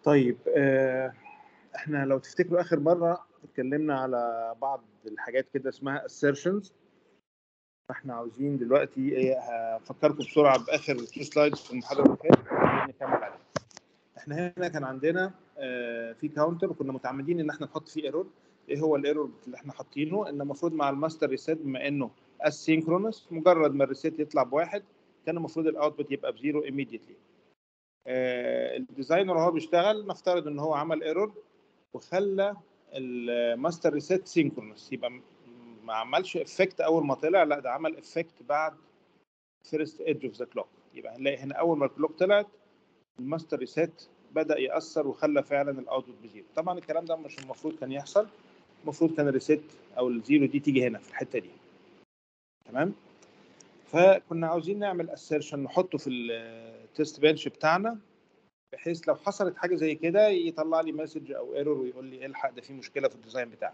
طيب آه، احنا لو تفتكروا اخر مره اتكلمنا على بعض الحاجات كده اسمها assertions فاحنا عاوزين دلوقتي ايه هفكركم بسرعه باخر تو سلايدز في المحاضره اللي فاتت وبعدين نكمل عليها احنا هنا كان عندنا آه، في كاونتر وكنا متعمدين ان احنا نحط فيه ايرور ايه هو الايرور اللي احنا حاطينه ان المفروض مع الماستر ريسيت بما انه اسينكرونس مجرد ما الريسيت يطلع بواحد كان المفروض الاوتبوت يبقى بزيرو immediately آه، الديزاينر وهو بيشتغل نفترض ان هو عمل ايرور وخلى الماستر ريسيت سينكرونس يبقى م- ما عملش افكت اول ما طلع لا ده عمل افكت بعد فيرست ايدج اوف ذا كلوك يبقى هنلاقي هنا اول ما الكلوك طلعت الماستر ريسيت بدا ياثر وخلى فعلا الاوتبوت بزيرو طبعا الكلام ده مش المفروض كان يحصل المفروض كان الريسيت او الزيرو دي تيجي هنا في الحته دي تمام فكنا عاوزين نعمل اسيرشن نحطه في التست بنش بتاعنا بحيث لو حصلت حاجه زي كده يطلع لي مسج او ايرور ويقول لي الحق ده في مشكله في الديزاين بتاعك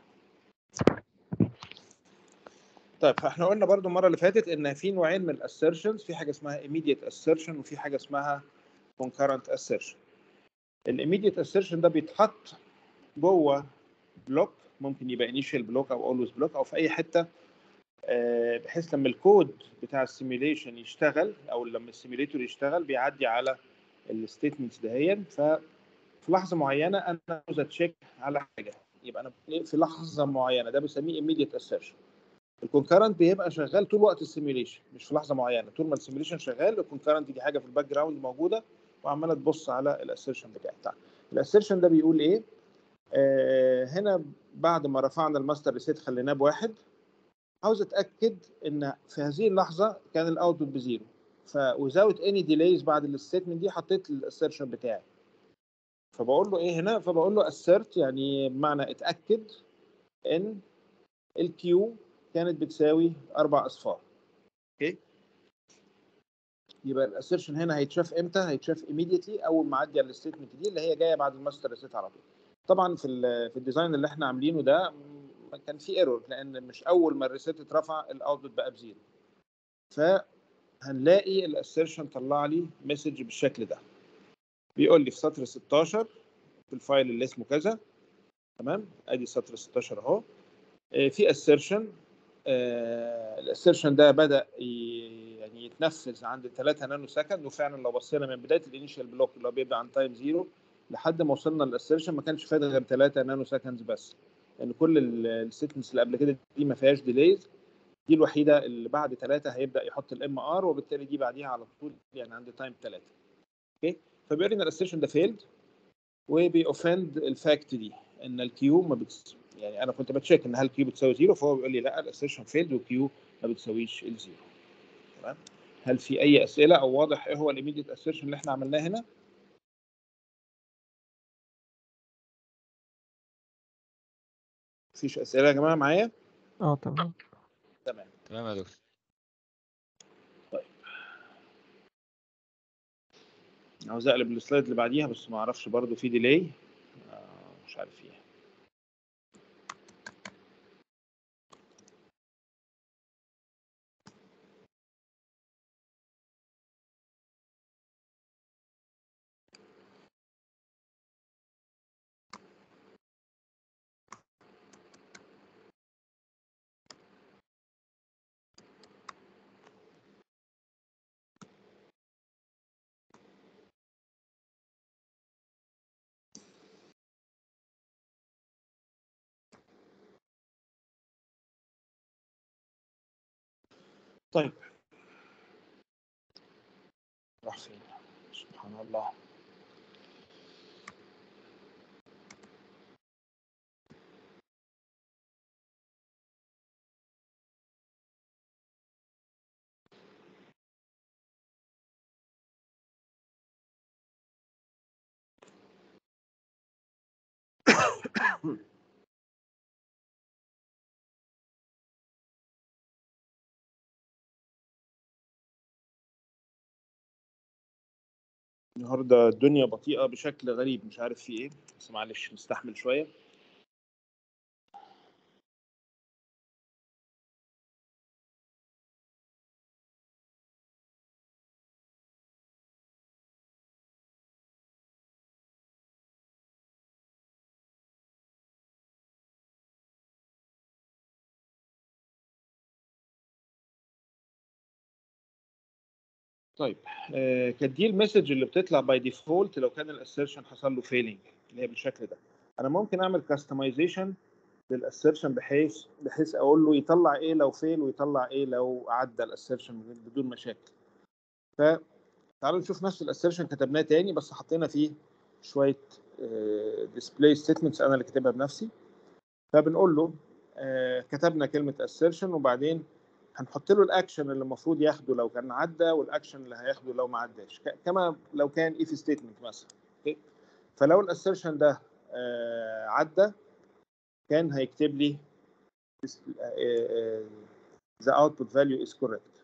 طيب فاحنا قلنا برضو المره اللي فاتت ان في نوعين من الاسيرشنز في حاجه اسمها immediate assertion وفي حاجه اسمها concurrent assertion الايميديت assertion ده بيتحط جوه بلوك ممكن يبقى initial بلوك او always بلوك او في اي حته آه، بحيث لما الكود بتاع السيميليشن يشتغل او لما السيميليتور يشتغل بيعدي على الستيتمنتس دهيا ففي لحظه معينه انا عاوز اتشيك على حاجه يبقى انا في لحظه معينه ده بسميه immediate assertion الكونكرنت بيبقى شغال طول وقت السيميليشن مش في لحظه معينه طول ما السيميليشن شغال الكونكرنت دي حاجه في الباك جراوند موجوده وعماله تبص على الاسيرشن بتاعي بتاع الاسيرشن ده بيقول ايه آه هنا بعد ما رفعنا الماستر ريسيت خليناه بواحد عاوز اتاكد ان في هذه اللحظه كان الاوتبوت بزيرو ف without any delays بعد الستيتمنت دي حطيت الاسيرشن بتاعي فبقول له ايه هنا فبقول له assert يعني بمعنى اتاكد ان الكيو كانت بتساوي اربع اصفار اوكي يبقى الاسيرشن هنا هيتشاف امتى هيتشاف immediately اول ما اعدي على الستيتمنت دي اللي هي جايه بعد الماستر ريسيت على طول طبعا في ال في الديزاين اللي احنا عاملينه ده م- كان في ايرور لان مش اول ما الريسيت اترفع الاوتبوت بقى بزيرو فهنلاقي الاسيرشن طلع لي مسج بالشكل ده بيقول لي في سطر 16 في الفايل اللي اسمه كذا تمام ادي سطر 16 اهو آه، في assertion الاسيرشن ده بدا ي- يعني يتنفذ عند 3 نانو سكند وفعلا لو بصينا من بدايه الانيشال بلوك اللي هو بيبدا عن تايم زيرو لحد ما وصلنا للاسيرشن ما كانش فات غير 3 نانو سكندز بس لان كل السيتنس اللي قبل كده دي ما فيهاش ديليز دي الوحيده اللي بعد 3 هيبدا يحط الام ار وبالتالي دي بعديها على طول يعني عند تايم 3 اوكي فبيقول لي ان الاسيرشن ده فيلد وبيوفند الفاكت دي ان الكيو ما بتس... يعني انا كنت بتشيك ان هل كيو بتساوي زيرو فهو بيقول لي لا الاسيرشن فيلد وكيو ما بتساويش الزيرو تمام هل في اي اسئله او واضح ايه هو الايميديت اسيرشن اللي احنا عملناه هنا مفيش اسئله يا جماعه معايا اه تمام تمام تمام يا دكتور عاوز اقلب السلايد اللي بعديها بس ما اعرفش برضو في ديلي آه مش عارف ايه طيب راح فين سبحان الله النهارده الدنيا بطيئة بشكل غريب مش عارف في ايه بس معلش نستحمل شوية طيب آه كانت دي المسج اللي بتطلع باي ديفولت لو كان الاسيرشن حصل له فيلينج اللي هي بالشكل ده انا ممكن اعمل كاستمايزيشن للاسيرشن بحيث بحيث اقول له يطلع ايه لو فيل ويطلع ايه لو عدى الاسيرشن بدون مشاكل فتعالوا نشوف نفس الاسيرشن كتبناه تاني بس حطينا فيه شويه ديسبلاي ستيتمنتس انا اللي كاتبها بنفسي فبنقول له آه كتبنا كلمه assertion وبعدين هنحط له الاكشن اللي المفروض ياخده لو كان عدى والاكشن اللي هياخده لو ما عداش كما لو كان if statement مثلا okay. فلو الاسيرشن ده آه عدى كان هيكتب لي the output value is correct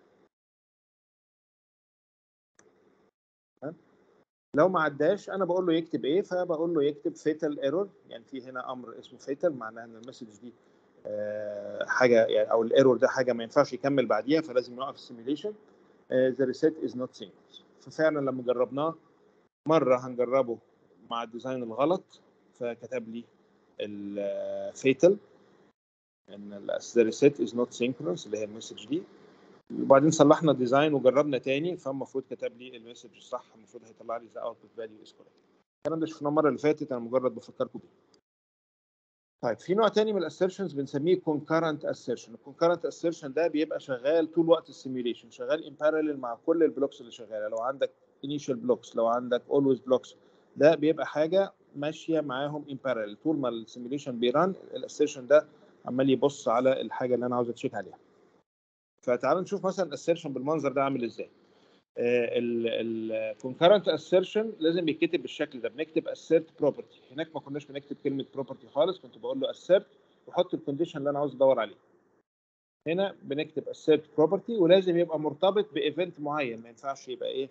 لو ما عداش انا بقول له يكتب ايه فبقول له يكتب فيتال ايرور يعني في هنا امر اسمه فيتال معناه ان المسج دي آه حاجه يعني او الايرور ده حاجه ما ينفعش يكمل بعديها فلازم يوقف السيميليشن ذا ريسيت از نوت سينكرونس ففعلا لما جربناه مره هنجربه مع الديزاين الغلط فكتب لي الفيتال ان ذا ريسيت از نوت سينكرونس اللي هي المسج دي وبعدين صلحنا الديزاين وجربنا تاني فالمفروض كتب لي المسج الصح المفروض هيطلع لي ذا اوتبوت فاليو از كوريكت الكلام ده شفناه المره اللي فاتت انا مجرد بفكركم بيه طيب في نوع تاني من الاسيرشنز بنسميه concurrent assertion الكونكرنت assertion ده بيبقى شغال طول وقت السيميوليشن شغال ان بارallel مع كل البلوكس اللي شغاله لو عندك initial blocks لو عندك always blocks ده بيبقى حاجه ماشيه معاهم ان parallel طول ما السيميوليشن بيران الاسيرشن ده عمال يبص على الحاجه اللي انا عاوز اتشيك عليها فتعالوا نشوف مثلا الاسيرشن بالمنظر ده عامل ازاي الكونكرنت اسيرشن لازم يتكتب بالشكل ده بنكتب assert property هناك ما كناش بنكتب كلمه property خالص كنت بقول له assert واحط الكونديشن اللي انا عاوز ادور عليه هنا بنكتب assert property ولازم يبقى مرتبط بايفنت معين ما ينفعش يبقى ايه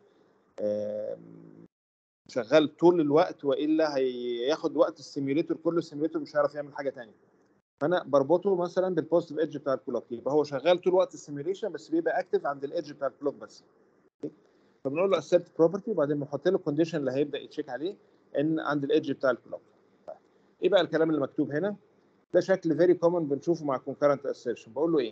شغال طول الوقت والا هياخد وقت السيميوليتور كله السيميوليتور مش هيعرف يعمل حاجه ثانيه فانا بربطه مثلا بالبوزيتيف ايدج بتاع الكلوك يبقى هو شغال طول وقت السيميوليشن بس بيبقى اكتف عند الايدج بتاع الكلوك بس فبنقول له اسيرت بروبرتي وبعدين بنحط له الكونديشن اللي هيبدا يتشيك عليه ان عند الايدج بتاع الكلوك ايه بقى الكلام اللي مكتوب هنا ده شكل فيري كومن بنشوفه مع كونكرنت اسيرشن بقول له ايه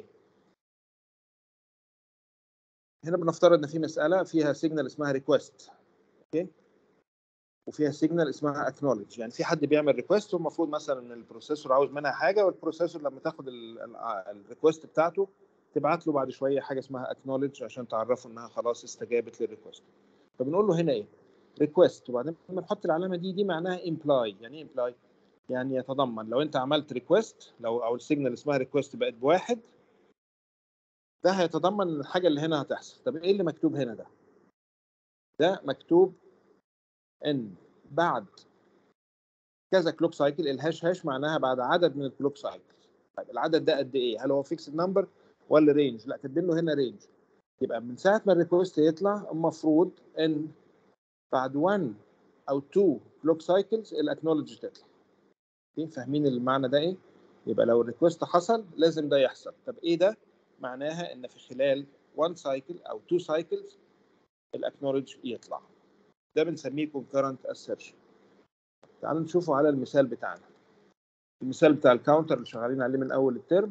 هنا بنفترض ان في مساله فيها سيجنال اسمها ريكويست اوكي وفيها سيجنال اسمها اكنولج يعني في حد بيعمل ريكويست والمفروض مثلا ان البروسيسور عاوز منها حاجه والبروسيسور لما تاخد الريكويست بتاعته تبعت له بعد شويه حاجه اسمها اكنولج عشان تعرفه انها خلاص استجابت للريكوست فبنقول له هنا ايه ريكويست وبعدين لما نحط العلامه دي دي معناها امبلاي يعني ايه امبلاي يعني يتضمن لو انت عملت ريكويست لو او السيجنال اسمها ريكويست بقت بواحد ده هيتضمن الحاجه اللي هنا هتحصل طب ايه اللي مكتوب هنا ده ده مكتوب ان بعد كذا كلوك سايكل الهاش هاش معناها بعد عدد من الكلوك سايكل طيب العدد ده قد ايه هل هو فيكسد نمبر ولا رينج لا كاتبين له هنا رينج يبقى من ساعه ما الريكوست يطلع المفروض ان بعد 1 او 2 كلوك سايكلز الاكنولج تطلع فاهمين المعنى ده ايه يبقى لو الريكوست حصل لازم ده يحصل طب ايه ده معناها ان في خلال 1 سايكل او 2 سايكلز الاكنولج يطلع ده بنسميه concurrent assertion تعالوا نشوفه على المثال بتاعنا المثال بتاع الكاونتر اللي شغالين عليه من اول الترم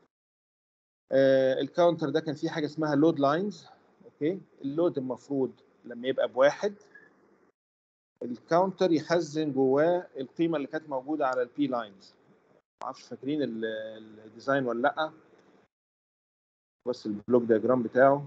آه الكاونتر ده كان فيه حاجه اسمها لود لاينز اوكي اللود المفروض لما يبقى بواحد الكاونتر يخزن جواه القيمه اللي كانت موجوده على البي لاينز ما اعرفش فاكرين الديزاين ولا لا بس البلوك دياجرام بتاعه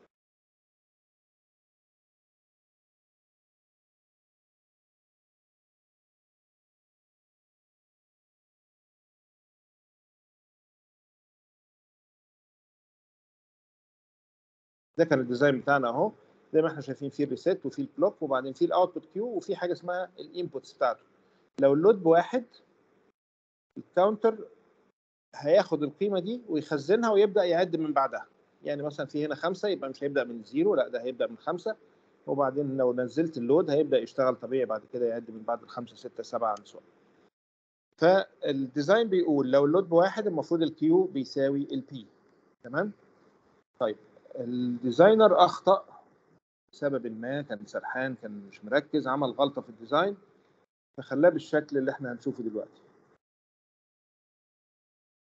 ده كان الديزاين بتاعنا اهو زي ما احنا شايفين فيه الريسيت وفيه الكلوك وبعدين فيه الاوتبوت كيو وفي حاجه اسمها الانبوتس بتاعته لو اللود بواحد الكاونتر هياخد القيمه دي ويخزنها ويبدا يعد من بعدها يعني مثلا في هنا خمسه يبقى مش هيبدا من زيرو لا ده هيبدا من خمسه وبعدين لو نزلت اللود هيبدا يشتغل طبيعي بعد كده يعد من بعد الخمسه سته سبعه عن سؤال فالديزاين بيقول لو اللود بواحد المفروض الكيو بيساوي البي تمام طيب الديزاينر اخطا لسبب ما كان سرحان كان مش مركز عمل غلطه في الديزاين فخلاه بالشكل اللي احنا هنشوفه دلوقتي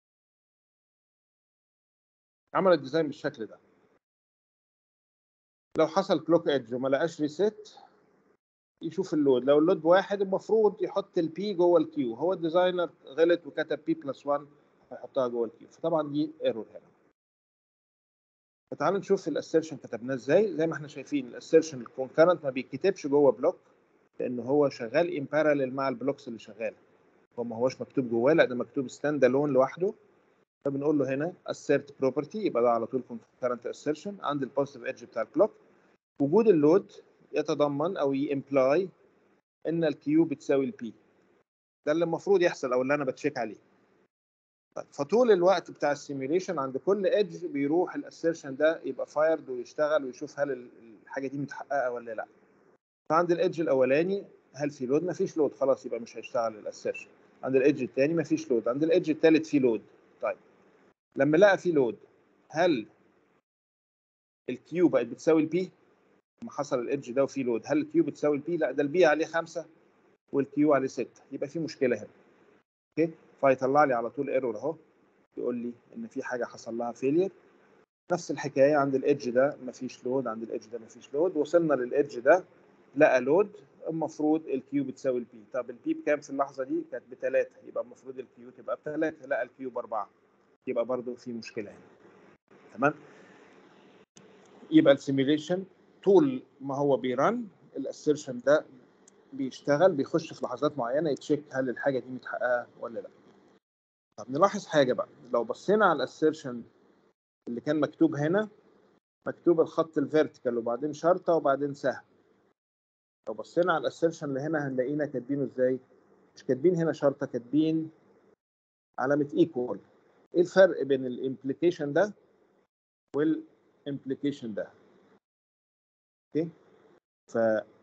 عمل الديزاين بالشكل ده لو حصل كلوك ايدج وما لقاش ريسيت يشوف اللود لو اللود بواحد المفروض يحط البي جوه الكيو هو الديزاينر غلط وكتب بي بلس 1 هيحطها جوه الكيو فطبعا دي ايرور هنا فتعالوا نشوف الاسيرشن كتبناه ازاي زي ما احنا شايفين الاسيرشن الكونكرنت ما بيتكتبش جوه بلوك لان هو شغال ان باراليل مع البلوكس اللي شغاله هو ما هوش مكتوب جواه لا ده مكتوب ستاند الون لوحده فبنقول له هنا assert property يبقى ده على طول concurrent assertion عند البوزيتيف ايدج بتاع البلوك وجود اللود يتضمن او يمبلاي ان الكيو بتساوي البي ده اللي المفروض يحصل او اللي انا بتشيك عليه طيب فطول الوقت بتاع السيميوليشن عند كل ايدج بيروح الاسيرشن ده يبقى فايرد ويشتغل ويشوف هل الحاجه دي متحققه ولا لا فعند الايدج الاولاني هل في لود مفيش لود خلاص يبقى مش هيشتغل الاسيرشن عند الايدج الثاني مفيش لود عند الايدج الثالث في لود طيب لما لقى في لود هل الكيو بقت بتساوي البي لما حصل الايدج ده وفي لود هل الكيو بتساوي البي لا ده البي عليه 5 والكيو عليه 6 يبقى في مشكله هنا اوكي فيطلع لي على طول ايرور اهو يقول لي ان في حاجه حصل لها فيلير نفس الحكايه عند الايدج ده مفيش لود عند الايدج ده مفيش لود وصلنا للايدج ده لقى لود المفروض الكيو بتساوي البي طب البي بكام في اللحظه دي كانت بثلاثه يبقى المفروض الكيو تبقى بثلاثه لا الكيو باربعه يبقى برضو في مشكله هنا تمام يبقى السيميوليشن طول ما هو بيرن الاسيرشن ده بيشتغل بيخش في لحظات معينه يتشيك هل الحاجه دي متحققه ولا لا طب نلاحظ حاجه بقى لو بصينا على الاسيرشن اللي كان مكتوب هنا مكتوب الخط الفيرتيكال وبعدين شرطه وبعدين سهم لو بصينا على الاسيرشن اللي هنا هنلاقينا كاتبينه ازاي مش كاتبين هنا شرطه كاتبين علامه ايكوال ايه الفرق بين الامبليكيشن ده والامبليكيشن ده اوكي ف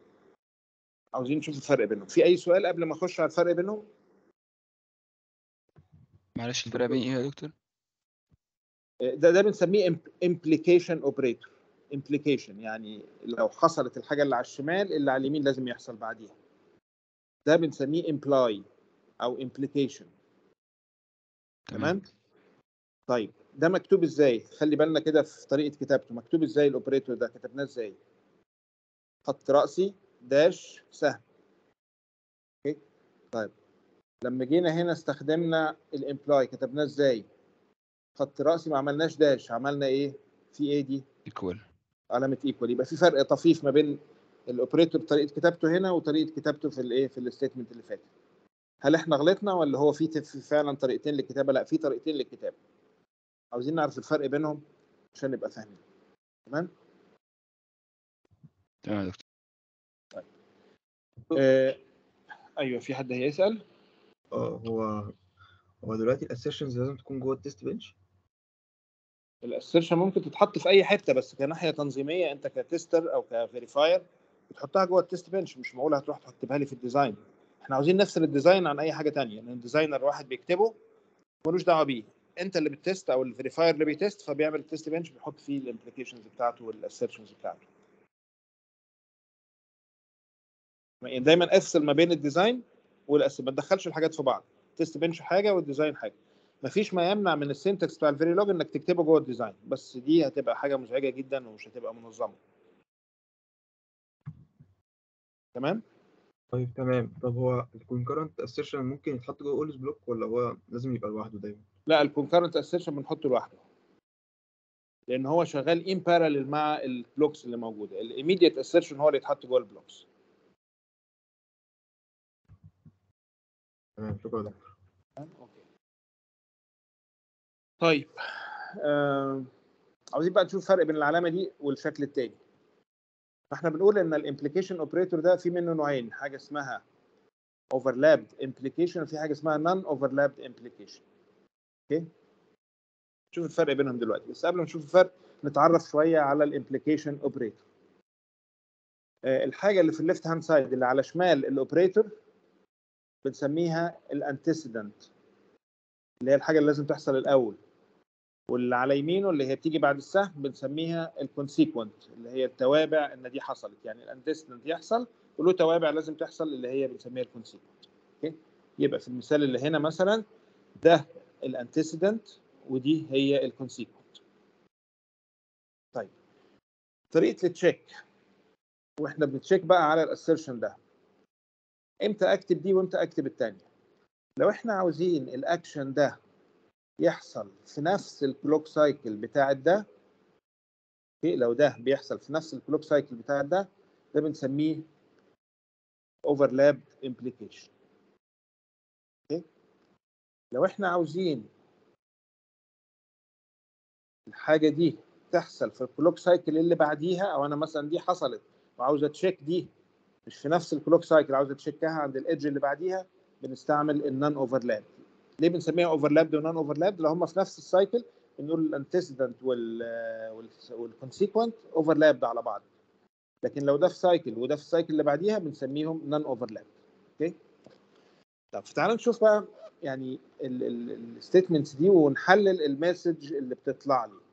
عاوزين نشوف الفرق بينهم في اي سؤال قبل ما اخش على الفرق بينهم معلش الفرق بين ايه يا دكتور؟ ده ده بنسميه امبليكيشن اوبريتور امبليكيشن يعني لو حصلت الحاجه اللي على الشمال اللي على اليمين لازم يحصل بعديها ده بنسميه امبلاي او امبليكيشن تمام طيب ده مكتوب ازاي خلي بالنا كده في طريقه كتابته مكتوب ازاي الاوبريتور ده كتبناه ازاي خط راسي داش سهم اوكي طيب لما جينا هنا استخدمنا الامبلاي كتبناه ازاي خط راسي ما عملناش داش عملنا ايه في ايه دي ايكوال علامه ايكوال يبقى في فرق طفيف ما بين الاوبريتور طريقه كتابته هنا وطريقه كتابته في الايه في الستيتمنت اللي فاتت هل احنا غلطنا ولا هو في في فعلا طريقتين للكتابه لا في طريقتين للكتابه عاوزين نعرف الفرق بينهم عشان نبقى فاهمين تمام تمام يا دكتور آه ايوه في حد هيسال اه هو هو دلوقتي الاسيرشنز لازم تكون جوه التست بنش الاسيرشن ممكن تتحط في اي حته بس كناحيه تنظيميه انت كتستر او كفيريفاير بتحطها جوه التست بنش مش معقول هتروح تكتبها لي في الديزاين احنا عاوزين نفصل الديزاين عن اي حاجه تانية لان الديزاينر واحد بيكتبه ملوش دعوه بيه انت اللي بتست او الفيريفاير اللي بيتست فبيعمل التست بنش بيحط فيه الامبليكيشنز بتاعته والاسيرشنز بتاعته يعني دايما افصل ما بين الديزاين والأس ما تدخلش الحاجات في بعض تيست بنش حاجه والديزاين حاجه مفيش ما يمنع من السنتكس بتاع الفيريلوج انك تكتبه جوه الديزاين بس دي هتبقى حاجه مزعجه جدا ومش هتبقى منظمه تمام طيب تمام طب هو الكونكرنت اسيرشن ممكن يتحط جوه اولز بلوك ولا هو لازم يبقى لوحده دايما لا الكونكرنت اسيرشن بنحطه لوحده لان هو شغال ان باراليل مع البلوكس اللي موجوده الايميديت اسيرشن هو اللي يتحط جوه البلوكس تمام شكرا دكتور اوكي طيب آه... عاوزين بقى نشوف الفرق بين العلامه دي والشكل التاني فاحنا بنقول ان الامبليكيشن اوبريتور ده في منه نوعين حاجه اسمها overlapped implication وفي حاجه اسمها non overlapped implication اوكي نشوف الفرق بينهم دلوقتي بس قبل ما نشوف الفرق نتعرف شويه على الامبليكيشن اوبريتور الحاجه اللي في الليفت هاند سايد اللي على شمال الاوبريتور بنسميها الانتسيدنت اللي هي الحاجه اللي لازم تحصل الاول واللي على يمينه اللي هي بتيجي بعد السهم بنسميها الكونسيكونت اللي هي التوابع ان دي حصلت يعني الانتسيدنت يحصل وله توابع لازم تحصل اللي هي بنسميها الكونسيكونت اوكي يبقى في المثال اللي هنا مثلا ده الانتسيدنت ودي هي الكونسيكونت طيب طريقه التشيك واحنا بنتشيك بقى على الاسيرشن ده امتى اكتب دي وامتى اكتب الثانيه لو احنا عاوزين الاكشن ده يحصل في نفس الكلوك سايكل بتاع ده اوكي لو ده بيحصل في نفس الكلوك سايكل بتاع ده ده بنسميه overlapped implication اوكي لو احنا عاوزين الحاجه دي تحصل في الكلوك سايكل اللي بعديها او انا مثلا دي حصلت وعاوز اتشيك دي مش في نفس الكلوك سايكل عاوز اتشيكها عند الايدج اللي بعديها بنستعمل النون اوفرلاب ليه بنسميها اوفرلاب ونون اوفرلاب لو هم في نفس السايكل بنقول الانتسيدنت وال والكونسيكونت اوفرلاب على بعض لكن لو ده في سايكل وده في السايكل اللي بعديها بنسميهم نون اوفرلاب اوكي طب تعالوا نشوف بقى يعني الستيتمنتس دي ونحلل المسج اللي بتطلع لي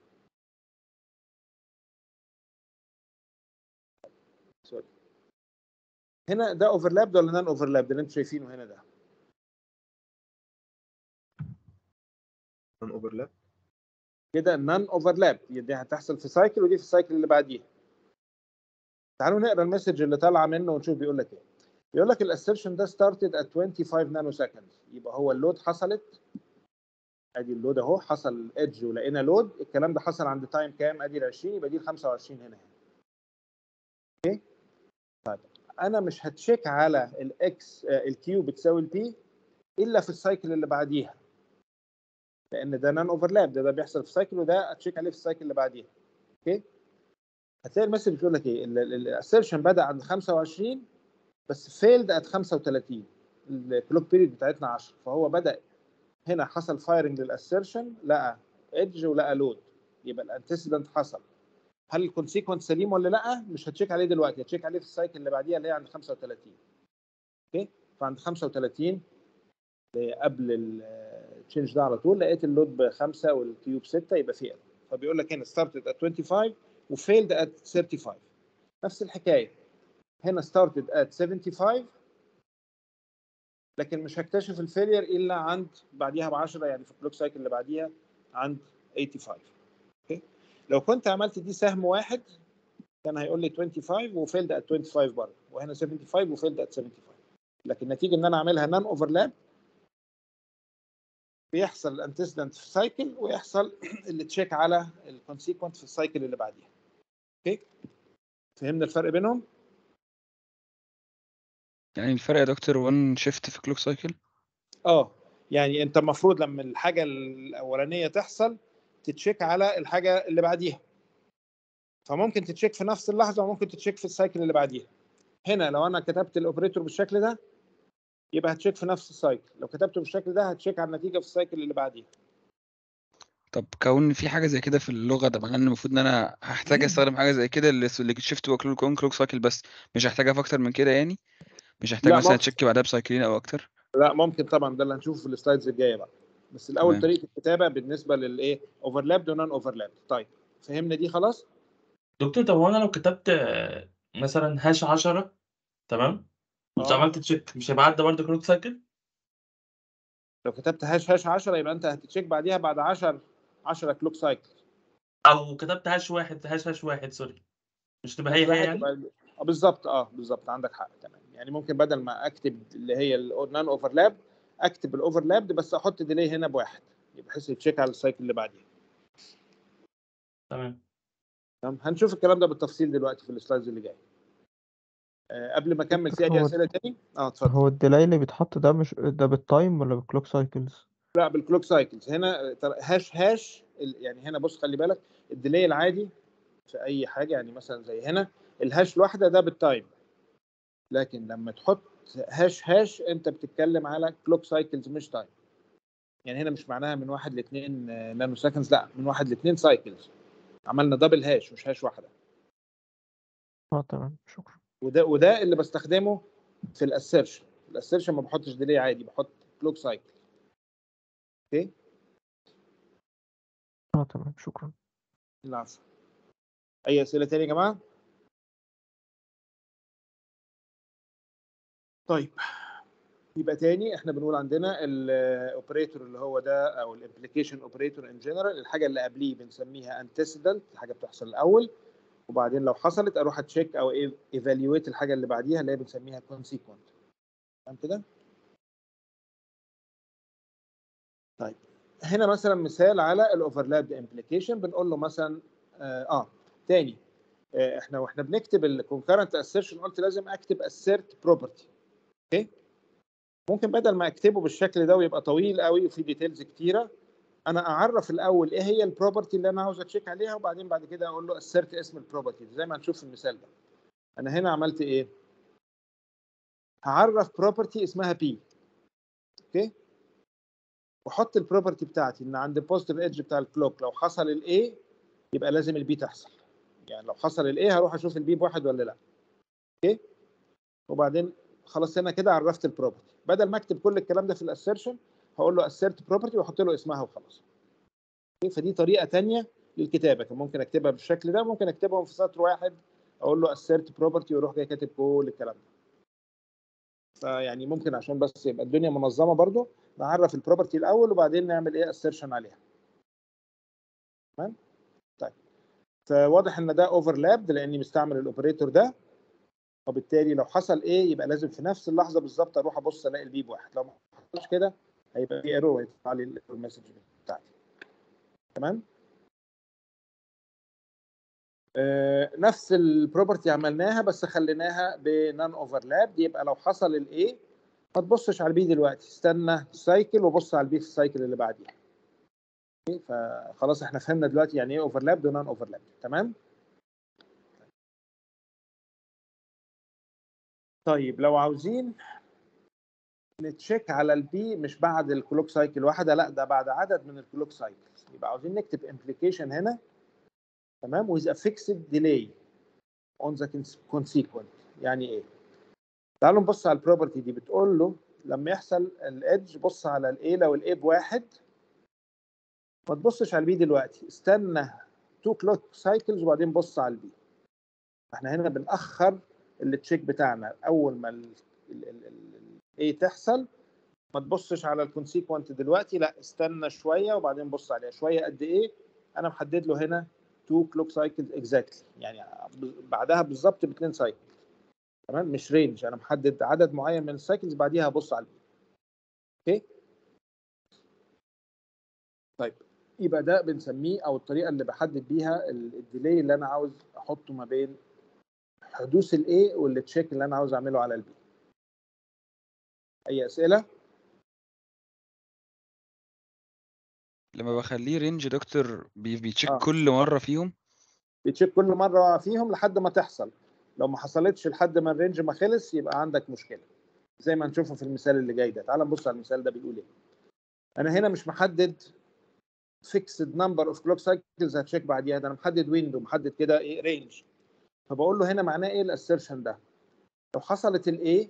سوري هنا ده اوفرلاب ولا نون اوفرلاب ده اللي انتم شايفينه هنا ده نون اوفرلاب كده نون اوفرلاب دي هتحصل في سايكل ودي في السايكل اللي بعديها تعالوا نقرا المسج اللي طالعه منه ونشوف بيقول لك ايه بيقول لك الاسيرشن ده started at 25 نانو سكند يبقى هو اللود حصلت ادي اللود اهو حصل ايدج ولقينا لود الكلام ده حصل عند تايم كام ادي ال 20 يبقى دي ال 25 هنا اوكي طيب انا مش هتشيك على الاكس الكيو بتساوي البي الا في السايكل اللي بعديها لان ده نان اوفرلاب ده ده بيحصل في سايكل وده اتشيك عليه في السايكل اللي بعديها اوكي هتلاقي المسج بتقول لك ايه الاسيرشن بدا عند 25 بس فيلد ات 35 الكلوك بيريد بتاعتنا 10 فهو بدا هنا حصل فايرنج للاسيرشن لقى ايدج ولقى لود يبقى الانتسيدنت حصل هل الكونسيكونس سليم ولا لا مش هتشيك عليه دلوقتي هتشيك عليه في السايكل اللي بعديها اللي هي عند 35 اوكي فعند 35 قبل التشينج ده على طول لقيت اللود بخمسه والكيو بسته يبقى في فبيقول لك هنا ستارتد ات 25 وفيلد ات 35 نفس الحكايه هنا started at 75 لكن مش هكتشف الفيلير الا عند بعديها ب 10 يعني في الكلوك سايكل اللي بعديها عند 85 اوكي لو كنت عملت دي سهم واحد كان هيقول لي 25 وفيلد ات 25 برضه وهنا 75 وفيلد ات 75 لكن نتيجه ان انا اعملها نون اوفرلاب بيحصل الانتسيدنت في سايكل ويحصل اللي تشيك على الكونسيكونت في السايكل اللي بعديها اوكي فهمنا الفرق بينهم يعني الفرق يا دكتور 1 شيفت في كلوك سايكل اه يعني انت المفروض لما الحاجه الاولانيه تحصل تتشيك على الحاجه اللي بعديها فممكن تتشيك في نفس اللحظه وممكن تتشيك في السايكل اللي بعديها هنا لو انا كتبت الاوبريتور بالشكل ده يبقى هتشيك في نفس السايكل لو كتبته بالشكل ده هتشيك على النتيجه في السايكل اللي بعديها طب كون في حاجه زي كده في اللغه ده معناه ان المفروض ان انا هحتاج استخدم حاجه زي كده اللي اللي شيفت وكلوك اون كلوك سايكل بس مش هحتاجها في اكتر من كده يعني مش هحتاج لا، مثلا ممكن. اتشيك بعدها بسايكلين او اكتر لا ممكن طبعا ده اللي هنشوفه في السلايدز الجايه بقى بس الاول تمام. طريقه الكتابه بالنسبه للايه اوفرلاب ونون اوفرلاب طيب فهمنا دي خلاص دكتور طب هو انا لو كتبت آه، مثلا هاش 10 تمام مش آه. عملت تشيك مش هيبقى عدى برضه كلوك سايكل لو كتبت هاش هاش 10 يبقى انت هتتشيك بعديها بعد 10 10 كلوك سايكل او كتبت هاش واحد هاش هاش واحد سوري مش تبقى هي هي يعني آه، بالظبط اه بالظبط عندك حق تمام يعني ممكن بدل ما اكتب اللي هي النون اوفرلاب اكتب الاوفرلاب بس احط ديلي هنا بواحد يبقى بحيث يتشيك على السايكل اللي بعديها تمام تمام هنشوف الكلام ده بالتفصيل دلوقتي في السلايدز اللي جايه آه قبل ما اكمل في اي هو- اسئله تاني اه اتفضل هو الديلاي اللي بيتحط ده مش ده بالتايم ولا بالكلوك سايكلز لا بالكلوك سايكلز هنا ترى هاش هاش ال- يعني هنا بص خلي بالك الديلي العادي في اي حاجه يعني مثلا زي هنا الهاش الواحده ده بالتايم لكن لما تحط هاش هاش انت بتتكلم على كلوك سايكلز مش تايم يعني هنا مش معناها من واحد لاثنين نانو سكندز لا من واحد لاثنين سايكلز عملنا دبل هاش مش هاش واحده اه تمام شكرا وده وده اللي بستخدمه في الاسيرشن الاسيرشن ما بحطش ديلي عادي بحط كلوك سايكل اوكي اه تمام شكرا العفو اي اسئله تاني يا جماعه طيب يبقى تاني احنا بنقول عندنا الاوبريتور اللي هو ده او الامبليكيشن اوبريتور ان جنرال الحاجه اللي قبليه بنسميها انتسيدنت حاجه بتحصل الاول وبعدين لو حصلت اروح اتشيك او ايفالويت الحاجه اللي بعديها اللي هي بنسميها كونسيكونت تمام كده طيب هنا مثلا مثال على الاوفرلاب امبليكيشن بنقول له مثلا اه, آه تاني آه احنا واحنا بنكتب الكونكرنت اسيرشن قلت لازم اكتب assert بروبرتي اوكي ممكن بدل ما اكتبه بالشكل ده ويبقى طويل قوي وفي ديتيلز كتيره انا اعرف الاول ايه هي البروبرتي اللي انا عاوز اتشيك عليها وبعدين بعد كده اقول له assert اسم البروبرتي زي ما هنشوف في المثال ده انا هنا عملت ايه هعرف بروبرتي اسمها بي اوكي واحط البروبرتي بتاعتي ان عند البوزيتيف ايدج بتاع الكلوك لو حصل الاي يبقى لازم البي تحصل يعني لو حصل الاي هروح اشوف البي بواحد ولا لا اوكي وبعدين خلاص انا كده عرفت البروبرتي بدل ما اكتب كل الكلام ده في الاسيرشن هقول له assert بروبرتي واحط له اسمها وخلاص اوكي فدي طريقه ثانيه للكتابه كان ممكن اكتبها بالشكل ده ممكن اكتبهم في سطر واحد اقول له assert بروبرتي واروح جاي كاتب كل الكلام ده فيعني ممكن عشان بس يبقى الدنيا منظمه برضو نعرف البروبرتي الاول وبعدين نعمل ايه assertion عليها تمام طيب فواضح ان ده اوفرلاب لاني مستعمل الاوبريتور ده وبالتالي لو حصل ايه يبقى لازم في نفس اللحظه بالظبط اروح ابص الاقي البي بواحد لو ما حصلش كده هيبقى في ايرور ويطلع لي الايرور مسج بتاعتي تمام آه نفس البروبرتي عملناها بس خليناها بنان اوفرلاب دي يبقى لو حصل الايه ما تبصش على البي دلوقتي استنى سايكل وبص على البي في السايكل اللي بعديها فخلاص احنا فهمنا دلوقتي يعني ايه اوفرلاب ونان اوفرلاب تمام طيب لو عاوزين نتشيك على البي مش بعد الكلوك سايكل واحده لا ده بعد عدد من الكلوك سايكلز يبقى عاوزين نكتب امبليكيشن هنا تمام with a fixed delay on the consequent يعني ايه تعالوا نبص على البروبرتي دي بتقول له لما يحصل الادج بص على الايه لو الايه بواحد ما تبصش على البي دلوقتي استنى تو كلوك سايكلز وبعدين بص على البي احنا هنا بنأخر التشيك بتاعنا اول ما الايه تحصل ما تبصش على الكونسيكونت دلوقتي لا استنى شويه وبعدين بص عليها شويه قد ايه انا محدد له هنا 2 كلوك سايكلز اكزاكتلي يعني بعدها بالظبط باثنين سايكل تمام مش رينج انا محدد عدد معين من السايكلز بعديها هبص على اوكي طيب يبقى ده بنسميه او الطريقه اللي بحدد بيها الديلي اللي انا عاوز احطه ما بين حدوث الايه والتشيك اللي انا عاوز اعمله على البي اي اسئله لما بخليه رينج دكتور بي- بيتشيك آه. كل مرة فيهم بتشيك كل مره فيهم لحد ما تحصل لو ما حصلتش لحد ما الرينج ما خلص يبقى عندك مشكله زي ما هنشوفه في المثال اللي جاي ده تعال نبص على المثال ده بيقول ايه انا هنا مش محدد فيكسد نمبر اوف كلوك سايكلز هتشيك بعديها ده انا محدد ويندو محدد كده ايه رينج فبقول له هنا معناه ايه الاسيرشن ده لو حصلت الايه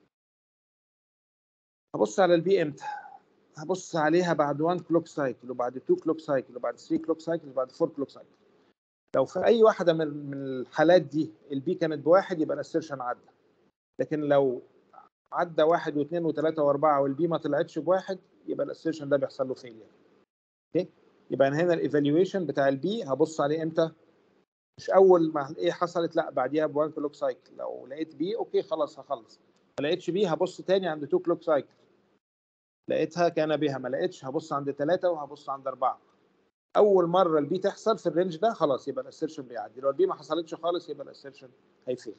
هبص على البي امتى هبص عليها بعد 1 كلوك سايكل وبعد 2 كلوك سايكل وبعد 3 كلوك سايكل وبعد 4 كلوك سايكل لو في اي واحده من من الحالات دي البي كانت بواحد يبقى الاسيرشن عدى لكن لو عدى واحد واثنين وثلاثه واربعه والبي ما طلعتش بواحد يبقى الاسيرشن ده بيحصل له فيلير اوكي يبقى أنا هنا الايفالويشن بتاع البي هبص عليه امتى مش اول ما ايه حصلت لا بعديها ب1 كلوك سايكل لو لقيت بي اوكي خلاص هخلص ما لقيتش بي هبص تاني عند 2 كلوك سايكل لقيتها كان بها ما لقيتش هبص عند ثلاثة وهبص عند أربعة أول مرة البي تحصل في الرينج ده خلاص يبقى الاسيرشن بيعدي لو البي ما حصلتش خالص يبقى الاسيرشن هيفيل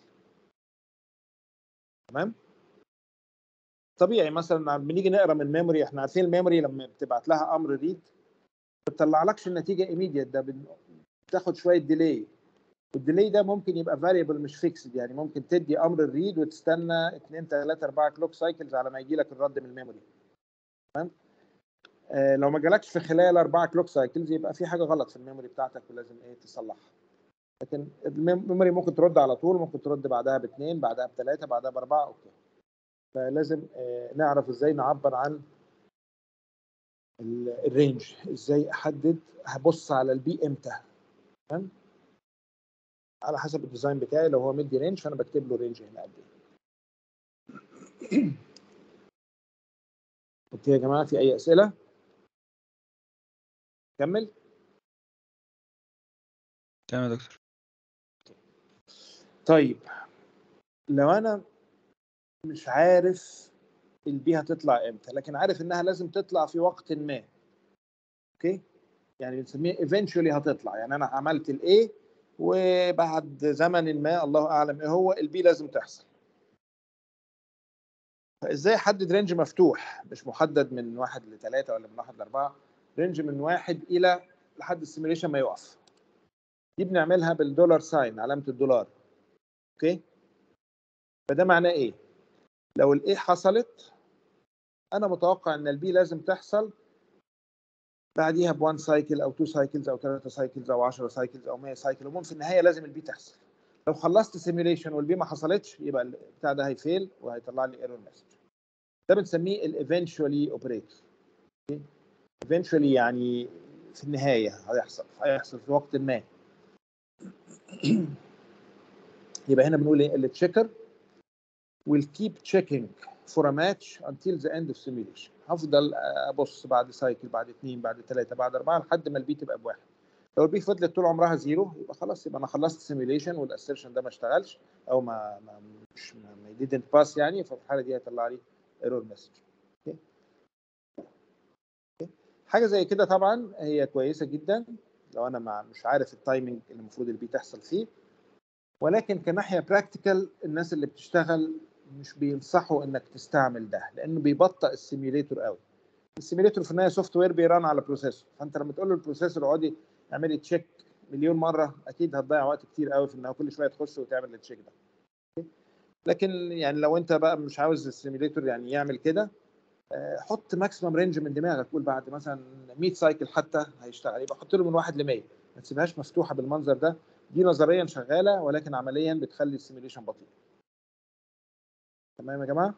تمام طبيعي مثلا بنيجي نقرا من الميموري احنا عارفين الميموري لما بتبعت لها امر ريد ما بتطلعلكش النتيجه ايميديت ده بن- بتاخد شويه ديلي والديلي ده ممكن يبقى فاريبل مش فيكسد يعني ممكن تدي امر الريد وتستنى 2 3 4 كلوك سايكلز على ما يجي لك الرد من الميموري تمام آه لو ما جالكش في خلال 4 كلوك سايكلز يبقى في حاجه غلط في الميموري بتاعتك ولازم ايه تصلحها لكن الميموري ممكن ترد على طول ممكن ترد بعدها باثنين بعدها بثلاثه بعدها باربعه اوكي فلازم آه، نعرف ازاي نعبر عن ال- الرينج ازاي احدد هبص على البي امتى تمام على حسب الديزاين بتاعي لو هو مدي رينج فانا بكتب له رينج هنا قد ايه اوكي يا جماعه في اي اسئله كمل تمام يا دكتور طيب لو انا مش عارف البي هتطلع امتى لكن عارف انها لازم تطلع في وقت ما اوكي يعني بنسميه eventually هتطلع يعني انا عملت الاي وبعد زمن ما الله اعلم ايه هو البي لازم تحصل فازاي احدد رينج مفتوح مش محدد من واحد لثلاثه ولا من واحد لاربعه رينج من واحد الى لحد السيميليشن ما يقف دي بنعملها بالدولار ساين علامه الدولار اوكي فده معناه ايه لو الايه حصلت انا متوقع ان البي لازم تحصل بعديها ب1 سايكل او 2 سايكلز او 3 سايكلز او 10 سايكلز او 100 سايكل المهم في النهايه لازم البي تحصل لو خلصت سيميوليشن والبي ما حصلتش يبقى البتاع ده هيفيل وهيطلع لي ايرور مسج ده بنسميه الايفينشولي اوبريتور ايفينشولي يعني في النهايه هيحصل هيحصل في وقت ما يبقى هنا بنقول ايه التشيكر will keep checking for a match until the end of simulation هفضل ابص بعد سايكل بعد اثنين بعد ثلاثه بعد اربعه لحد ما البي تبقى بواحد لو البي فضلت طول عمرها زيرو يبقى خلاص يبقى انا خلصت سيميوليشن والاسيرشن ده ما اشتغلش او ما ما مش ما ما didn't pass يعني ففي الحاله دي هيطلع لي ايرور مسج حاجه زي كده طبعا هي كويسه جدا لو انا مع مش عارف التايمنج اللي المفروض البي تحصل فيه ولكن كناحيه براكتيكال الناس اللي بتشتغل مش بينصحوا انك تستعمل ده لانه بيبطئ السيميوليتور قوي السيميوليتور في النهايه سوفت وير بيران على بروسيسور فانت لما تقول له البروسيسور اقعدي اعملي تشيك مليون مره اكيد هتضيع وقت كتير قوي في انها كل شويه تخش وتعمل التشيك ده لكن يعني لو انت بقى مش عاوز السيميوليتور يعني يعمل كده آه، حط ماكسيمم رينج من دماغك قول بعد مثلا 100 سايكل حتى هيشتغل يبقى حط له من واحد ل 100 ما تسيبهاش مفتوحه بالمنظر ده دي نظريا شغاله ولكن عمليا بتخلي السيميوليشن بطيء تمام يا جماعه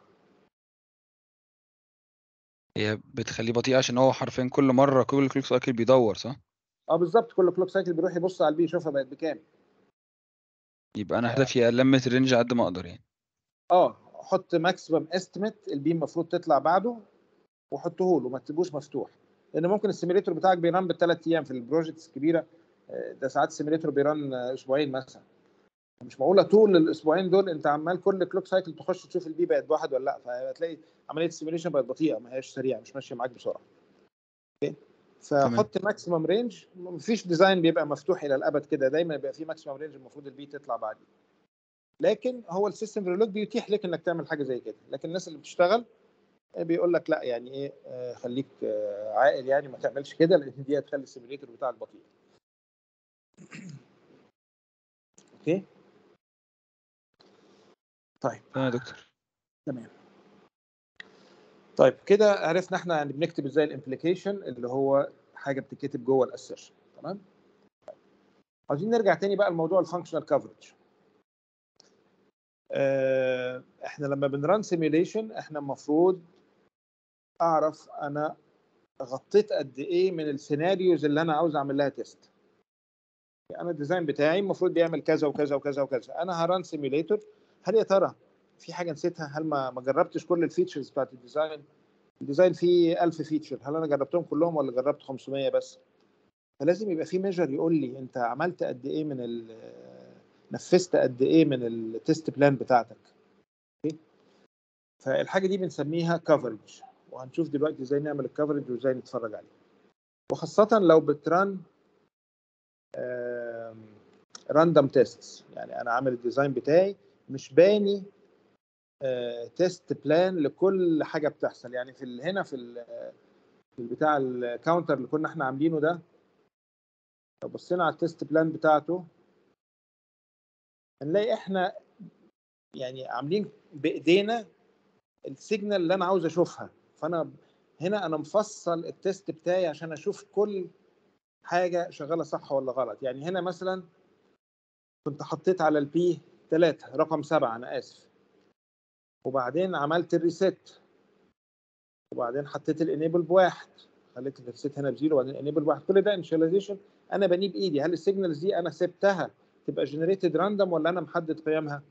هي بتخليه بطيء عشان هو حرفيا كل مره كل كليك سايكل بيدور صح اه بالظبط كل كلوك سايكل بيروح يبص على البي يشوفها بقت بكام يبقى انا هدفي المت الرينج قد ما اقدر يعني اه حط ماكسيمم استيميت البي المفروض تطلع بعده وحطه له ما تسيبوش مفتوح لان ممكن السيميليتور بتاعك بيران بالثلاث ايام في البروجكتس الكبيره آه، ده ساعات السيميليتور بيران آه، اسبوعين مثلا مش معقوله طول الاسبوعين دول انت عمال كل كلوك سايكل تخش تشوف البي بقت بواحد ولا لا فهتلاقي عمليه السيميليشن بقت بطيئه ما هياش سريعه مش ماشيه معاك بسرعه اوكي فحط ماكسيمم رينج مفيش ديزاين بيبقى مفتوح الى الابد كده دايما بيبقى في ماكسيمم رينج المفروض البي تطلع بعديه لكن هو السيستم ريلوج بيتيح لك انك تعمل حاجه زي كده لكن الناس اللي بتشتغل بيقول لك لا يعني ايه آه، خليك آه، عاقل يعني ما تعملش كده لان دي هتخلي السيميليتور بتاعك بطيء اوكي طيب تمام يا دكتور تمام طيب كده عرفنا احنا يعني بنكتب ازاي الامبليكيشن اللي هو حاجه بتتكتب جوه الاسيرشن تمام طيب. عاوزين نرجع تاني بقى لموضوع الفانكشنال كفرج احنا لما بنران سيميوليشن احنا المفروض اعرف انا غطيت قد ايه من السيناريوز اللي انا عاوز اعمل لها تيست انا الديزاين بتاعي المفروض بيعمل كذا وكذا وكذا وكذا انا هران سيميوليتور هل يا ترى في حاجه نسيتها هل ما ما جربتش كل الفيتشرز بتاعت الديزاين الديزاين فيه 1000 فيتشر هل انا جربتهم كلهم ولا جربت 500 بس فلازم يبقى في ميجر يقول لي انت عملت قد ايه من ال نفذت قد ايه من التست بلان بتاعتك أوكي؟ فالحاجه دي بنسميها كفرج وهنشوف دلوقتي ازاي نعمل الكفرج وازاي نتفرج عليه وخاصه لو بتران راندوم تيست يعني انا عامل الديزاين بتاعي مش باني تيست بلان لكل حاجه بتحصل يعني في ال- هنا في ال- في بتاع الكاونتر اللي كنا احنا عاملينه ده لو بصينا على التيست بلان بتاعته هنلاقي احنا يعني عاملين بايدينا السيجنال اللي انا عاوز اشوفها فانا هنا انا مفصل التيست بتاعي عشان اشوف كل حاجه شغاله صح ولا غلط يعني هنا مثلا كنت حطيت على البي 3 رقم 7 انا اسف وبعدين عملت الريست وبعدين حطيت الانيبل بواحد خليت الريست هنا بزيرو وبعدين انيبل بواحد كل ده انشاليزيشن انا بنيه بايدي هل السيجنالز دي انا سبتها تبقى جنريتد راندوم ولا انا محدد قيمها؟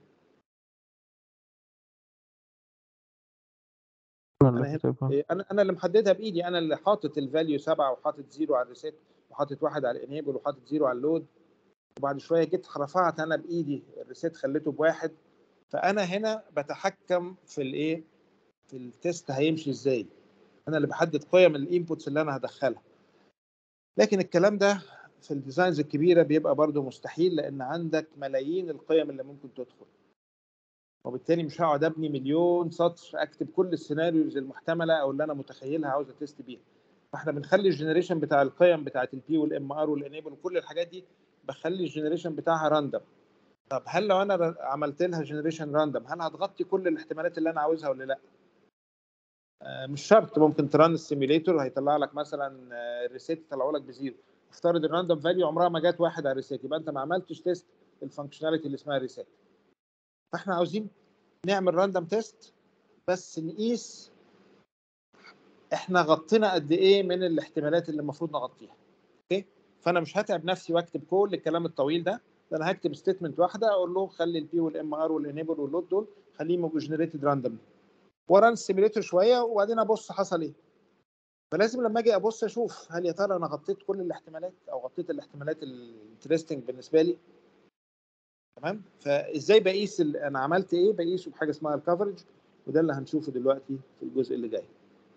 انا أنا اللي هنا- كاتبها إيه، انا انا اللي محددها بايدي انا اللي حاطط الفاليو 7 وحاطط زيرو على الريست وحاطط واحد على الانيبل وحاطط زيرو على اللود وبعد شويه جيت رفعت انا بايدي الريسيت خليته بواحد فانا هنا بتحكم في الايه في التيست هيمشي ازاي انا اللي بحدد قيم الانبوتس اللي انا هدخلها لكن الكلام ده في الديزاينز الكبيره بيبقى برضو مستحيل لان عندك ملايين القيم اللي ممكن تدخل وبالتالي مش هقعد ابني مليون سطر اكتب كل السيناريوز المحتمله او اللي انا متخيلها عاوز اتست بيها فاحنا بنخلي الجنريشن بتاع القيم بتاعه البي والام ار والانيبل وكل الحاجات دي بخلي الجنريشن بتاعها راندوم طب هل لو انا ر- عملت لها جنريشن راندوم هل هتغطي كل الاحتمالات اللي انا عاوزها ولا لا آه، مش شرط ممكن تران السيميليتور هيطلع لك مثلا الريسيت يطلعه لك بزيرو افترض الراندوم فاليو عمرها ما جت واحد على الريسيت يبقى انت ما عملتش تيست الفانكشناليتي اللي اسمها ريسيت فاحنا عاوزين نعمل راندوم تيست بس نقيس احنا غطينا قد ايه من الاحتمالات اللي المفروض نغطيها اوكي فانا مش هتعب نفسي واكتب كل الكلام الطويل ده ده انا هكتب ستيتمنت واحده اقول له خلي البي والام ار والانيبل واللود دول خليهم يبقوا جنريتد راندوم وران السيميليتور شويه وبعدين ابص حصل ايه فلازم لما اجي ابص اشوف هل يا ترى انا غطيت كل الاحتمالات او غطيت الاحتمالات الانترستنج بالنسبه لي تمام فازاي بقيس ال- انا عملت ايه بقيسه بحاجه اسمها الكفرج وده اللي هنشوفه دلوقتي في الجزء اللي جاي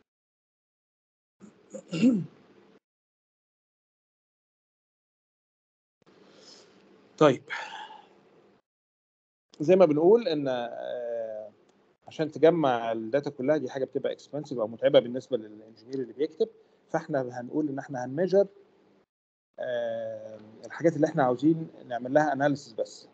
طيب زي ما بنقول ان آه، عشان تجمع الداتا كلها دي حاجه بتبقى اكسبنسيف او متعبه بالنسبه للانجينير اللي بيكتب فاحنا هنقول ان احنا هنميجر الحاجات اللي احنا عاوزين نعمل لها اناليسيس بس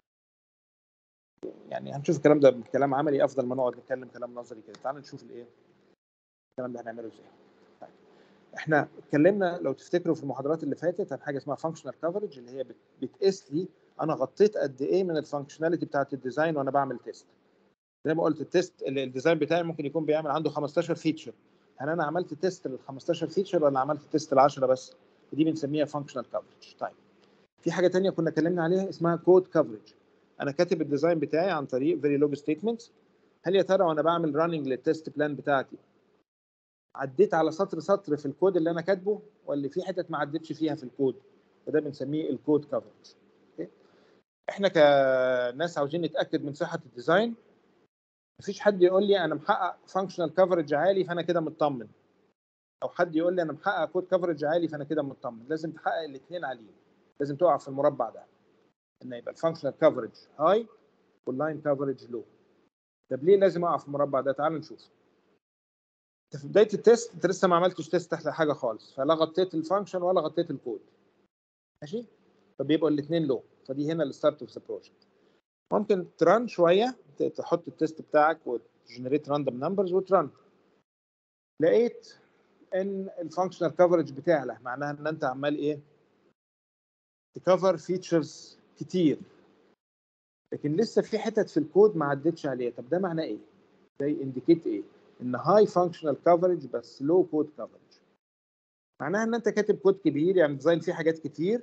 يعني هنشوف الكلام ده بكلام عملي افضل ما نقعد نتكلم كلام نظري كده تعالوا نشوف الايه الكلام ده هنعمله ازاي طيب. احنا اتكلمنا لو تفتكروا في المحاضرات اللي فاتت عن حاجه اسمها فانكشنال كفرج اللي هي بت- بتقيس لي انا غطيت قد ايه من الفانكشناليتي بتاعت الديزاين وانا بعمل تيست زي ما قلت التيست ال- الديزاين بتاعي ممكن يكون بيعمل عنده 15 فيتشر هل انا عملت تيست لل 15 فيتشر ولا عملت تيست ل 10 بس دي بنسميها فانكشنال كفرج طيب في حاجه تانية كنا اتكلمنا عليها اسمها كود كفرج انا كاتب الديزاين بتاعي عن طريق فيري لوج ستيتمنتس هل يا ترى وانا بعمل راننج للتيست بلان بتاعتي عديت على سطر سطر في الكود اللي انا كاتبه ولا في حتت ما عدتش فيها في الكود فده بنسميه الكود كفرج احنا كناس عاوزين نتاكد من صحه الديزاين مفيش حد يقول لي انا محقق فانكشنال كفرج عالي فانا كده مطمن او حد يقول لي انا محقق كود كفرج عالي فانا كده مطمن لازم تحقق الاثنين عاليين لازم تقع في المربع ده ان يبقى الفانكشنال كفرج هاي واللاين كفرج لو طب ليه لازم اقع في المربع ده تعالوا نشوف انت في بدايه التيست انت لسه ما عملتش تيست تحت حاجه خالص فلا غطيت الفانكشن ولا غطيت الكود ماشي فبيبقوا الاثنين لو فدي هنا الستارت اوف ذا بروجكت ممكن تران شويه ت- تحط التيست بتاعك وتجنريت راندوم نمبرز وتران لقيت ان الفانكشنال كفرج بتعلى معناها ان انت عمال ايه تكفر فيتشرز كتير لكن لسه في حتت في الكود ما عدتش عليها طب ده معناه ايه ده انديكيت ايه ان هاي فانكشنال كفرج بس لو كود كفرج معناها ان انت كاتب كود كبير يعني ديزاين فيه حاجات كتير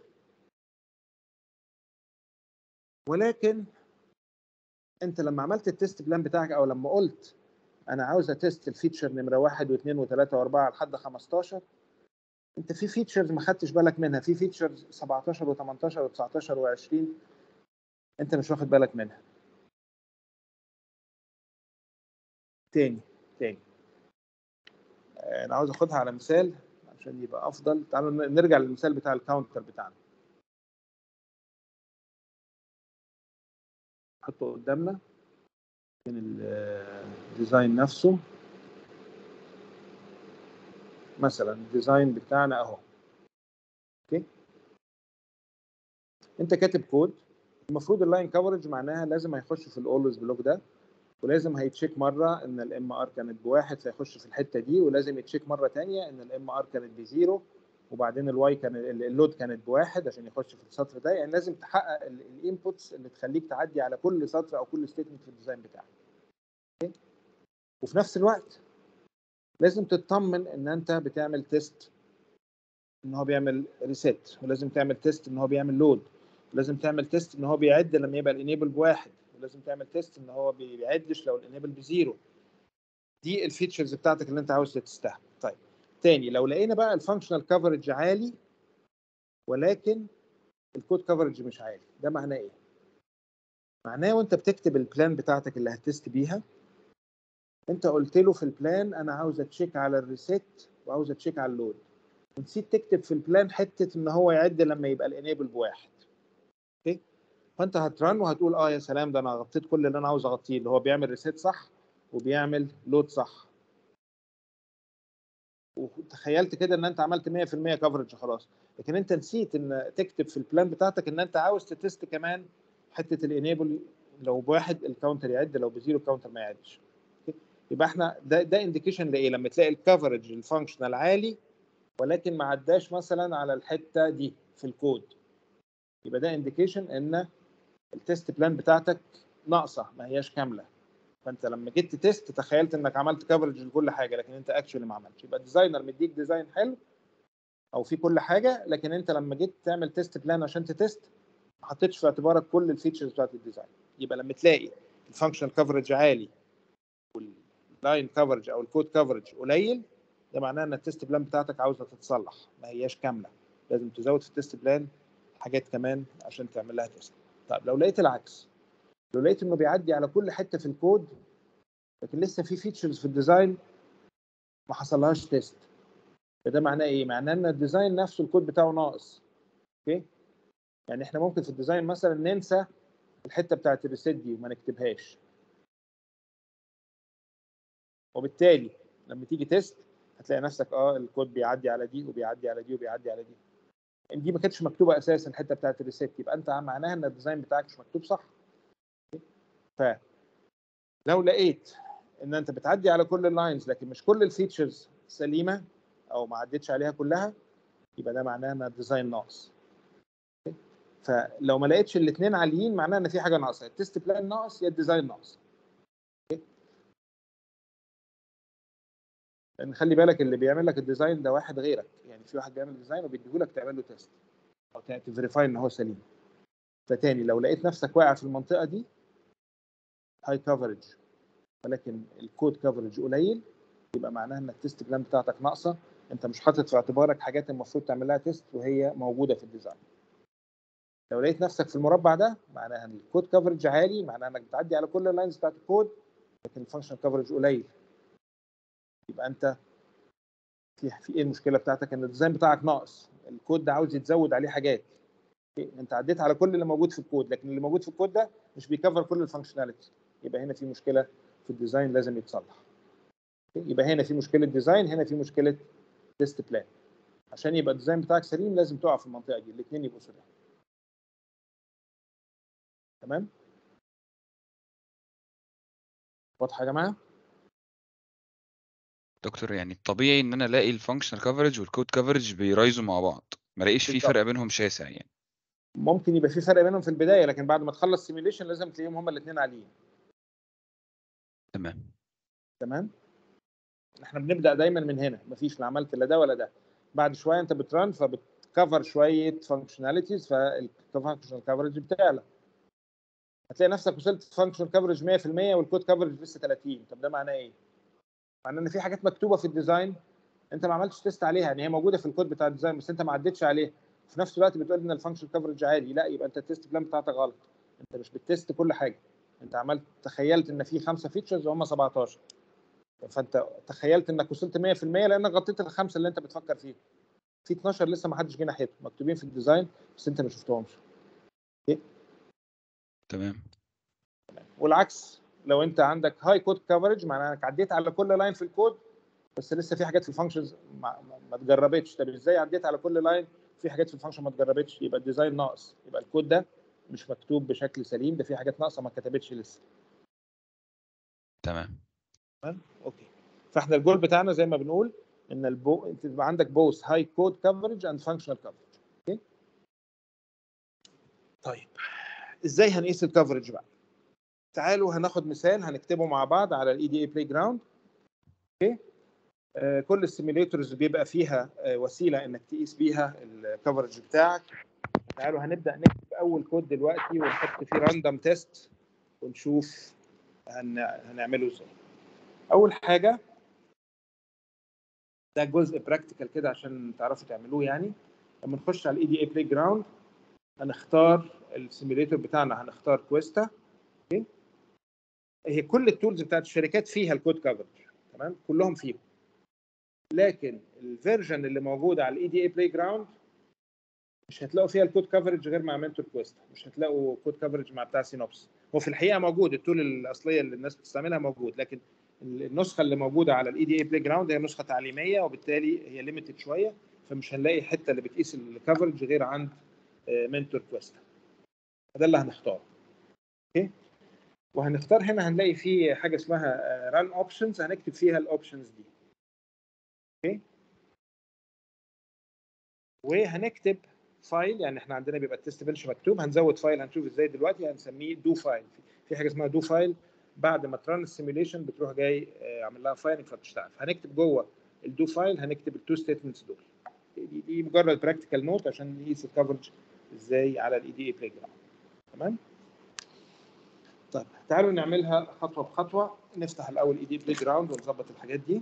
ولكن انت لما عملت التيست بلان بتاعك او لما قلت انا عاوز اتست الفيتشر نمره واحد واثنين وثلاثه واربعه لحد 15 انت في فيتشرز ما خدتش بالك منها في فيتشرز 17 و18 و19 و20 انت مش واخد بالك منها تاني تاني آه، انا عاوز اخدها على مثال عشان يبقى افضل تعالوا ن- نرجع للمثال بتاع الكاونتر بتاعنا نحطه قدامنا من الديزاين نفسه مثلا الديزاين بتاعنا اهو اوكي انت كاتب كود المفروض اللاين كفرج معناها لازم هيخش في الاولويز بلوك ده ولازم هيتشيك مره ان الام ار كانت بواحد فيخش في الحته دي ولازم يتشيك مره تانية ان الام ار كانت بزيرو وبعدين الواي كان ال- اللود كانت بواحد عشان يخش في السطر ده يعني لازم تحقق الانبوتس اللي تخليك تعدي على كل سطر او كل ستيتمنت في الديزاين بتاعك أوكي؟ وفي نفس الوقت لازم تطمن ان انت بتعمل تيست ان هو بيعمل ريسيت ولازم تعمل تيست ان هو بيعمل لود ولازم تعمل تيست ان هو بيعد لما يبقى الانيبل بواحد ولازم تعمل تيست ان هو بي- بيعدش لو الانيبل بزيرو دي الفيتشرز بتاعتك اللي انت عاوز تستها طيب تاني لو لقينا بقى الفانكشنال كفرج عالي ولكن الكود كفرج مش عالي ده معناه ايه معناه وانت بتكتب البلان بتاعتك اللي هتست بيها انت قلت له في البلان انا عاوز اتشيك على الريسيت وعاوز اتشيك على اللود ونسيت تكتب في البلان حته ان هو يعد لما يبقى الانيبل بواحد اوكي فانت هترن وهتقول اه يا سلام ده انا غطيت كل اللي انا عاوز اغطيه اللي هو بيعمل ريسيت صح وبيعمل لود صح وتخيلت كده ان انت عملت 100% كفرج خلاص لكن انت نسيت ان تكتب في البلان بتاعتك ان انت عاوز تتست كمان حته الانيبل لو بواحد الكاونتر يعد لو بزيرو الكاونتر ما يعدش أوكي؟ يبقى احنا ده ده انديكيشن لايه لما تلاقي الكفرج الفانكشنال عالي ولكن ما عداش مثلا على الحته دي في الكود يبقى ده انديكيشن ان التست بلان بتاعتك ناقصه ما هياش كامله فانت لما جيت تيست تخيلت انك عملت كفرج لكل حاجه لكن انت اكشولي ما عملتش يبقى الديزاينر مديك ديزاين حلو او في كل حاجه لكن انت لما جيت تعمل تيست بلان عشان تتست ما حطيتش في اعتبارك كل الفيتشرز بتاعت الديزاين يبقى لما تلاقي الفانكشنال كفرج عالي واللاين كفرج او الكود كفرج قليل ده معناه ان التيست بلان بتاعتك عاوزه تتصلح ما هياش كامله لازم تزود في التيست بلان حاجات كمان عشان تعمل لها تيست طيب لو لقيت العكس لو لقيت انه بيعدي على كل حته في الكود لكن لسه في فيتشرز في الديزاين ما حصلهاش تيست فده معناه ايه؟ معناه ان الديزاين نفسه الكود بتاعه ناقص اوكي؟ يعني احنا ممكن في الديزاين مثلا ننسى الحته بتاعت الريسيت دي وما نكتبهاش وبالتالي لما تيجي تيست هتلاقي نفسك اه الكود بيعدي على دي وبيعدي على دي وبيعدي على دي ان دي ما كانتش مكتوبه اساسا الحته بتاعت الريسيت يبقى انت معناها ان الديزاين بتاعك مش مكتوب صح ف لو لقيت ان انت بتعدي على كل اللاينز لكن مش كل الفيتشرز سليمه او ما عدتش عليها كلها يبقى ده معناه ان الديزاين ناقص فلو ما لقيتش الاثنين عاليين معناه ان في حاجه ناقصه التست بلان ناقص يا الديزاين ناقص لان خلي بالك اللي بيعمل لك الديزاين ده واحد غيرك يعني في واحد بيعمل ديزاين وبيديهولك تعمل له تيست او تفيريفاي ان هو سليم فتاني لو لقيت نفسك واقع في المنطقه دي هاي كفرج ولكن الكود كفرج قليل يبقى معناها ان التست بلان بتاعتك ناقصه انت مش حاطط في اعتبارك حاجات المفروض تعمل لها تيست وهي موجوده في الديزاين لو لقيت نفسك في المربع ده معناها ان الكود كفرج عالي معناها انك بتعدي على كل اللاينز بتاعت الكود لكن الفانكشن كفرج قليل يبقى انت في في ايه المشكله بتاعتك ان الديزاين بتاعك ناقص الكود ده عاوز يتزود عليه حاجات انت عديت على كل اللي موجود في الكود لكن اللي موجود في الكود ده مش بيكفر كل الفانكشناليتي يبقى هنا في مشكله في الديزاين لازم يتصلح يبقى هنا في مشكله ديزاين هنا في مشكله تيست بلان عشان يبقى الديزاين بتاعك سليم لازم تقع في المنطقه دي الاثنين يبقوا سليم تمام واضحه يا جماعه دكتور يعني الطبيعي ان انا الاقي الفانكشنال كفرج والكود كفرج بيرايزوا مع بعض ما الاقيش في بالظبط. فرق بينهم شاسع يعني ممكن يبقى في فرق بينهم في البدايه لكن بعد ما تخلص سيميليشن لازم تلاقيهم هما الاثنين عاليين تمام تمام احنا بنبدا دايما من هنا مفيش لا عملت لا ده ولا ده بعد شويه انت بترن فبتكفر شويه فانكشناليتيز فالفانكشنال كفرج بتعلى هتلاقي نفسك وصلت فانكشنال كفرج 100% والكود كفرج لسه 30 طب ده معناه ايه؟ معناه ان في حاجات مكتوبه في الديزاين انت ما عملتش تيست عليها يعني هي موجوده في الكود بتاع الديزاين بس انت ما عدتش عليها في نفس الوقت بتقول ان الفانكشن كفرج عالي لا يبقى انت التيست بلان بتاعتك غلط انت مش بتست كل حاجه انت عملت تخيلت ان في خمسه فيتشرز وهم 17 فانت تخيلت انك وصلت 100% لانك غطيت الخمسه اللي انت بتفكر فيها في 12 لسه ما حدش جه ناحيتهم مكتوبين في الديزاين بس انت ما شفتهمش تمام والعكس لو انت عندك هاي كود كفرج معناها انك عديت على كل لاين في الكود بس لسه في حاجات في الفانكشنز ما, ما, ما اتجربتش طب ازاي عديت على كل لاين في حاجات في الفانكشن ما اتجربتش يبقى الديزاين ناقص يبقى الكود ده مش مكتوب بشكل سليم ده في حاجات ناقصه ما اتكتبتش لسه تمام اوكي فاحنا الجول بتاعنا زي ما بنقول ان البو انت تبقى عندك بوث هاي كود كفرج اند فانكشنال كفرج اوكي طيب ازاي هنقيس الكفرج بقى تعالوا هناخد مثال هنكتبه مع بعض على الاي دي اي بلاي جراوند اوكي آه كل السيميليتورز بيبقى فيها آه وسيله انك تقيس بيها الكفرج بتاعك تعالوا هنبدا نكتب اول كود دلوقتي ونحط فيه راندوم تيست ونشوف هن... هنعمله ازاي اول حاجه ده جزء براكتيكال كده عشان تعرفوا تعملوه يعني لما نخش على الاي دي اي بلاي جراوند هنختار السيميليتور بتاعنا هنختار كويستا اوكي هي كل التولز بتاعت الشركات فيها الكود كفرج تمام كلهم فيهم لكن الفيرجن اللي موجوده على الاي دي اي بلاي جراوند مش هتلاقوا فيها الكود كفرج غير مع منتور كويستا مش هتلاقوا كود كفرج مع بتاع سينوبس هو في الحقيقه موجود التول الاصليه اللي الناس بتستعملها موجود لكن النسخه اللي موجوده على الاي دي اي بلاي جراوند هي نسخه تعليميه وبالتالي هي ليميتد شويه فمش هنلاقي الحته اللي بتقيس الكفرج غير عند منتور كويستا ده اللي هنختاره اوكي وهنختار هنا هنلاقي فيه حاجه اسمها ران اوبشنز هنكتب فيها الاوبشنز دي اوكي وهنكتب فايل يعني احنا عندنا بيبقى التست بنش مكتوب هنزود فايل هنشوف ازاي دلوقتي هنسميه دو فايل في حاجه اسمها دو فايل بعد ما تران السيميوليشن بتروح جاي آه، عامل لها فايلنج فبتشتغل هنكتب جوه الدو فايل هنكتب التو ستيتمنتس دول دي, دي مجرد براكتيكال نوت عشان نقيس الكفرج ازاي على الاي دي اي بلاي جراوند تمام طيب تعالوا نعملها خطوه بخطوه نفتح الاول اي دي بلاي جراوند ونظبط الحاجات دي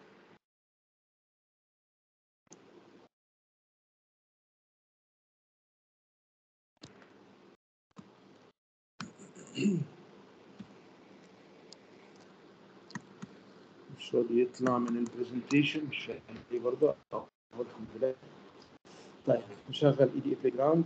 مش راضي يطلع من البرزنتيشن مش فاهم ايه برضه اه هو الحمد لله طيب نشغل اي دي بلاي جراوند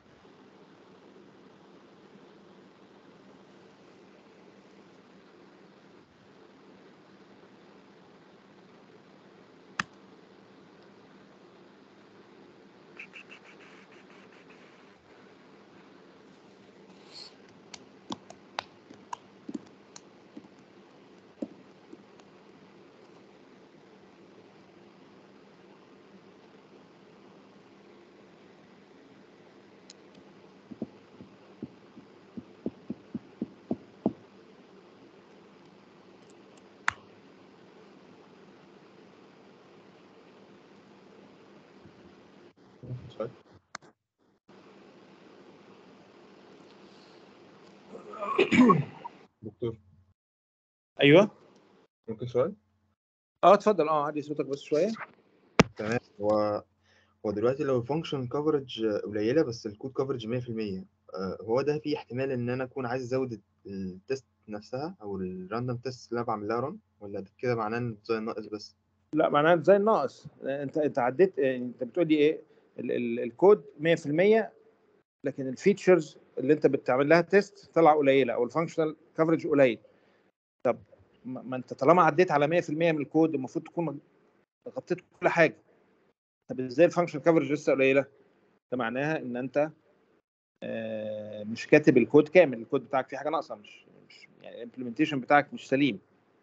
سؤال دكتور ايوه ممكن سؤال اه اتفضل اه عادي صوتك بس شويه تمام هو هو دلوقتي لو الفانكشن كفرج قليله بس الكود كفرج 100% آه، هو ده في احتمال ان انا اكون عايز ازود التست نفسها او الراندوم تيست اللي انا بعملها ران ولا ده كده معناه ان الديزاين ناقص بس لا معناها زي الناقص انت انت عديت انت بتقول لي ايه ال- ال- الكود 100% لكن الفيتشرز اللي انت بتعمل لها تيست طلع قليله او الفانكشنال كفرج قليل طب ما ما انت طالما عديت على 100% من الكود المفروض تكون غطيت كل حاجه طب ازاي الفانكشنال كفرج لسه قليله ده معناها ان انت آه، مش كاتب الكود كامل الكود بتاعك فيه حاجه ناقصه مش مش يعني الامبلمنتيشن بتاعك مش سليم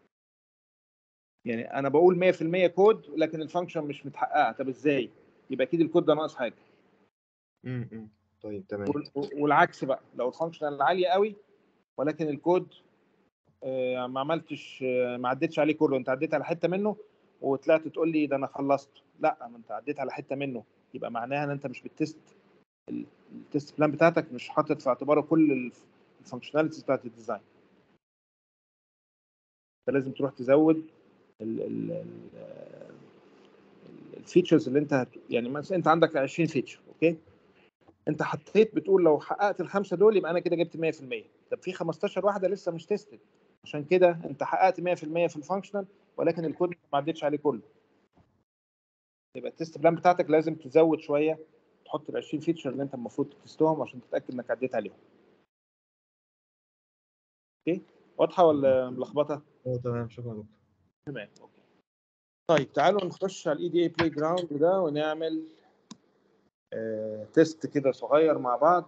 يعني انا بقول 100% كود لكن الفانكشن مش متحققه طب ازاي يبقى اكيد الكود ده ناقص حاجه امم طيب تمام وال- والعكس بقى لو الفانكشن عاليه قوي ولكن الكود آه، ما عملتش آه، ما عدتش عليه كله انت عديت على حته منه وطلعت تقول لي ده انا خلصت لا ما انت عديت على حته منه يبقى معناها ان انت مش بتست ال- التست بلان بتاعتك مش حاطط في اعتباره كل الفانكشناليتيز بتاعت الديزاين فلازم تروح تزود الفيتشرز اللي انت هت... يعني مثلا انت عندك 20 فيتشر اوكي انت حطيت بتقول لو حققت الخمسه دول يبقى انا كده جبت 100% طب في 15 واحده لسه مش تيستد عشان كده انت حققت 100% في الفانكشنال ولكن الكود ما عدتش عليه كله يبقى التست بلان بتاعتك لازم تزود شويه تحط ال 20 فيتشر اللي انت المفروض تستهم عشان تتاكد انك عديت عليهم اوكي واضحه ولا ملخبطه اه تمام شكرا يا دكتور تمام اوكي طيب تعالوا نخش على الاي دي اي بلاي جراوند ده ونعمل آه تيست كده صغير مع بعض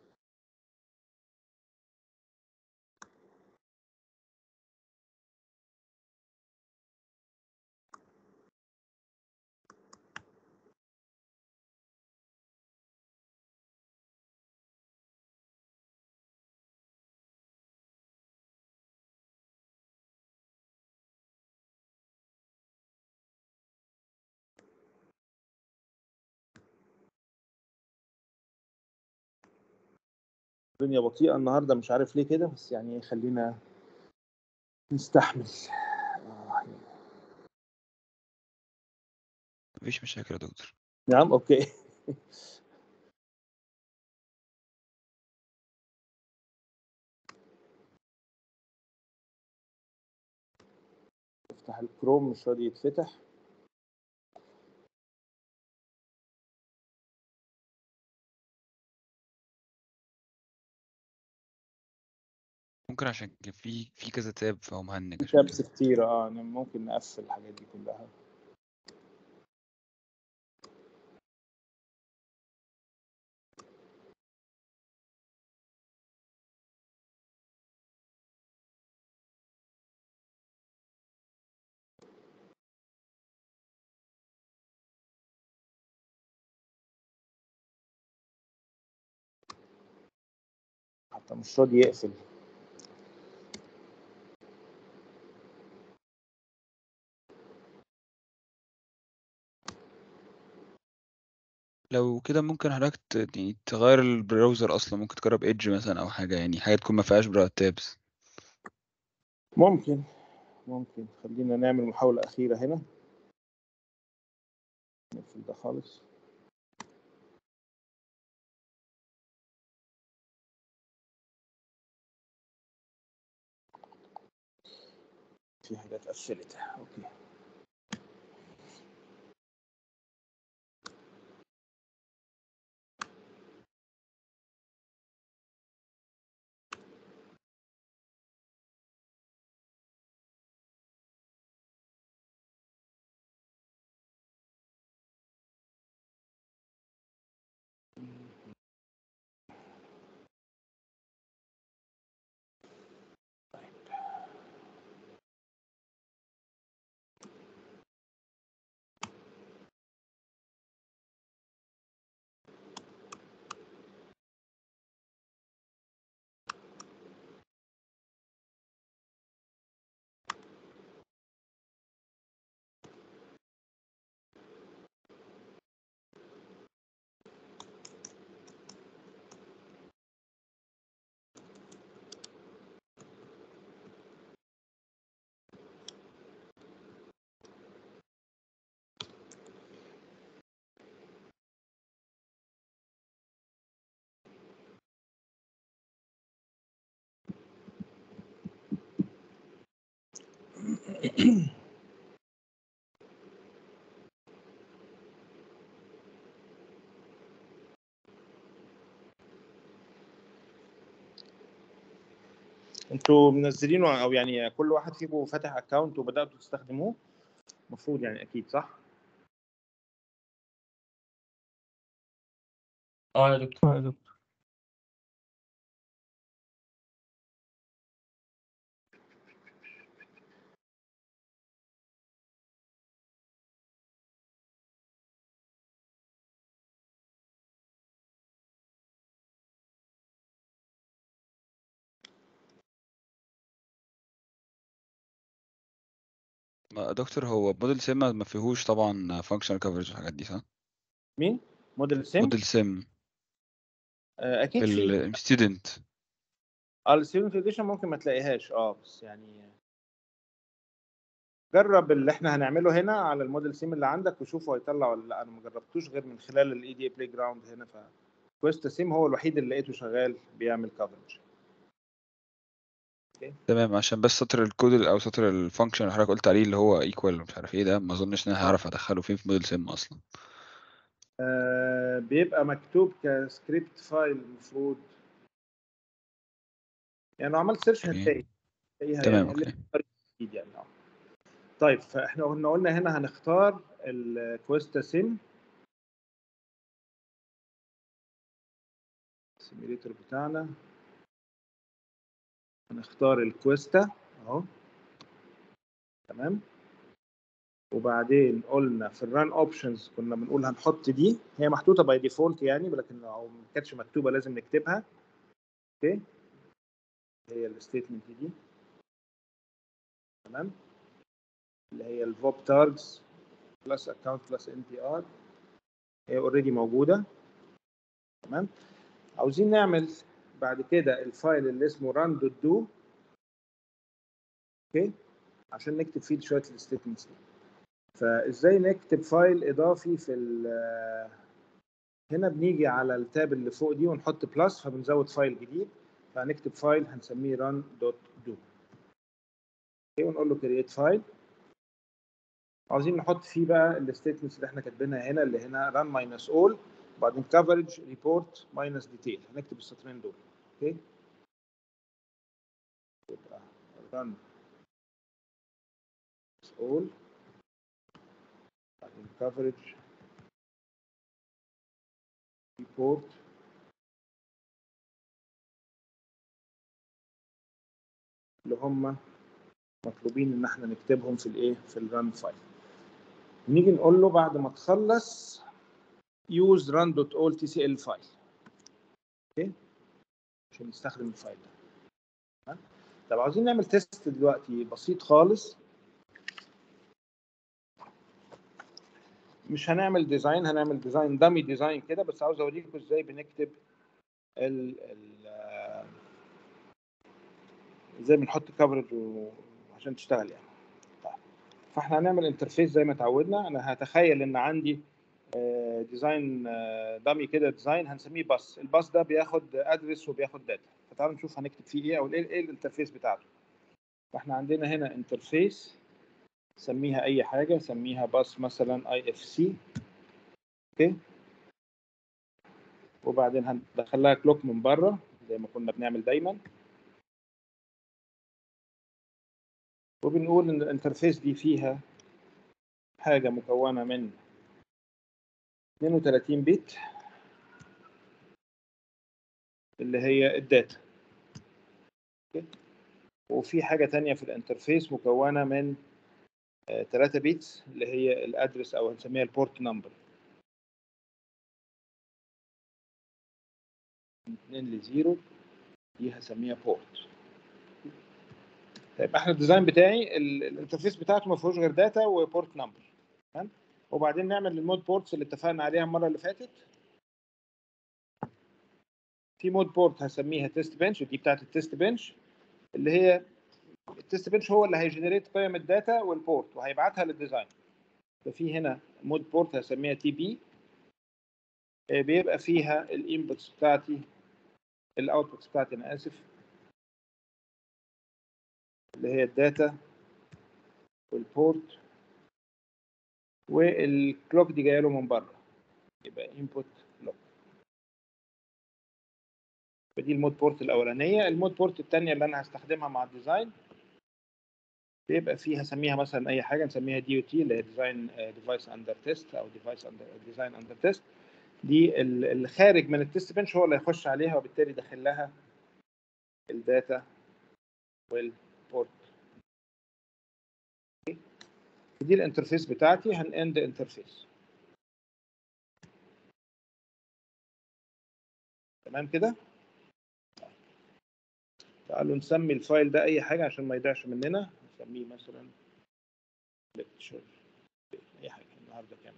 الدنيا بطيئة النهاردة مش عارف ليه كده بس يعني خلينا نستحمل آه، مفيش مشاكل يا دكتور نعم اوكي افتح الكروم مش راضي يتفتح ممكن عشان كان في في كذا تاب فهو مهنج عشان تابس كده كتير اه يعني ممكن نقفل الحاجات دي كلها حتى مش راضي يقفل لو كده ممكن حضرتك ت- يعني تغير البراوزر اصلا ممكن تجرب ايدج مثلا او حاجه يعني حاجه تكون ما فيهاش براءة تابس ممكن ممكن خلينا نعمل محاولة أخيرة هنا نقفل ده خالص في حاجات قفلت اوكي انتوا منزلينه او يعني كل واحد فيكم فاتح اكونت وبداتوا تستخدموه المفروض يعني اكيد صح اه يا دكتور اه يا دكتور ما- دكتور هو موديل سيم ما فيهوش طبعا فانكشنال كفرج والحاجات دي صح مين موديل سيم موديل سيم آه اكيد في في الستودنت اه الستودنت اديشن ممكن ما تلاقيهاش اه بس يعني جرب اللي احنا هنعمله هنا على الموديل سيم اللي عندك وشوفه هيطلع ولا لا انا ما جربتوش غير من خلال الاي دي بلاي جراوند هنا ف كويستا سيم هو الوحيد اللي لقيته شغال بيعمل كفرج تمام عشان بس سطر الكود او سطر الفانكشن اللي حضرتك قلت عليه اللي هو ايكوال مش عارف ايه ده ما اظنش ان انا هعرف ادخله فين في موديل سيم اصلا آه بيبقى مكتوب كسكريبت فايل المفروض يعني لو عملت سيرش اوكي. هتلاقي هتلاقيها تمام يعني اوكي اكيد يعني اه طيب فاحنا كنا قلنا هنا هنختار الكويستا سيم السيميليتور بتاعنا هنختار الكويستا اهو تمام وبعدين قلنا في الران اوبشنز كنا بنقول هنحط دي هي محطوطه باي ديفولت يعني ولكن لو ما كانتش مكتوبه لازم نكتبها اوكي هي الستيتمنت دي تمام اللي هي الفوب تارجز بلس اكونت بلس ان بي ار هي اوريدي موجوده تمام عاوزين نعمل بعد كده الفايل اللي اسمه run دوت دو اوكي عشان نكتب فيه شويه الستيتمنتس دي فازاي نكتب فايل اضافي في ال- هنا بنيجي على التاب اللي فوق دي ونحط بلس فبنزود فايل جديد فهنكتب فايل هنسميه run دوت دو اوكي ونقول له create فايل عاوزين نحط فيه بقى الستيتمنتس اللي احنا كاتبينها هنا اللي هنا run minus all وبعدين coverage report minus detail هنكتب السطرين دول اوكي يبقى run minus all بعدين coverage report اللي هم مطلوبين ان احنا نكتبهم في الايه في الران فايل نيجي نقول له بعد ما تخلص use run.all tcl فايل اوكي عشان نستخدم الفايل ده تمام؟ طب عاوزين نعمل تيست دلوقتي بسيط خالص مش هنعمل ديزاين هنعمل ديزاين دامي ديزاين كده بس عاوز اوريكم ازاي بنكتب ال ال آه، ازاي بنحط كفرج عشان تشتغل يعني طيب فاحنا هنعمل انترفيس زي ما اتعودنا انا هتخيل ان عندي آه، ديزاين آه، دامي كده ديزاين هنسميه باص الباص ده بياخد ادرس وبياخد داتا فتعالوا نشوف هنكتب فيه ايه او ايه إيه الانترفيس بتاعته فاحنا عندنا هنا انترفيس سميها اي حاجه سميها باص مثلا اي اف سي اوكي وبعدين هندخل لها كلوك من بره زي ما كنا بنعمل دايما وبنقول ان الانترفيس دي فيها حاجه مكونه من 32 بت اللي هي الداتا أوكي؟ وفي حاجه تانية في الانترفيس مكونه من 3 بيتس اللي هي الادرس او هنسميها البورت نمبر 2 ل 0 دي هسميها بورت طيب احنا الديزاين بتاعي ال- الانترفيس بتاعته ما فيهوش غير داتا وبورت نمبر تمام وبعدين نعمل المود بورتس اللي اتفقنا عليها المره اللي فاتت في مود بورت هسميها تيست بنش ودي بتاعت التيست بنش اللي هي التيست بنش هو اللي هيجنريت قيم الداتا والبورت وهيبعتها للديزاين ففي هنا مود بورت هسميها تي بي بيبقى فيها الانبوتس بتاعتي الاوتبوتس بتاعتي انا اسف اللي هي الداتا والبورت والكلوك دي جايه له من بره يبقى انبوت كلوك فدي المود بورت الاولانيه المود بورت الثانيه اللي انا هستخدمها مع الديزاين بيبقى فيها هسميها مثلا اي حاجه نسميها دي او تي اللي هي ديزاين ديفايس اندر تيست او ديفايس اندر ديزاين اندر تيست دي ال- اللي خارج من التيست بنش هو اللي هيخش عليها وبالتالي داخل لها الداتا والبورت دي الانترفيس بتاعتي هنأند انترفيس تمام كده تعالوا نسمي الفايل ده اي حاجه عشان ما يضيعش مننا نسميه مثلا lecture اي حاجه النهارده كام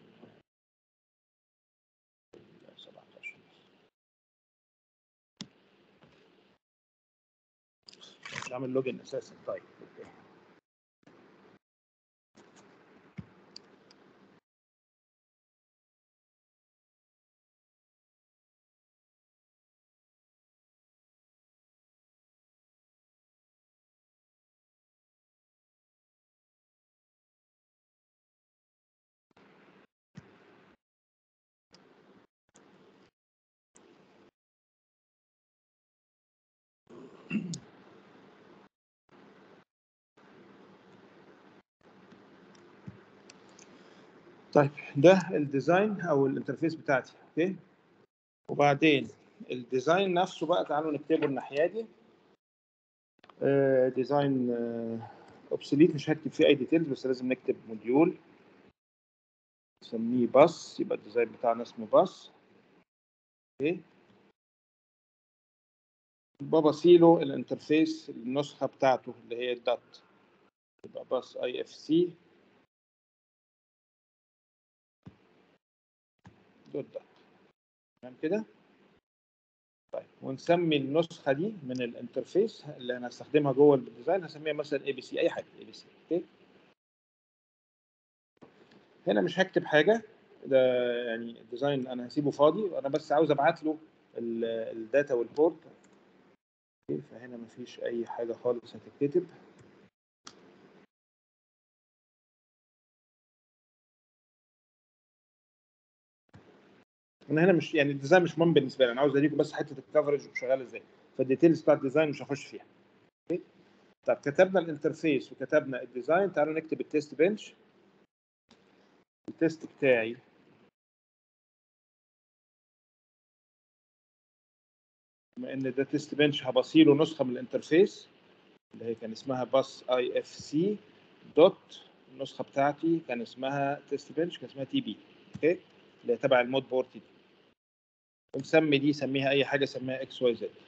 17 مش عامل لوجن اساسا طيب اوكي طيب ده الديزاين او الانترفيس بتاعتي اوكي وبعدين الديزاين نفسه بقى تعالوا نكتبه الناحيه دي آه، ديزاين اوبسوليت مش هكتب فيه اي ديتيلز بس لازم نكتب موديول نسميه باص يبقى الديزاين بتاعنا اسمه باص اوكي ببصيله الانترفيس النسخه بتاعته اللي هي الدات يبقى باص اي اف سي دوت دات تمام كده طيب ونسمي النسخه دي من الانترفيس اللي انا هستخدمها جوه الديزاين هسميها مثلا اي بي سي اي حاجه اي بي سي اوكي هنا مش هكتب حاجه ده يعني الديزاين انا هسيبه فاضي انا بس عاوز ابعت له ال- الداتا والبورت أوكي، فهنا مفيش اي حاجه خالص هتتكتب انا هنا مش يعني الديزاين مش مهم بالنسبه لي انا عاوز اديكم بس حته الكفرج وشغال ازاي فالديتيلز بتاع الديزاين مش هخش فيها اوكي طب كتبنا الانترفيس وكتبنا الديزاين تعالوا نكتب التيست بنش التيست بتاعي بما ان ده تيست بنش هبصيله نسخه من الانترفيس اللي هي كان اسمها باس اي اف سي دوت النسخه بتاعتي كان اسمها تيست بنش كان اسمها تي بي اوكي اللي هي تبع المود بورت دي ونسمي دي سميها اي حاجه سميها اكس واي زد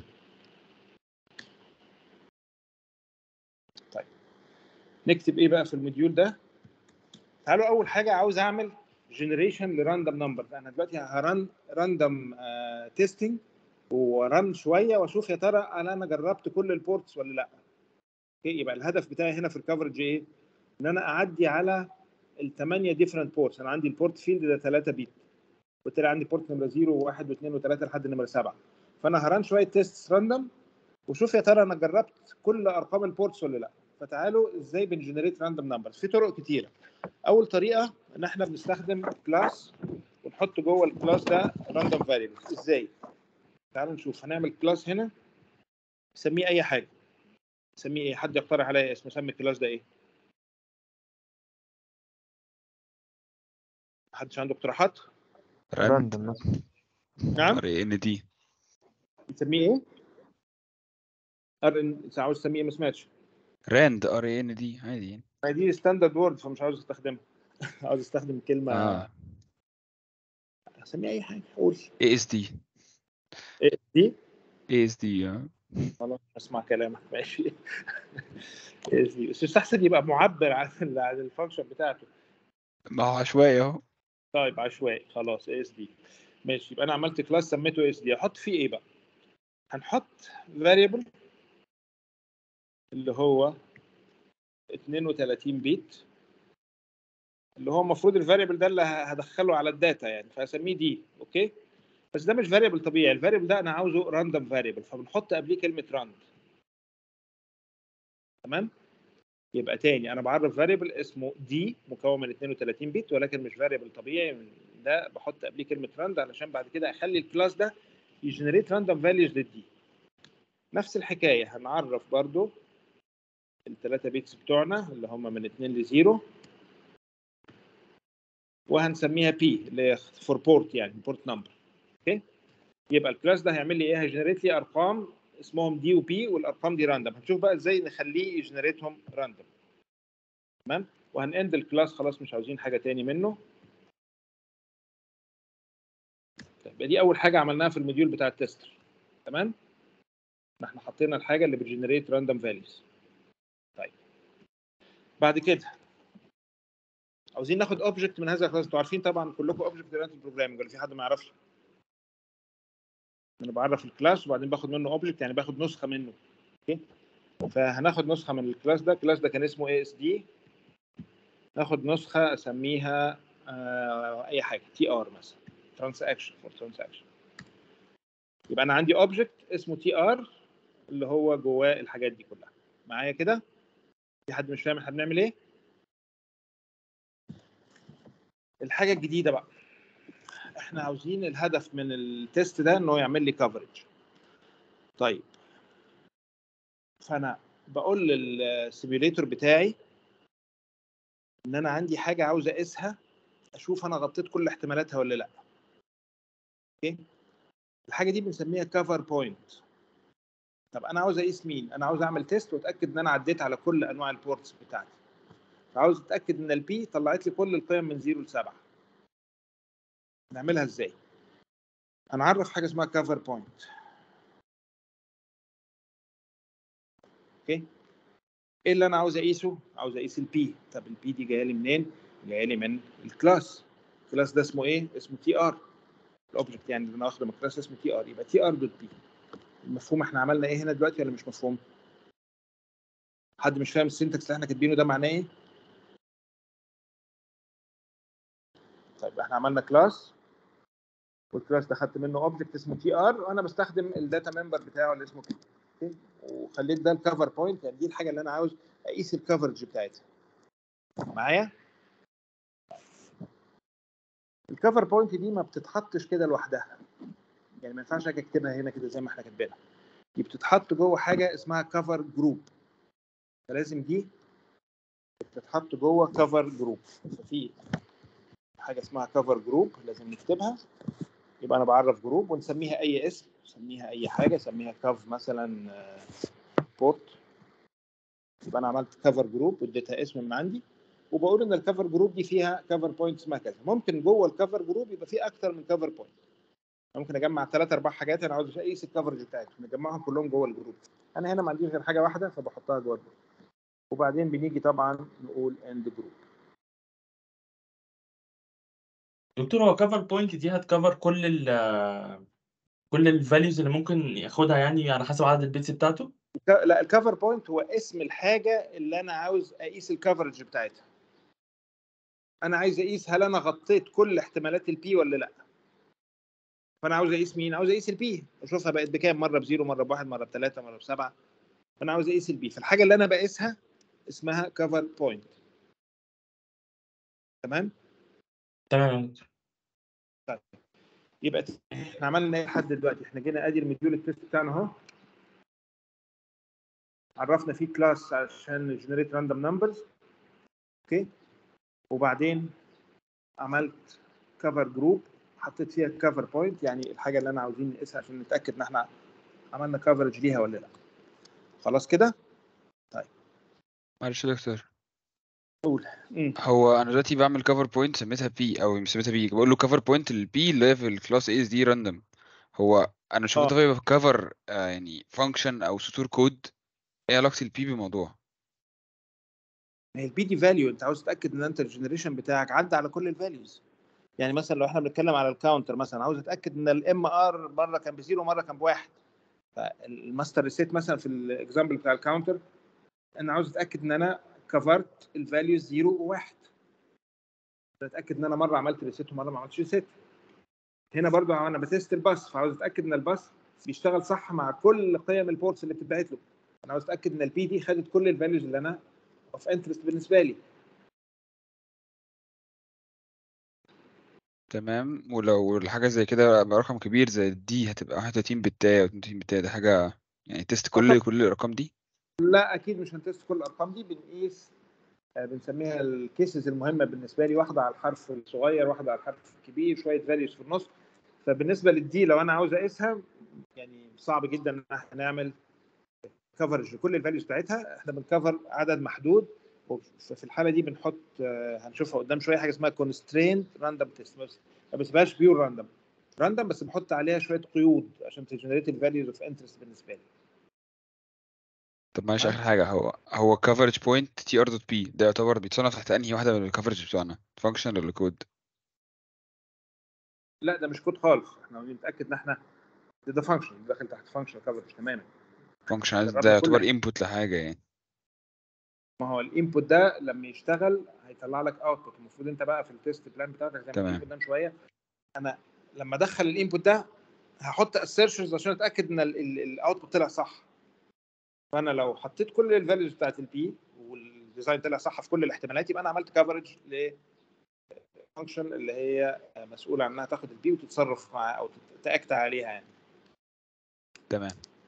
طيب نكتب ايه بقى في الموديول ده تعالوا اول حاجه عاوز اعمل جنريشن لراندوم نمبر انا دلوقتي هرن راندوم تيستنج ورن شويه واشوف يا ترى انا انا جربت كل البورتس ولا لا اوكي يبقى الهدف بتاعي هنا في الكفرج ايه ان انا اعدي على الثمانيه ديفرنت بورتس انا عندي البورت فيلد ده 3 بيت وبالتالي عندي بورت نمره 0 و1 و2 و3 لحد نمره 7 فانا هران شويه تيست راندوم وشوف يا ترى انا جربت كل ارقام البورتس ولا لا فتعالوا ازاي بنجنريت راندوم نمبرز في طرق كتيره اول طريقه ان احنا بنستخدم كلاس ونحط جوه الكلاس ده راندوم فاريبلز ازاي تعالوا نشوف هنعمل كلاس هنا نسميه اي حاجه نسميه ايه حد يقترح عليا اسم نسمي الكلاس ده ايه محدش عنده اقتراحات راند راندوم مثلا نعم ار ان دي نسميه ايه ار ان عاوز تسميه إيه؟ ما سمعتش راند ار ان دي عادي يعني ما دي ستاندرد وورد فمش عاوز استخدمها عاوز استخدم كلمه اه اسميه اي حاجه قول اي اس دي إيه دي اي اس دي اه خلاص اسمع كلامك ماشي إيه دي بس يستحسن يبقى معبر عن ال- عن الفانكشن بتاعته ما هو عشوائي اهو طيب عشوائي خلاص اس دي ماشي يبقى انا عملت كلاس سميته اس دي احط فيه ايه بقى هنحط فاريبل اللي هو 32 بيت اللي هو المفروض الفاريبل ده اللي ه- هدخله على الداتا يعني فهسميه دي اوكي بس ده مش فاريبل طبيعي الفاريبل ده انا عاوزه راندوم فاريبل فبنحط قبليه كلمه راند تمام يبقى تاني انا بعرف فاريبل اسمه دي مكون من 32 بت ولكن مش فاريبل طبيعي ده بحط قبليه كلمه راند علشان بعد كده اخلي الكلاس ده يجنريت راندوم فاليوز للدي نفس الحكايه هنعرف برضو الثلاثه بيتس بتوعنا اللي هم من 2 ل 0 وهنسميها بي اللي هي فور بورت يعني بورت نمبر اوكي يبقى الكلاس ده هيعمل لي ايه هيجنريت لي ارقام اسمهم دي وبي والارقام دي راندوم هنشوف بقى ازاي نخليه يجنريتهم راندوم تمام وهنند الكلاس خلاص مش عاوزين حاجه تاني منه طيب يبقى دي اول حاجه عملناها في الموديول بتاع التستر تمام إن احنا حطينا الحاجه اللي بتجنريت راندوم فاليوز طيب بعد كده عاوزين ناخد اوبجكت من هذا الكلاس انتوا عارفين طبعا كلكم اوبجكت اورينتد بروجرامنج ولا في حد ما يعرفش انا بعرف الكلاس وبعدين باخد منه اوبجكت يعني باخد نسخه منه اوكي فهناخد نسخه من الكلاس ده الكلاس ده كان اسمه اي اس دي ناخد نسخه اسميها آه اي حاجه تي ار مثلا ترانزاكشن فور ترانزاكشن يبقى انا عندي اوبجكت اسمه تي ار اللي هو جواه الحاجات دي كلها معايا كده في حد مش فاهم احنا بنعمل ايه الحاجه الجديده بقى احنا عاوزين الهدف من التيست ده انه يعمل لي كفرج طيب فانا بقول للسيميوليتور بتاعي ان انا عندي حاجه عاوز اقيسها اشوف انا غطيت كل احتمالاتها ولا لا اوكي الحاجه دي بنسميها كفر بوينت طب انا عاوز اقيس مين انا عاوز اعمل تيست واتاكد ان انا عديت على كل انواع البورتس بتاعتي فعاوز اتاكد ان البي طلعت لي كل القيم من 0 ل 7 نعملها ازاي هنعرف حاجه اسمها كفر بوينت اوكي ايه اللي انا عاوز اقيسه عاوز اقيس البي طب البي دي جايه لي منين جايه لي من الكلاس الكلاس ده اسمه ايه اسمه تي ار الاوبجكت يعني اللي انا واخده من الكلاس اسمه تي ار يبقى تي ار دوت بي المفهوم احنا عملنا ايه هنا دلوقتي ولا مش مفهوم حد مش فاهم السنتكس اللي احنا كاتبينه ده معناه ايه طيب احنا عملنا كلاس والكلاس ده خدت منه اوبجكت اسمه تي ار وانا بستخدم الداتا ممبر بتاعه اللي اسمه كده اوكي وخليت ده الكفر بوينت يعني دي الحاجه اللي انا عاوز اقيس الكفرج بتاعتها معايا الكفر بوينت دي ما بتتحطش كده لوحدها يعني ما ينفعش اجي اكتبها هنا كده زي ما احنا كاتبينها دي بتتحط جوه حاجه اسمها كفر جروب فلازم دي بتتحط جوه كفر جروب ففي حاجه اسمها كفر جروب لازم نكتبها يبقى انا بعرف جروب ونسميها اي اسم نسميها اي حاجه سميها كاف مثلا بورت يبقى انا عملت كفر جروب واديتها اسم من عندي وبقول ان الكفر جروب دي فيها كفر بوينت اسمها كذا ممكن جوه الكفر جروب يبقى في اكتر من كفر بوينت ممكن اجمع ثلاث اربع حاجات انا عاوز اقيس الكفرج بتاعتهم نجمعهم كلهم جوه الجروب انا هنا ما عنديش غير حاجه واحده فبحطها جوه الجروب وبعدين بنيجي طبعا نقول اند جروب دكتور هو كفر بوينت دي هتكفر كل ال كل الفاليوز اللي ممكن ياخدها يعني على حسب عدد البيتس بتاعته لا الكفر بوينت هو اسم الحاجه اللي انا عاوز اقيس الكفرج بتاعتها انا عايز اقيس هل انا غطيت كل احتمالات البي ولا لا فانا عاوز اقيس مين عاوز اقيس البي اشوفها بقت بكام مره بزيرو مره بواحد مره بثلاثه مره بسبعه فانا عاوز اقيس البي فالحاجه اللي انا بقيسها اسمها كفر بوينت تمام تمام يا دكتور يبقى احنا عملنا ايه لحد دلوقتي احنا جينا ادي المديول التست بتاعنا اهو عرفنا فيه كلاس عشان نجنريت راندوم نمبرز اوكي وبعدين عملت كفر جروب حطيت فيها كفر بوينت يعني الحاجه اللي انا عاوزين نقيسها عشان نتاكد ان احنا عملنا كفرج ليها ولا لا خلاص كده معلش يا دكتور قول مم. هو انا دلوقتي بعمل كفر بوينت سميتها بي او سميتها بي بقول له كفر بوينت البي اللي هي في الكلاس اس دي راندوم هو انا مش اه. متفق يبقى كفر يعني فانكشن او سطور كود ايه علاقه البي بالموضوع ما هي البي دي فاليو انت عاوز تتاكد ان انت الجنريشن بتاعك عدى على كل الفاليوز يعني مثلا لو احنا بنتكلم على الكاونتر مثلا عاوز اتاكد ان الام ار مره كان بزيرو ومره كان بواحد فالماستر ريسيت مثلا في الاكزامبل بتاع الكاونتر انا عاوز اتاكد ان انا كفرت الفاليوز زيرو وواحد اتاكد ان انا مره عملت ريسيت ومره ما عملتش ريسيت هنا برضو انا بتست الباص فعاوز اتاكد ان الباص بيشتغل صح مع كل قيم البورتس اللي بتتبعت له انا عاوز اتاكد ان البي دي خدت كل الفاليوز اللي انا اوف انترست بالنسبه لي تمام ولو الحاجه زي كده بقى رقم كبير زي دي هتبقى 31 بتاية او 32 بتاية ده حاجه يعني تيست كل كل الارقام دي لا اكيد مش هنتست كل الارقام دي بنقيس آه، بنسميها الكيسز المهمه بالنسبه لي واحده على الحرف الصغير واحده على الحرف الكبير شويه فاليوز في النص فبالنسبه للدي لو انا عاوز اقيسها يعني صعب جدا ان احنا نعمل كفرج لكل الفاليوز بتاعتها احنا بنكفر عدد محدود وفي الحاله دي بنحط آه، هنشوفها قدام شويه حاجه اسمها كونستريند راندوم تيست ما بسيبهاش بيور راندوم راندوم بس بحط عليها شويه قيود عشان تجنريت الفاليوز اوف انترست بالنسبه لي طب معلش آه. اخر حاجه هو هو coverage point تي ار دوت بي ده يعتبر بيتصنف تحت انهي واحده من الكفرج بتوعنا فانكشن ولا كود لا ده مش كود خالص احنا بنتاكد ان احنا ده, ده فانكشن داخل تحت فانكشن كفرج تماما فانكشن جربنا ده كل يعتبر حاجة. انبوت لحاجه يعني ما هو الانبوت ده لما يشتغل هيطلع لك اوتبوت المفروض انت بقى في التيست بلان بتاعتك زي ما تمام. قلت قدام شويه انا لما ادخل الانبوت ده هحط assertions عشان اتاكد ان الاوتبوت طلع صح فانا لو حطيت كل الفاليوز بتاعت البي والديزاين طلع صح في كل الاحتمالات يبقى انا عملت كفرج لفانكشن اللي هي مسؤوله عنها تاخد البي وتتصرف مع او تاكت عليها يعني تمام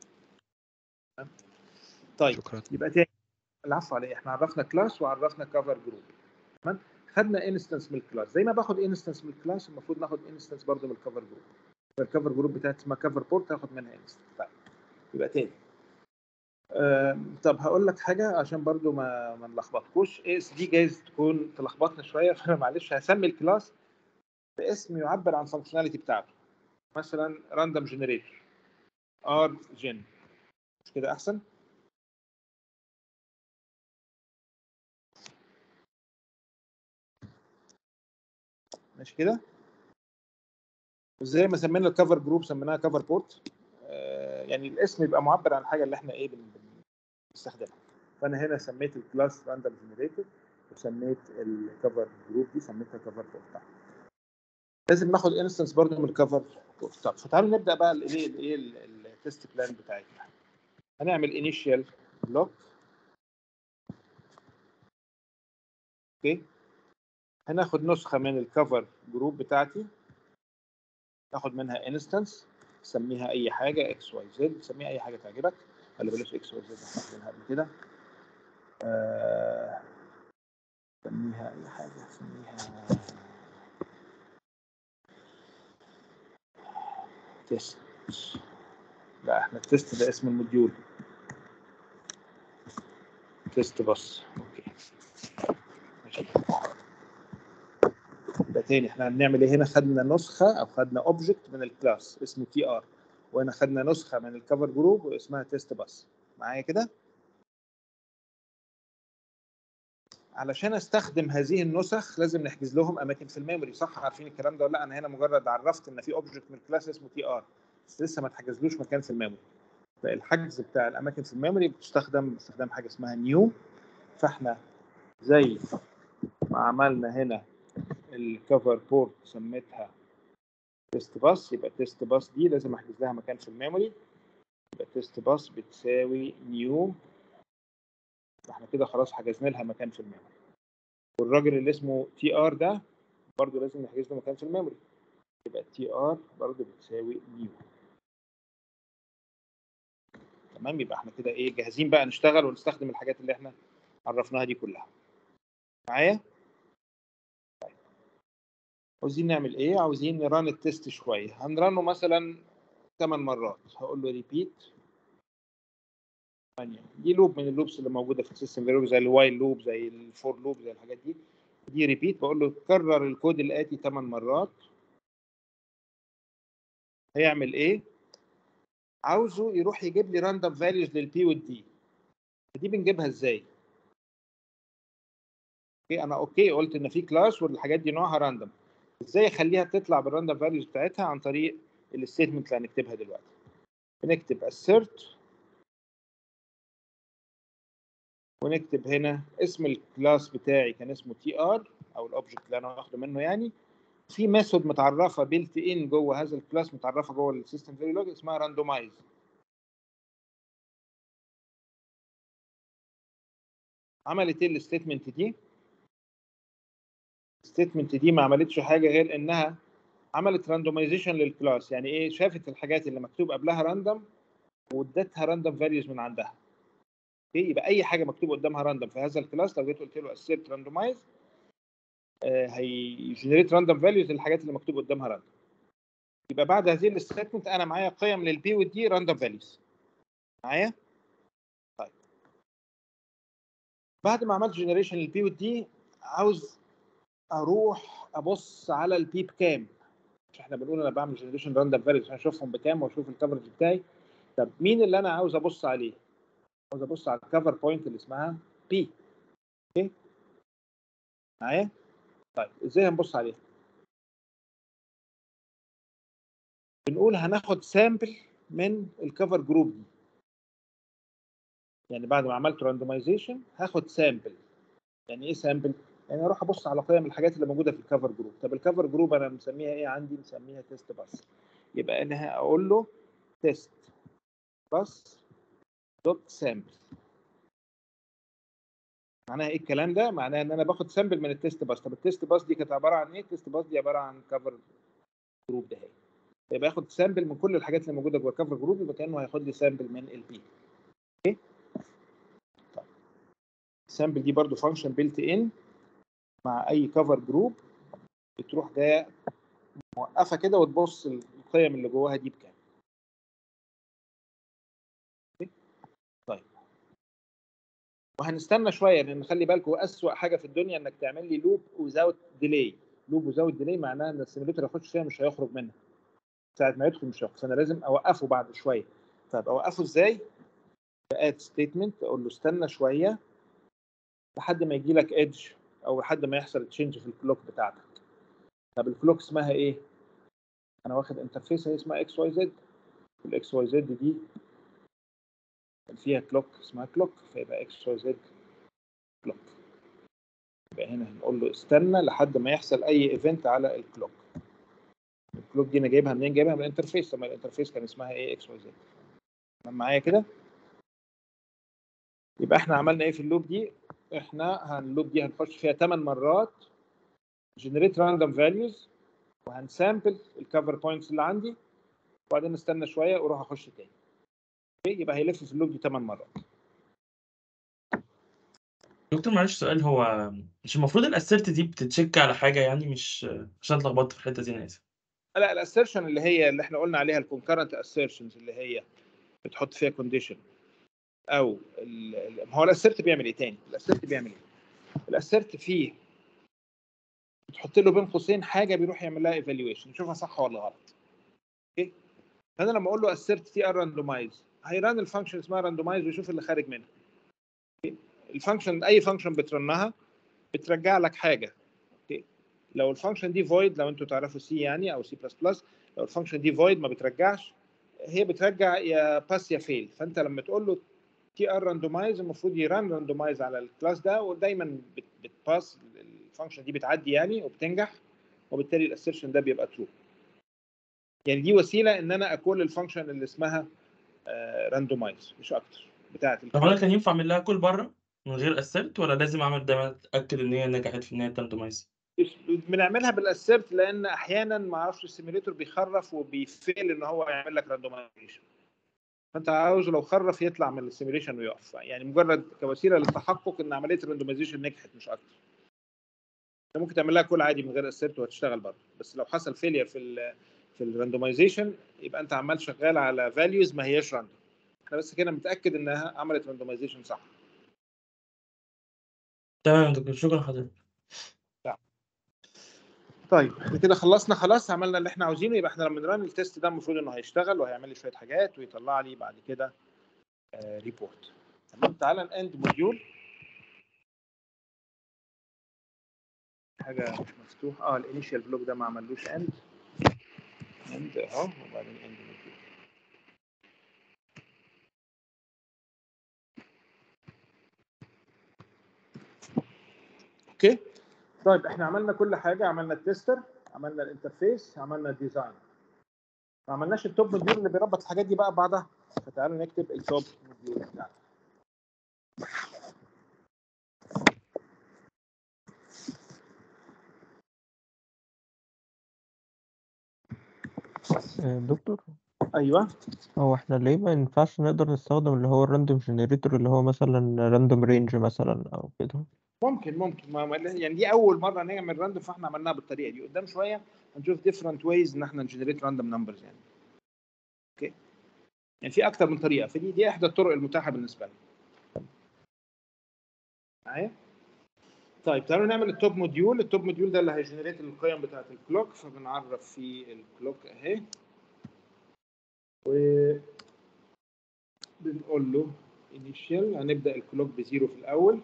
طيب شكرا يبقى تاني العفو عليه احنا عرفنا كلاس وعرفنا كفر جروب تمام خدنا انستنس من الكلاس زي ما باخد انستنس من الكلاس المفروض ناخد انستنس برضه من الكفر جروب الكفر جروب بتاعت اسمها كفر بورت هاخد منها انستنس طيب يبقى تاني آم، طب هقول لك حاجه عشان برضو ما ما نلخبطكوش اي اس دي جايز تكون تلخبطنا شويه فانا معلش هسمي الكلاس باسم يعبر عن الفانكشناليتي بتاعته مثلا راندوم جنريتور ار جن مش كده احسن ماشي كده وزي ما سمينا الكفر جروب سميناها كفر بورت يعني الاسم يبقى معبر عن الحاجه اللي احنا ايه بن- بنستخدمها فانا هنا سميت الكلاس راندوم جنريتور وسميت الكفر جروب دي سميتها كفر بورت لازم ناخد انستنس برضو من الكفر بورت طب فتعالوا نبدا بقى الايه الايه التست بلان بتاعتنا هنعمل انيشال بلوك اوكي هناخد نسخه من الكفر جروب بتاعتي ناخد منها انستنس نسميها اي حاجه اكس واي زد نسميها اي حاجه تعجبك ولا بلاش اكس واي زد احنا عاملينها قبل كده آه، سميها اي حاجه سميها تيست لا احنا التيست ده اسم الموديول تيست بس اوكي ماشي يبقى تاني احنا هنعمل ايه هنا خدنا نسخه او خدنا اوبجكت من الكلاس اسمه تي ار وهنا خدنا نسخه من الكفر جروب واسمها تيست بس معايا كده علشان استخدم هذه النسخ لازم نحجز لهم اماكن في الميموري صح عارفين الكلام ده ولا لا انا هنا مجرد عرفت ان في اوبجكت من الكلاس اسمه تي ار بس لسه ما اتحجزلوش مكان في الميموري فالحجز بتاع الاماكن في الميموري بتستخدم باستخدام حاجه اسمها نيو فاحنا زي ما عملنا هنا الكفر بورت سميتها تيست باس يبقى تيست باس دي لازم احجز لها مكان في الميموري يبقى تيست باس بتساوي نيو احنا كده خلاص حجزنا لها مكان في الميموري والراجل اللي اسمه تي ار ده برضه لازم نحجز له مكان في الميموري يبقى تي ار برضه بتساوي نيو تمام يبقى احنا كده ايه جاهزين بقى نشتغل ونستخدم الحاجات اللي احنا عرفناها دي كلها معايا طيب. عاوزين نعمل ايه عاوزين نران التست شويه هنرنه مثلا 8 مرات هقول له ريبيت 8 دي لوب من اللوبس اللي موجوده في السيستم فيريبل زي الوايل لوب زي الفور لوب زي الحاجات دي دي ريبيت بقول له كرر الكود الاتي 8 مرات هيعمل ايه عاوزه يروح يجيب لي راندوم فاليوز للبي والدي دي بنجيبها ازاي اوكي انا اوكي قلت ان في كلاس والحاجات دي نوعها راندوم ازاي اخليها تطلع بالراندوم فاليوز بتاعتها عن طريق الستيتمنت اللي هنكتبها دلوقتي بنكتب assert ونكتب هنا اسم الكلاس بتاعي كان اسمه تي ار او الاوبجكت اللي انا واخده منه يعني في ميثود متعرفه بيلت ان جوه هذا الكلاس متعرفه جوه السيستم فيريلوج اسمها راندومايز عملت ايه الستيتمنت دي الستيتمنت دي ما عملتش حاجه غير انها عملت راندومايزيشن للكلاس يعني ايه شافت الحاجات اللي مكتوب قبلها راندوم وادتها راندوم فاليوز من عندها اوكي يبقى اي حاجه مكتوب قدامها راندوم في هذا الكلاس لو جيت قلت له assert randomize آه هيجنريت راندوم فاليوز للحاجات اللي مكتوب قدامها راندوم يبقى بعد هذه الستمنت انا معايا قيم للبي والدي راندوم فاليوز معايا طيب بعد ما عملت جنريشن للبي والدي عاوز اروح ابص على البي بكام مش احنا بنقول انا بعمل جنريشن راندوم فاليوز عشان اشوفهم بكام واشوف الكفرج بتاعي طب مين اللي انا عاوز ابص عليه عاوز ابص على الكفر بوينت اللي اسمها بي اوكي معايا طيب ازاي هنبص عليها بنقول هناخد سامبل من الكفر جروب دي يعني بعد ما عملت راندومايزيشن هاخد سامبل يعني ايه سامبل يعني اروح ابص على قيم الحاجات اللي موجوده في الكفر جروب طب الكفر جروب انا مسميها ايه عندي مسميها تيست بس يبقى انا هقول له تيست بس دوت سامبل معناها ايه الكلام ده؟ معناها ان انا باخد سامبل من التيست باس، طب التيست باس دي كانت عباره عن ايه؟ التيست باس دي عباره عن كفر جروب ده يبقى ياخد سامبل من كل الحاجات اللي موجوده جوه كفر جروب يبقى كانه هياخد لي سامبل من البي. اوكي؟ طيب السامبل دي برضو فانكشن بيلت ان مع اي كفر جروب بتروح جايه موقفه كده وتبص القيم اللي جواها دي بكام. طيب وهنستنى شويه لان خلي بالكم اسوأ حاجه في الدنيا انك تعمل لي لوب وزاوت ديلي لوب وزاوت ديلي معناها ان السيميليتر يخش فيها مش هيخرج منها ساعه ما يدخل مش هيخرج فانا لازم اوقفه بعد شويه طيب اوقفه ازاي؟ باد ستيتمنت اقول له استنى شويه لحد ما يجي لك ايدج او لحد ما يحصل تشينج في الكلوك بتاعتك طب الكلوك اسمها ايه؟ انا واخد انترفيس هي اسمها اكس واي زد الاكس واي زد دي فيها كلوك اسمها كلوك فيبقى اكس واي زد كلوك يبقى هنا هنقول له استنى لحد ما يحصل اي ايفنت على الكلوك الكلوك دي انا جايبها منين جايبها من الانترفيس طب الانترفيس كان اسمها ايه اكس واي زد معايا كده يبقى احنا عملنا ايه في اللوب دي احنا اللوب دي هنخش فيها 8 مرات جنريت راندوم فاليوز وهنسامبل الكفر بوينتس اللي عندي وبعدين نستنى شويه واروح اخش تاني اوكي يبقى هيلف في اللوب دي 8 مرات دكتور معلش سؤال هو مش المفروض الاسيرت دي بتتشيك على حاجه يعني مش عشان اتلخبطت في الحته دي انا اسف لا الاسيرشن اللي هي اللي احنا قلنا عليها الكونكرنت اسيرشنز اللي هي بتحط فيها كونديشن او ال- ال- ما هو الاسيرت بيعمل ايه تاني الاسيرت بيعمل ايه الاسيرت فيه بتحط له بين قوسين حاجه بيروح يعمل لها ايفالويشن يشوفها صح ولا غلط اوكي فانا لما اقول له اسيرت تي ار راندومايز هيران الفانكشن اسمها راندومايز ويشوف اللي خارج منها أوكي؟ الفانكشن اي فانكشن بترنها بترجع لك حاجه اوكي لو الفانكشن دي فويد لو انتوا تعرفوا سي يعني او سي بلس بلس لو الفانكشن دي فويد ما بترجعش هي بترجع يا باس يا فيل فانت لما تقول له تي ار راندومايز المفروض يران راندومايز على الكلاس ده ودايما بت- بتباس الفانكشن دي بتعدي يعني وبتنجح وبالتالي الاسيرشن ده بيبقى ترو يعني دي وسيله ان انا اكل الفانكشن اللي اسمها راندومايز مش اكتر بتاعه طب انا كان ينفع اعمل لها كل بره من غير اسيرت ولا لازم اعمل دايما اتاكد ان هي نجحت في ان هي ترندمايز بنعملها بالاسيرت لان احيانا ما اعرفش السيميليتور بيخرف وبيفيل ان هو يعمل لك راندومايزيشن فانت عاوزه لو خرف يطلع من السيميليشن ويقف يعني مجرد كوسيله للتحقق ان عمليه الراندومايزيشن نجحت مش اكتر انت ممكن تعمل لها كل عادي من غير اسيرت وهتشتغل برضه بس لو حصل فيلير في ال في الراندومايزيشن يبقى انت عمال شغال على فاليوز ما هياش راندوم احنا بس كده متاكد انها عملت راندومايزيشن صح تمام يا دكتور شكرا حضرتك طيب احنا كده خلصنا خلاص عملنا اللي احنا عاوزينه يبقى احنا لما نرن التيست ده المفروض انه هيشتغل وهيعمل لي شويه حاجات ويطلع لي بعد كده آه ريبورت تمام تعالى الاند موديول حاجه مش مفتوح اه الانيشال بلوك ده ما عملوش اند اند اهو وبعدين اند موديول اوكي طيب احنا عملنا كل حاجه عملنا التستر عملنا الانترفيس عملنا الديزاين ما عملناش التوب موديول اللي بيربط الحاجات دي بقى ببعضها فتعالوا نكتب التوب موديول بتاعنا آه، دكتور ايوه هو احنا ليه ما ينفعش نقدر نستخدم اللي هو الراندوم جنريتور اللي هو مثلا راندوم رينج مثلا او كده ممكن ممكن ما ما- يعني دي اول مره نعمل راندوم فاحنا عملناها بالطريقه دي قدام شويه هنشوف ديفرنت ويز ان احنا نجنريت راندوم نمبرز يعني اوكي يعني في اكتر من طريقه فدي دي احدى الطرق المتاحه بالنسبه لنا معايا طيب تعالوا نعمل التوب موديول التوب موديول ده اللي هيجنريت القيم بتاعه الكلوك فبنعرف فيه الكلوك اهي و بنقول له initial هنبدا الكلوك بزيرو في الاول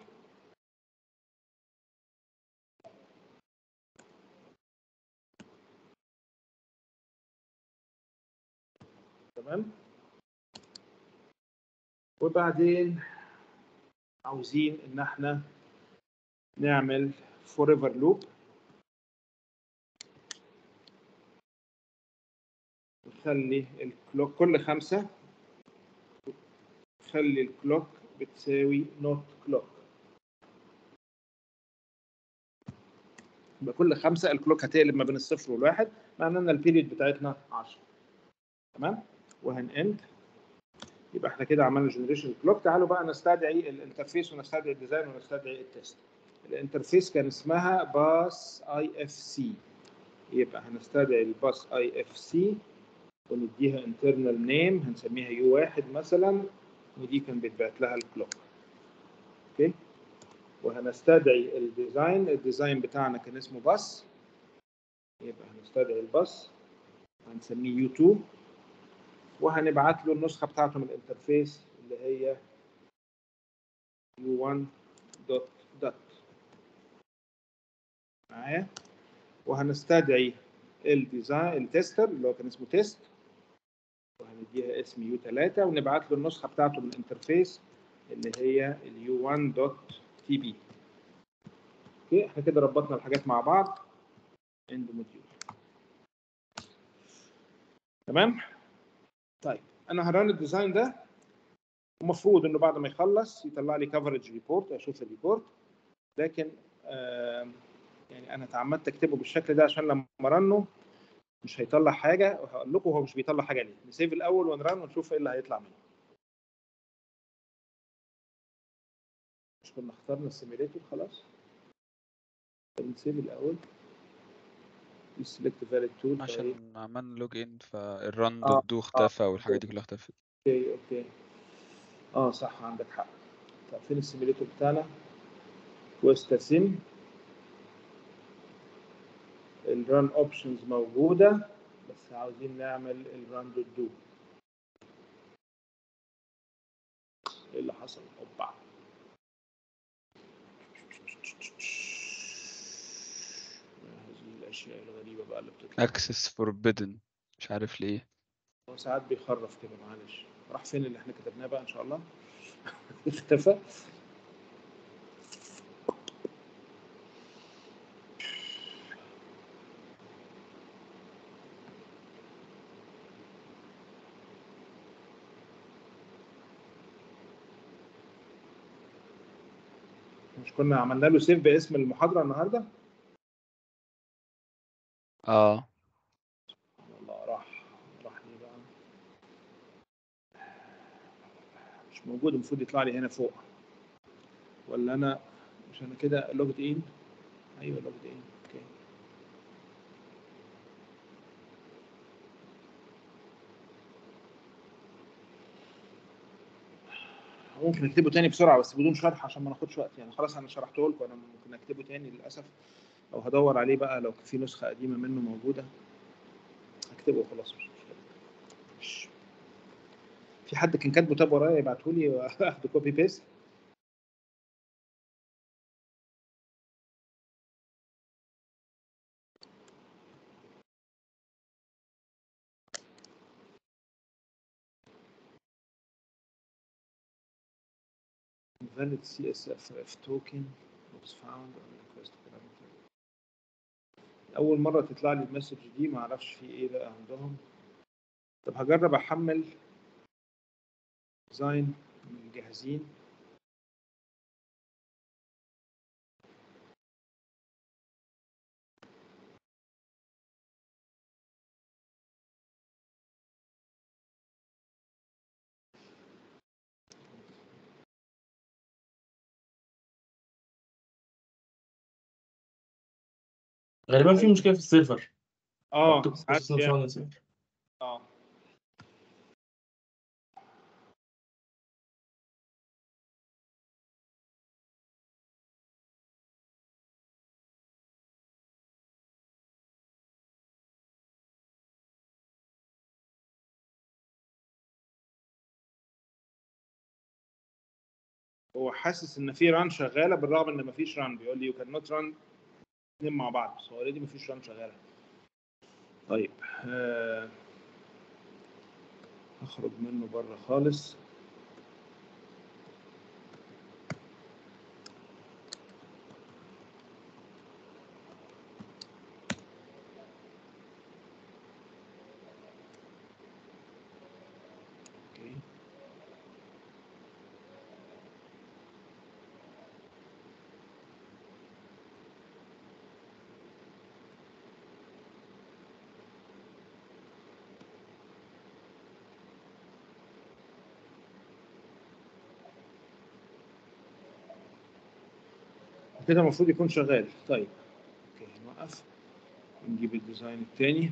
تمام وبعدين عاوزين ان احنا نعمل forever loop نخلي الكلوك كل خمسة خلي الكلوك بتساوي نوت كلوك يبقى كل خمسة الكلوك هتقلب ما بين الصفر والواحد معناه ان البيريد بتاعتنا 10 تمام وهن اند يبقى احنا كده عملنا جنريشن كلوك تعالوا بقى نستدعي الانترفيس ونستدعي الديزاين ونستدعي التست الانترفيس كان اسمها باس اي اف سي يبقى هنستدعي الباس اي اف سي ونديها انترنال نيم هنسميها يو واحد مثلا ودي كان بيتبعت لها الكلوك اوكي وهنستدعي الديزاين الديزاين بتاعنا كان اسمه باس يبقى هنستدعي الباس هنسميه يو 2 وهنبعت له النسخه بتاعته من الانترفيس اللي هي u1 دوت دوت معايا وهنستدعي الديزاين التستر اللي هو كان اسمه تيست وهنديها اسم يو 3 ونبعت له النسخه بتاعته من الانترفيس اللي هي اليو 1 دوت تي بي اوكي احنا كده ربطنا الحاجات مع بعض اند موديول تمام طيب انا هران الديزاين ده المفروض انه بعد ما يخلص يطلع لي كفرج ريبورت اشوف الريبورت لكن آم، يعني انا تعمدت اكتبه بالشكل ده عشان لما رنه مش هيطلع حاجه وهقول لكم هو مش بيطلع حاجه ليه نسيف الاول ونرن ونشوف ايه اللي هيطلع منه مش كنا اخترنا السيميليتور خلاص طب نسيف الاول سيلكت فاليد تول عشان عملنا لوج ان فالران آه، دوت دو اختفى والحاجات دي كلها اختفت اوكي اوكي اه صح عندك حق طب فين السيميليتور بتاعنا كويستا سيم الران اوبشنز موجوده بس عاوزين نعمل الران دوت دو ايه اللي حصل اوبا هذه الاشياء الغريبه بقى اللي بتطلع اكسس فوربيدن مش عارف ليه هو ساعات بيخرف كده معلش راح فين اللي احنا كتبناه بقى ان شاء الله اختفى مش كنا عملنا له سيف باسم المحاضرة النهاردة؟ اه والله راح راح ليه بقى؟ مش موجود المفروض يطلع لي هنا فوق ولا انا مش انا كده لوجد ان ايوه لوجد ان اوكي ممكن اكتبه تاني بسرعه بس بدون شرح عشان ما ناخدش وقت يعني خلاص انا شرحته لكم انا ممكن اكتبه تاني للاسف او هدور عليه بقى لو في نسخه قديمه منه موجوده هكتبه وخلاص مش مشكله مش- في حد كان كاتبه تاب ورايا يبعته لي واخده كوبي بيست valid CSF token was found on request parameter أول مرة تطلع لي المسج دي ما أعرفش في إيه بقى عندهم طب هجرب أحمل ديزاين من الجاهزين غالبا في مشكله في السيرفر اه مكتوب ساعات processing بيعمل- on the server. اه هو حاسس ان في ران شغاله بالرغم ان مفيش ران بيقول لي يو كان نوت ران الاثنين مع بعض بس هو اوريدي مفيش ران شغاله طيب آه، اخرج منه بره خالص اوكي كده المفروض يكون شغال طيب اوكي نوقف ونجيب الديزاين التاني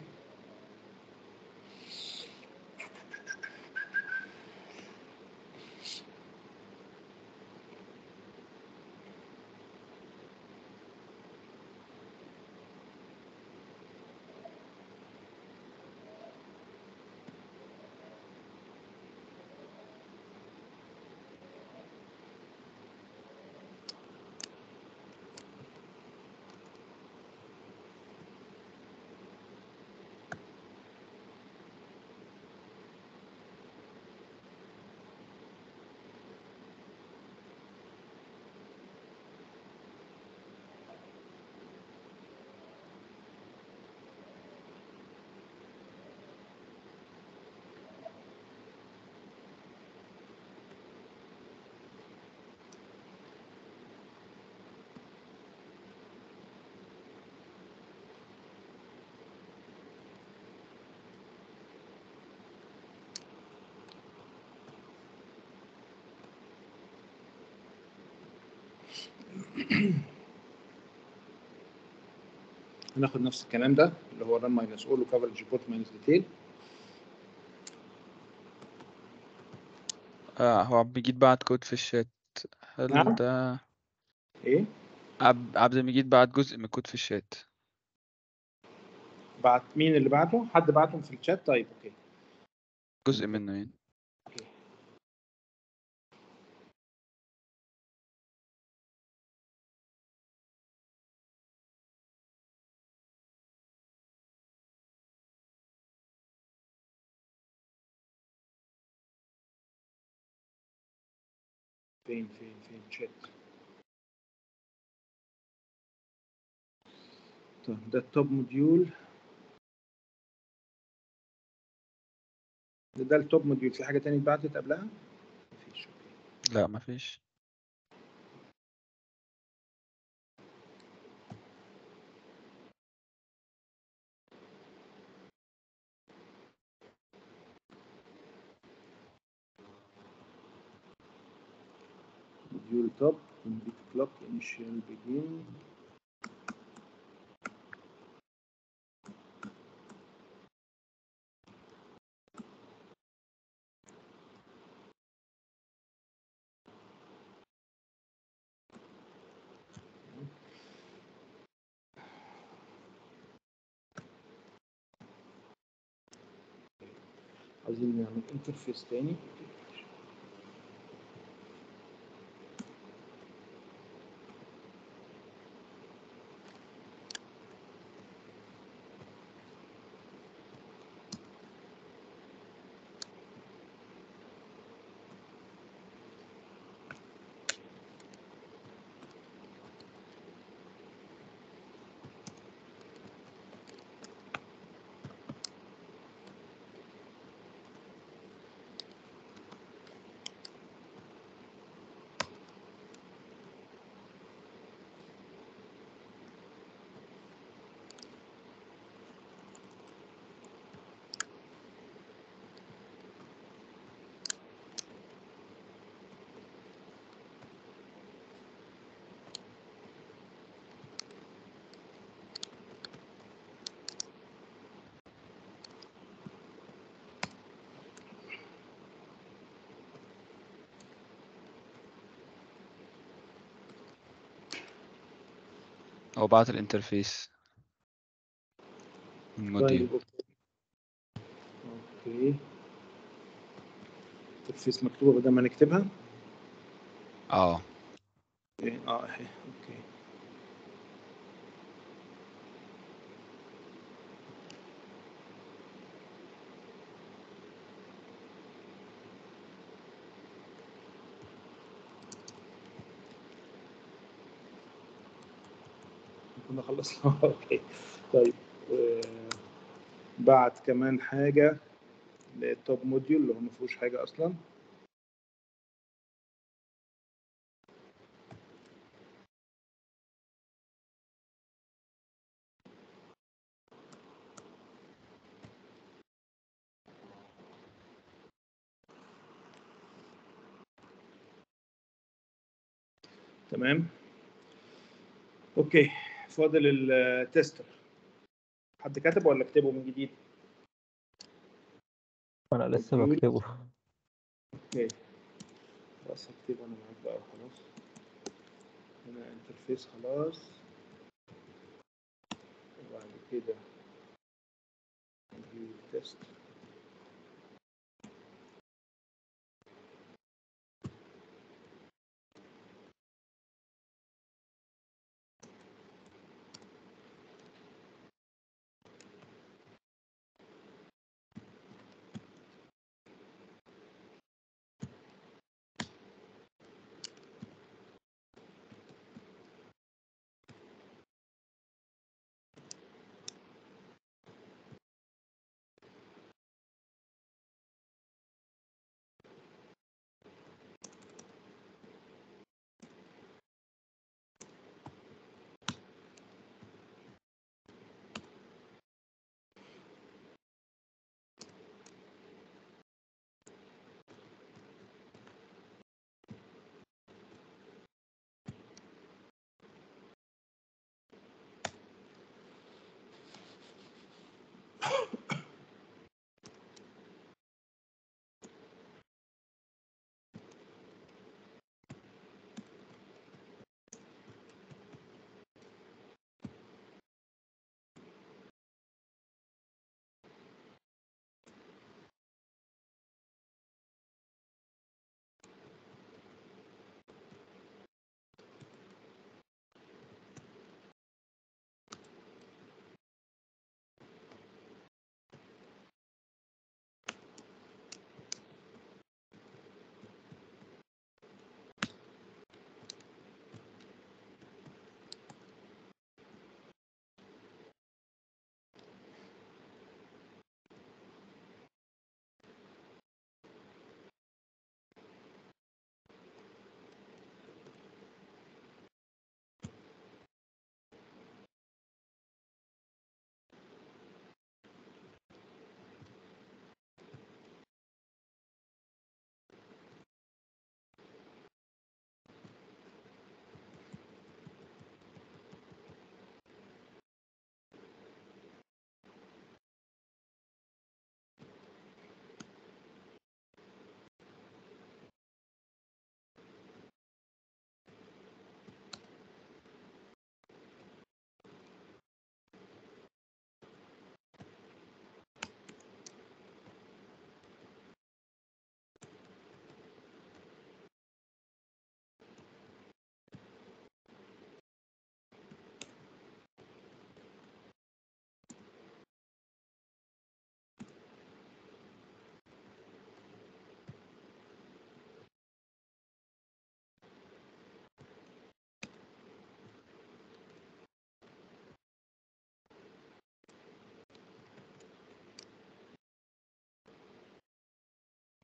هناخد نفس الكلام ده اللي هو ران ماينس اول وكفرج ريبورت ماينس ديتيل آه هو عبد المجيد بعت كود في الشات هل نعم. ده ايه عب... عبد المجيد بعت جزء من الكود في الشات بعت مين اللي بعته حد بعتهم في الشات طيب اوكي جزء منه يعني فين فين فين شات طيب ده التوب موديول ده, ده التوب موديول في حاجة تانية اتبعتت قبلها؟ مفيش اوكي لا مفيش موديول توب كومبليت كلوك انيشال بيجين عايزين نعمل انترفيس تاني هو بعت الانترفيس الموديول طيب اوكي اوكي انترفيس مكتوبة بدل ما نكتبها اه إيه، اه اهي اوكي كنا خلصنا اوكي طيب و- بعت كمان حاجة للتوب موديول اللي هو ما فيهوش حاجة أصلا تمام اوكي فاضل التستر حد كتب ولا اكتبه من جديد انا لسه موديول. بكتبه اوكي خلاص هكتبه انا معاك بقى خلاص هنا انترفيس خلاص وبعد كده موديول تيست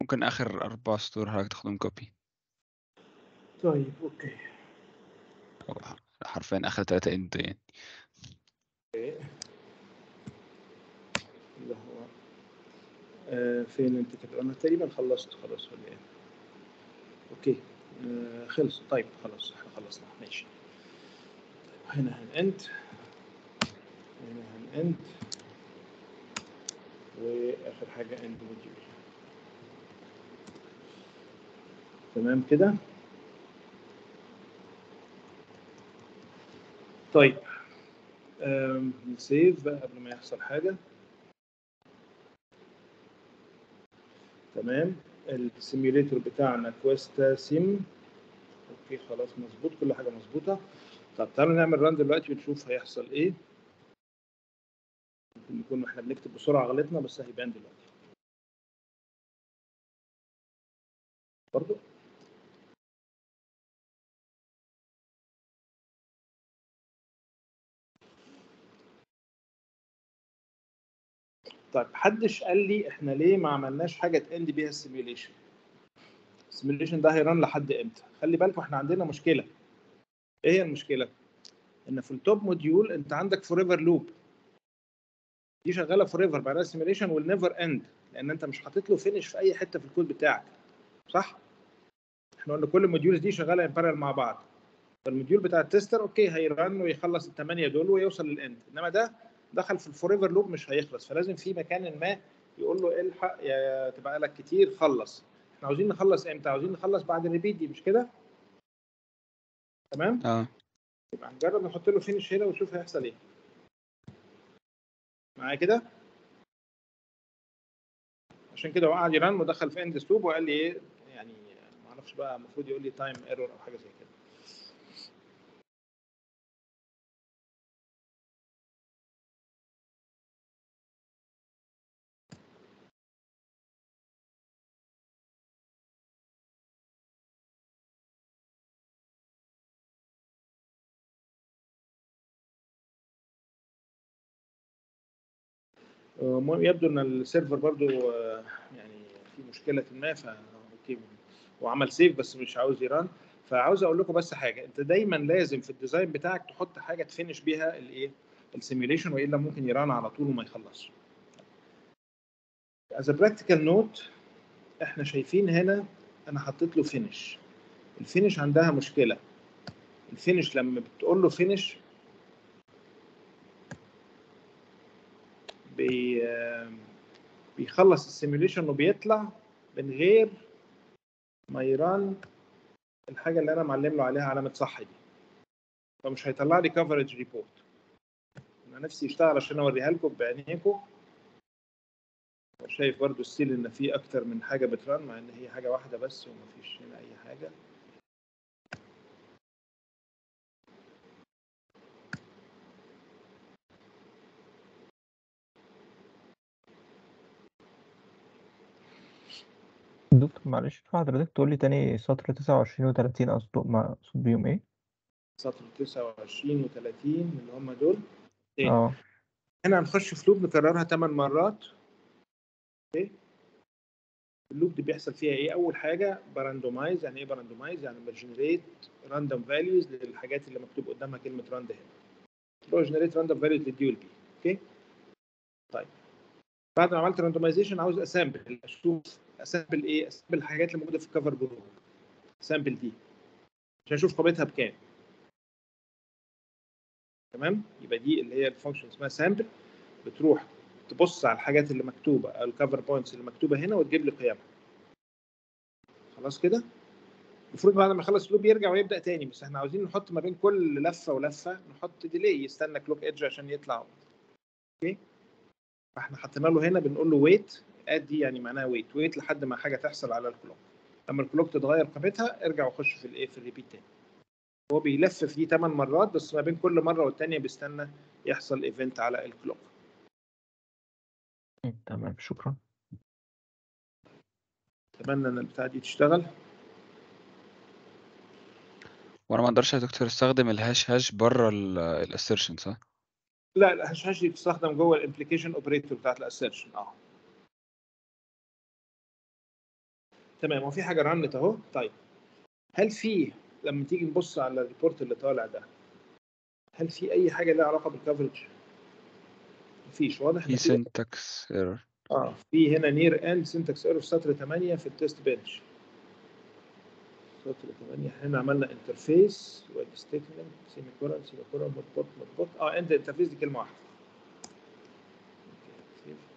ممكن اخر اربع سطور حضرتك تاخدهم كوبي طيب اوكي أو حرفيا اخر تلاتة اند يعني اللي هو آه فين انت كده انا تقريبا خلصت خلاص ولا ايه اوكي آه خلص طيب خلاص احنا خلصنا ماشي طيب هنا هنأند هنا هنأند واخر حاجه اند موديول تمام كده طيب آم، نسيف بقى قبل ما يحصل حاجه تمام السيميوليتور بتاعنا كويستا سيم اوكي خلاص مظبوط كل حاجه مظبوطه طب تعالوا نعمل ران دلوقتي ونشوف هيحصل ايه ممكن نكون احنا بنكتب بسرعه غلطنا بس هيبان دلوقتي برضو طيب محدش قال لي احنا ليه ما عملناش حاجه تاند بيها السيميوليشن السيميوليشن ده هيران لحد امتى خلي بالكم احنا عندنا مشكله ايه هي المشكله ان في التوب موديول انت عندك فور ايفر لوب دي شغاله فور ايفر بعدها السيميوليشن ويل نيفر اند لان انت مش حاطط له فينش في اي حته في الكود بتاعك صح احنا قلنا كل الموديولز دي شغاله ان بارل مع بعض فالموديول بتاع التستر اوكي هيرن ويخلص الثمانيه دول ويوصل للاند انما ده دخل في الفور ايفر لوب مش هيخلص فلازم في مكان ما يقول له الحق يا تبقى لك كتير خلص احنا عاوزين نخلص امتى عاوزين نخلص بعد الريبيت دي مش كده تمام اه يبقى هنجرب نحط له فينش هنا ونشوف هيحصل ايه معايا كده عشان كده هو قعد يرن ودخل في اند لوب وقال لي ايه يعني ما اعرفش بقى المفروض يقول لي تايم ايرور او حاجه زي كده آه، المهم يبدو ان السيرفر برضو آه، يعني في مشكله ما ف اوكي وعمل سيف بس مش عاوز يران فعاوز اقول لكم بس حاجه انت دايما لازم في الديزاين بتاعك تحط حاجه تفنش بيها الايه السيميوليشن والا ممكن يران على طول وما يخلصش از براكتيكال نوت احنا شايفين هنا انا حطيت له فينش الفينش عندها مشكله الفينش لما بتقول له فينش بي بيخلص السيميوليشن وبيطلع من غير ما يران الحاجه اللي انا معلم له عليها علامه صح دي فمش هيطلع لي كفرج ريبورت انا نفسي يشتغل عشان اوريها لكم بعينيكم شايف برضو السيل ان في اكتر من حاجه بتران مع ان هي حاجه واحده بس ومفيش هنا اي حاجه دكتور معلش ينفع حضرتك تقول لي تاني سطر 29 و30 أقصد ما أقصد بيهم إيه؟ سطر 29 و30 اللي هم دول إيه؟ اه هنا هنخش في لوب نكررها 8 مرات اوكي اللوب دي بيحصل فيها ايه اول حاجه براندومايز يعني ايه براندومايز يعني بجنريت راندوم فاليوز للحاجات اللي مكتوب قدامها كلمه راند هنا اللي هو جنريت راندوم فاليوز للديول بي اوكي طيب بعد ما عملت راندومايزيشن عاوز اسامبل اشوف اسامبل ايه اسامبل الحاجات اللي موجوده في الكفر جروب سامبل دي عشان اشوف قيمتها بكام تمام يبقى دي اللي هي الفانكشن اسمها سامبل بتروح تبص على الحاجات اللي مكتوبه او الكفر بوينتس اللي مكتوبه هنا وتجيب لي قيمها خلاص كده المفروض بعد ما يخلص اللوب يرجع ويبدا تاني بس احنا عاوزين نحط ما بين كل لفه ولفه نحط ديلي يستنى كلوك ايدج عشان يطلع اوكي فاحنا حطينا له هنا بنقول له ويت اد دي يعني معناها ويت ويت لحد ما حاجه تحصل على الكلوك لما الكلوك تتغير قيمتها ارجع وخش في الايه في الريبيت تاني هو بيلف في دي 8 مرات بس ما بين كل مره والتانيه بيستنى يحصل ايفنت على الكلوك مم، تمام شكرا اتمنى ان البتاعه دي تشتغل وانا ما اقدرش يا دكتور استخدم الهاش هاش بره الاسيرشن صح؟ لا الهاش هاش دي بتستخدم جوه الامبليكيشن اوبريتور بتاعت الاسيرشن اه تمام هو في حاجه رنت اهو طيب هل في لما تيجي نبص على الريبورت اللي طالع ده هل في اي حاجه لها علاقه بالكفرج؟ مفيش واضح في إن في syntax error اه في هنا نير اند سنتكس ايرور في سطر 8 في التست بنش سطر 8 هنا عملنا انترفيس ويب ستيتمنت سيمي كولن سيمي كولن مطبوط مطبوط اه اند انترفيس دي كلمه واحده أوكي، save.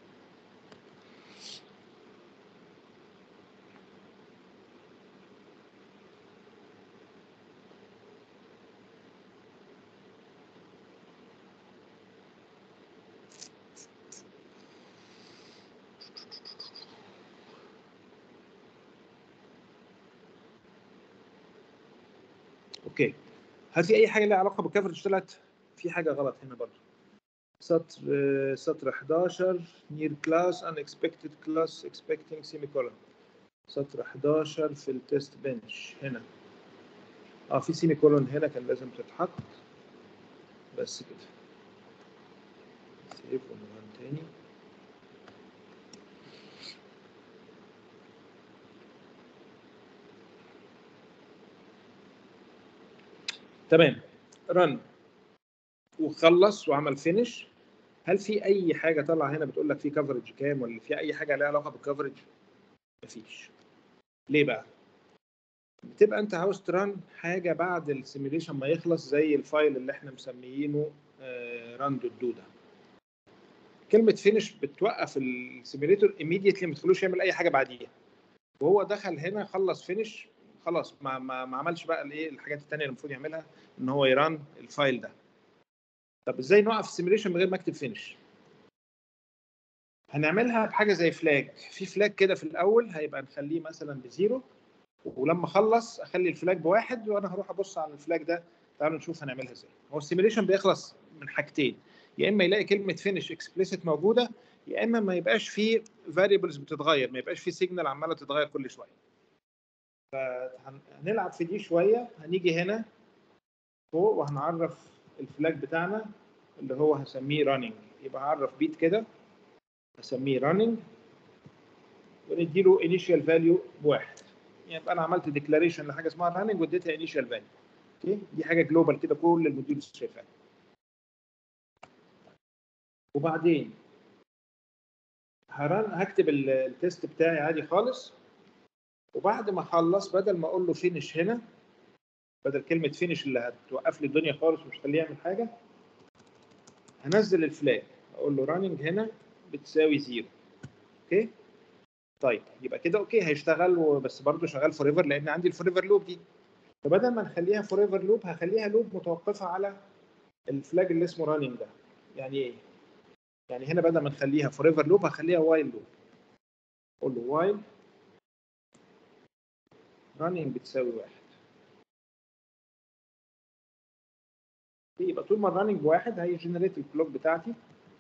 اوكي هل في اي حاجه لها علاقه بالكفرج طلعت في حاجه غلط هنا برضه سطر آه، سطر 11 نير كلاس unexpected class expecting semicolon سطر 11 في التست بنش هنا اه في سيمي كولون هنا كان لازم تتحط بس كده سيف ونران تاني تمام رن وخلص وعمل فينش هل في اي حاجه طالعه هنا بتقول لك في كفرج كام ولا في اي حاجه لها علاقه بالكفرج مفيش ليه بقى بتبقى انت عاوز ترن حاجه بعد السيميليشن ما يخلص زي الفايل اللي احنا مسميينه ران دوت دو ده كلمه فينش بتوقف السيميليتور immediately ما تخلوش يعمل اي حاجه بعديها وهو دخل هنا خلص فينش خلاص ما ما, ما عملش بقى الايه الحاجات الثانيه اللي المفروض يعملها ان هو يران الفايل ده طب ازاي نوقف السيميليشن من غير ما اكتب فينش هنعملها بحاجه زي فلاج في فلاج كده في الاول هيبقى نخليه مثلا بزيرو ولما اخلص اخلي الفلاج بواحد وانا هروح ابص على الفلاج ده تعالوا نشوف هنعملها ازاي هو السيميليشن بيخلص من حاجتين يا اما يلاقي كلمه فينش اكسبليسيت موجوده يا اما ما يبقاش فيه فاريبلز بتتغير ما يبقاش فيه سيجنال عماله تتغير كل شويه فهنلعب في دي شويه هنيجي هنا فوق وهنعرف الفلاج بتاعنا اللي هو هسميه راننج يبقى هعرف بيت كده هسميه راننج ونديله انيشال فاليو بواحد يبقى انا عملت ديكلاريشن لحاجه اسمها راننج واديتها انيشال فاليو اوكي دي حاجه جلوبال كده كل الموديولز شايفاها وبعدين هرن هكتب ال- التيست بتاعي عادي خالص وبعد ما اخلص بدل ما اقول له فينش هنا بدل كلمه فينش اللي هتوقف لي الدنيا خالص ومش هخليه يعمل حاجه هنزل الفلاج اقول له راننج هنا بتساوي زيرو اوكي طيب يبقى كده اوكي هيشتغل بس برضه شغال فور ايفر لان عندي الفور ايفر لوب دي فبدل ما نخليها فور ايفر لوب هخليها لوب متوقفه على الفلاج اللي اسمه راننج ده يعني ايه؟ يعني هنا بدل ما نخليها فور ايفر لوب هخليها وايل لوب اقول له وايل راننج بتساوي واحد يبقى طول ما الراننج بواحد هيجنريت الكلوك بتاعتي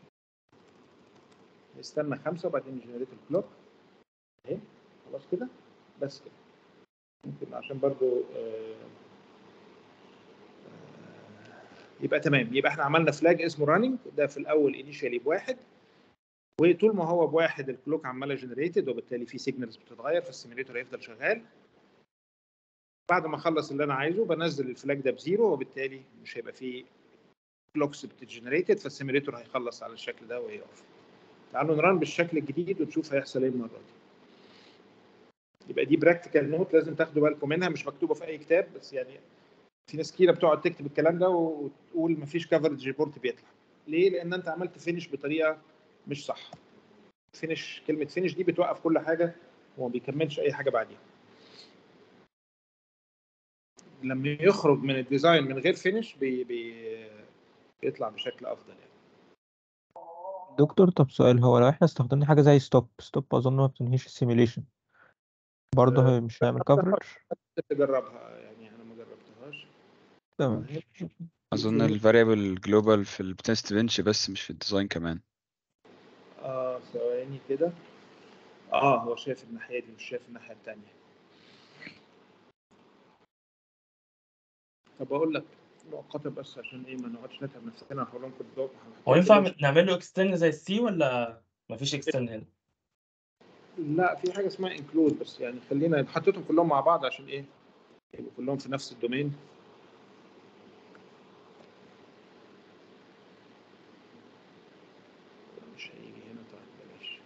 استنى خمسة وبعدين يجنريت الكلوك اهي خلاص كده بس كده ممكن عشان برضو آه، آه، يبقى تمام يبقى احنا عملنا فلاج اسمه راننج ده في الاول انيشالي بواحد وطول ما هو بواحد الكلوك عماله جنريتد وبالتالي في سيجنالز بتتغير فالسيميليتور هيفضل شغال بعد ما اخلص اللي انا عايزه بنزل الفلاج ده بزيرو وبالتالي مش هيبقى فيه كلوكس بتجنريتد فالسيميليتور هيخلص على الشكل ده ويقف تعالوا نران بالشكل الجديد ونشوف هيحصل ايه المره دي يبقى دي براكتيكال نوت لازم تاخدوا بالكم منها مش مكتوبه في اي كتاب بس يعني في ناس كتيره بتقعد تكتب الكلام ده وتقول مفيش كفرج ريبورت بيطلع ليه لان انت عملت فينش بطريقه مش صح فينش كلمه فينش دي بتوقف كل حاجه وما بيكملش اي حاجه بعديها لما يخرج من الديزاين من غير فينش بي بي بيطلع بشكل افضل يعني دكتور طب سؤال هو لو احنا استخدمنا حاجة زي ستوب ستوب أظن ما بتنهيش السيميليشن برضه آه، هي مش هيعمل كفرج تجربها يعني انا ما جربتهاش تمام اظن الفاريبل جلوبال في التست بنش بس مش في الديزاين كمان اه ثواني كده اه هو شايف الناحيه دي مش شايف الناحيه الثانيه طب اقول لك مؤقتا بس عشان ايه ما نقعدش نتعب نفسنا هقول لكم بالظبط هو ينفع نعمل له اكسترن زي السي ولا مفيش اكسترن هنا؟ لا في حاجه اسمها انكلود بس يعني خلينا حطيتهم كلهم مع بعض عشان ايه يبقوا كلهم في نفس الدومين مش هيجي هنا طيب بلاش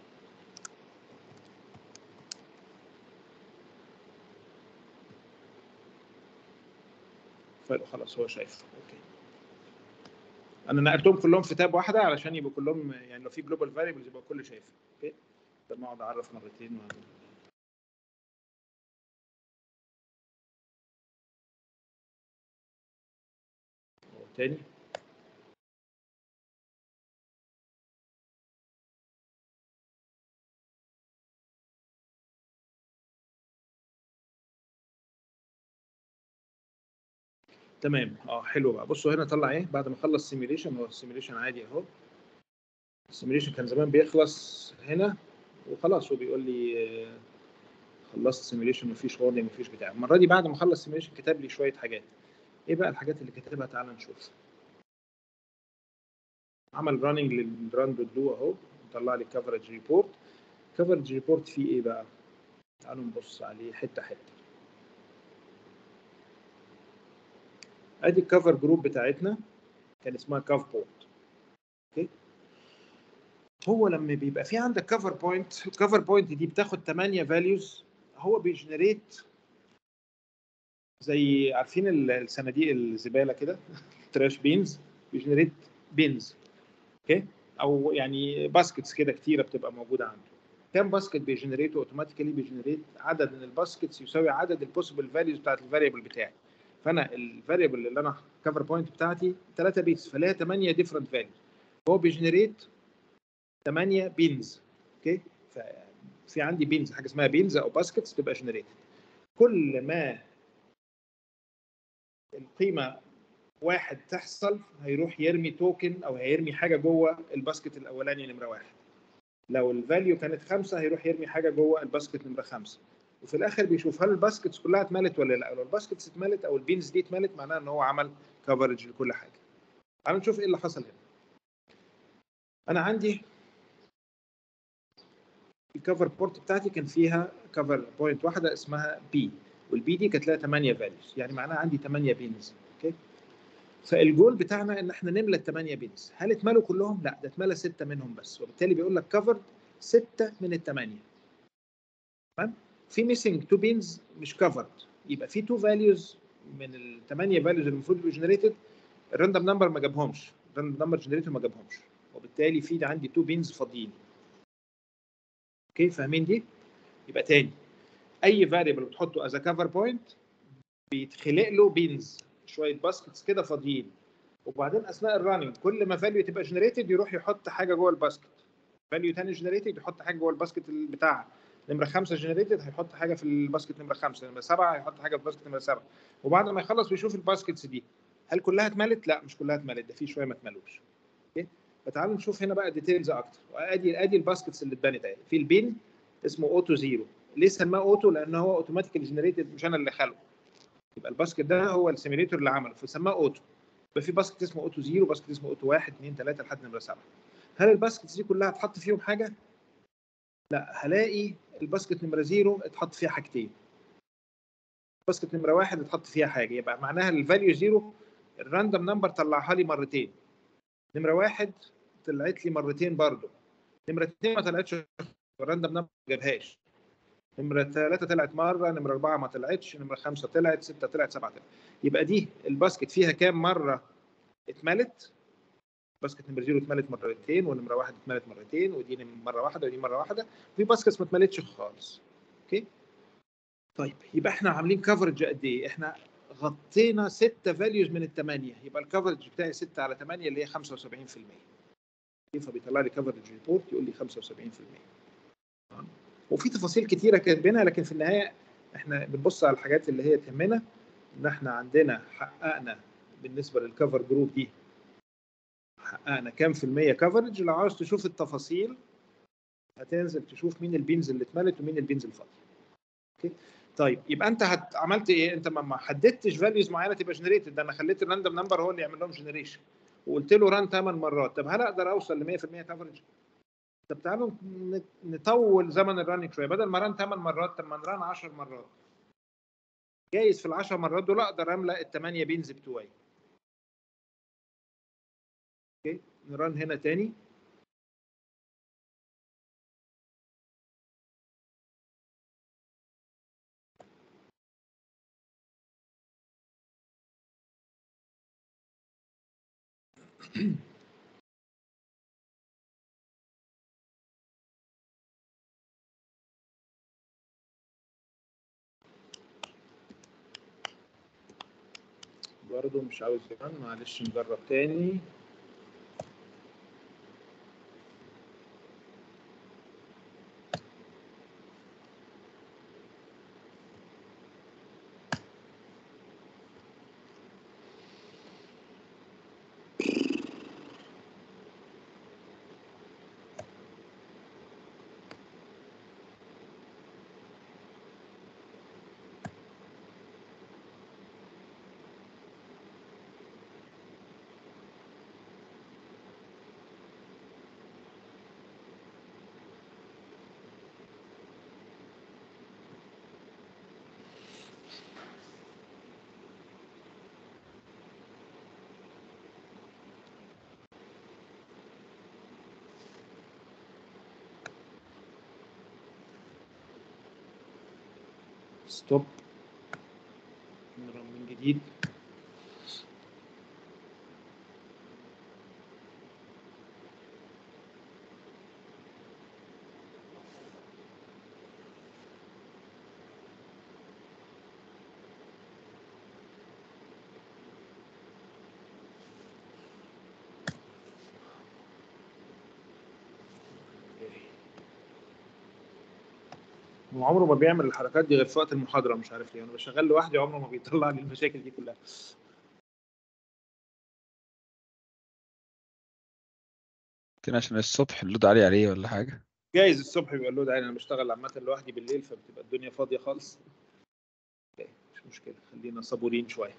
فايل خلاص هو شايفه اوكي انا نقلتهم كلهم في تاب واحده علشان يبقوا كلهم يعني لو في جلوبال فاريبلز يبقى الكل شايفه اوكي لما اقعد اعرف مرتين و... هو تاني تمام اه حلو بقى بصوا هنا طلع ايه بعد ما خلص سيميليشن هو السيميليشن عادي اهو السيميليشن كان زمان بيخلص هنا وخلاص هو بيقول لي آه، خلصت سيميليشن مفيش واضي مفيش بتاع المره دي بعد ما خلص سيميليشن كتب لي شويه حاجات ايه بقى الحاجات اللي كاتبها تعالى نشوف عمل راننج للران دو اهو طلع لي كفرج ريبورت كفرج ريبورت فيه ايه بقى تعالوا نبص عليه حته حته ادي الكفر جروب بتاعتنا كان اسمها كاف بورت اوكي هو لما بيبقى في عندك كفر بوينت الكفر بوينت دي بتاخد 8 فاليوز هو بيجنريت زي عارفين ال- الصناديق الزباله كده تراش بينز بيجنريت بينز اوكي او يعني باسكتس كده كتيره بتبقى موجوده عنده كام باسكت بيجنريته اوتوماتيكالي بيجنريت عدد من الباسكتس يساوي عدد البوسيبل فاليوز بتاعت الفاريبل بتاعي فانا الفاريبل اللي انا كفر بوينت بتاعتي 3 بيتس فليها 8 ديفرنت فاليوز هو بيجنريت 8 بينز اوكي ففي عندي بينز حاجه اسمها بينز او باسكتس تبقى جنريتد كل ما القيمه واحد تحصل هيروح يرمي توكن او هيرمي حاجه جوه الباسكت الاولاني نمره واحد لو الفاليو كانت خمسه هيروح يرمي حاجه جوه الباسكت نمره خمسه وفي الاخر بيشوف هل الباسكتس كلها اتملت ولا لا لو الباسكتس اتملت او البينز دي اتملت معناها ان هو عمل كفرج لكل حاجه تعالوا نشوف ايه اللي حصل هنا انا عندي الكفر بورت بتاعتي كان فيها كفر بوينت واحده اسمها بي والبي دي كانت لها 8 فاليوز يعني معناها عندي 8 بينز اوكي فالجول بتاعنا ان احنا نملى ال 8 بينز هل اتملوا كلهم لا ده اتملى 6 منهم بس وبالتالي بيقول لك كفرد 6 من الثمانيه تمام في ميسنج 2 بينز مش كفرد يبقى في 2 فاليوز من الثمانيه فاليوز اللي المفروض يبقوا جنريتد الراندوم نمبر ما جابهمش الراندوم نمبر جنريتور ما جابهمش وبالتالي في عندي 2 بينز فاضيين اوكي فاهمين دي يبقى تاني اي فاريبل بتحطه از كفر بوينت بيتخلق له بينز شويه باسكتس كده فاضيين وبعدين اثناء الراننج كل ما فاليو تبقى جنريتد يروح يحط حاجه جوه الباسكت فاليو تاني جنريتد يحط حاجه جوه الباسكت بتاعها نمره خمسه جنريتد هيحط حاجه في الباسكت نمره خمسه نمره سبعه هيحط حاجه في الباسكت نمره سبعه وبعد ما يخلص بيشوف الباسكتس دي هل كلها اتملت؟ لا مش كلها اتملت ده في شويه ما اتملوش اوكي فتعالوا نشوف هنا بقى ديتيلز اكتر ادي ادي الباسكتس اللي اتبنت اهي في البين اسمه اوتو زيرو ليه سماه اوتو لان هو اوتوماتيكالي جنريتد مش انا اللي خلقه يبقى الباسكت ده هو السيميليتور اللي عمله فسماه اوتو يبقى في باسكت اسمه اوتو زيرو باسكت اسمه اوتو واحد اثنين ثلاثه لحد نمره سبعه هل الباسكتس دي كلها اتحط فيهم حاجه؟ لا هلاقي الباسكت نمره زيرو اتحط فيها حاجتين باسكت نمره واحد اتحط فيها حاجه يبقى معناها الفاليو زيرو الراندوم نمبر طلعها لي مرتين نمره واحد طلعت لي مرتين برضو نمره اثنين ما طلعتش الراندوم نمبر ما جابهاش نمرة ثلاثة طلعت مرة، نمرة أربعة ما طلعتش، نمرة خمسة طلعت، ستة طلعت، سبعة طلعت. يبقى دي الباسكت فيها كام مرة اتملت؟ باسكت نمرة زيرو اتملت مرتين، ونمرة واحد اتملت مرتين، ودي نم- مرة واحدة، ودي مرة واحدة، وفي باسكتس ما اتملتش خالص. أوكي؟ طيب يبقى احنا عاملين كفرج قد إيه؟ احنا غطينا ستة فاليوز من الثمانية، يبقى الكفرج بتاعي 6 على 8 اللي هي 75%. فبيطلع لي كفرج ريبورت يقول لي 75%. تمام؟ وفي تفاصيل كتيره كاتبينها لكن في النهايه احنا بنبص على الحاجات اللي هي تهمنا ان احنا عندنا حققنا بالنسبه للكفر جروب دي حققنا كام في المية كفرج لو عاوز تشوف التفاصيل هتنزل تشوف مين البينز اللي اتملت ومين البينز الفاضيه. اوكي طيب يبقى انت هت... عملت ايه؟ انت ما ما حددتش فاليوز معينه تبقى جنريتد ده انا خليت الراندوم نمبر هو اللي يعمل لهم جنريشن وقلت له ران 8 مرات طب هل اقدر اوصل ل 100% كفرج؟ طب تعالوا ن- نطول زمن الرننج شويه بدل ما ران 8 مرات طب ما نران 10 مرات جايز في ال 10 مرات دول اقدر املا الثمانيه بينز بتوعي اوكي نران هنا تاني برضه مش عاوز يرن معلش نجرب تاني ستوب نرن من جديد هو عمره ما بيعمل الحركات دي غير في وقت المحاضره مش عارف ليه انا بشغل لوحدي عمره ما بيطلع لي المشاكل دي كلها يمكن عشان الصبح اللود عالي عليه ولا حاجة جايز الصبح بيبقى له عادي انا بشتغل عامه لوحدي بالليل فبتبقى الدنيا فاضيه خالص أوكي، مش مشكله خلينا صبورين شويه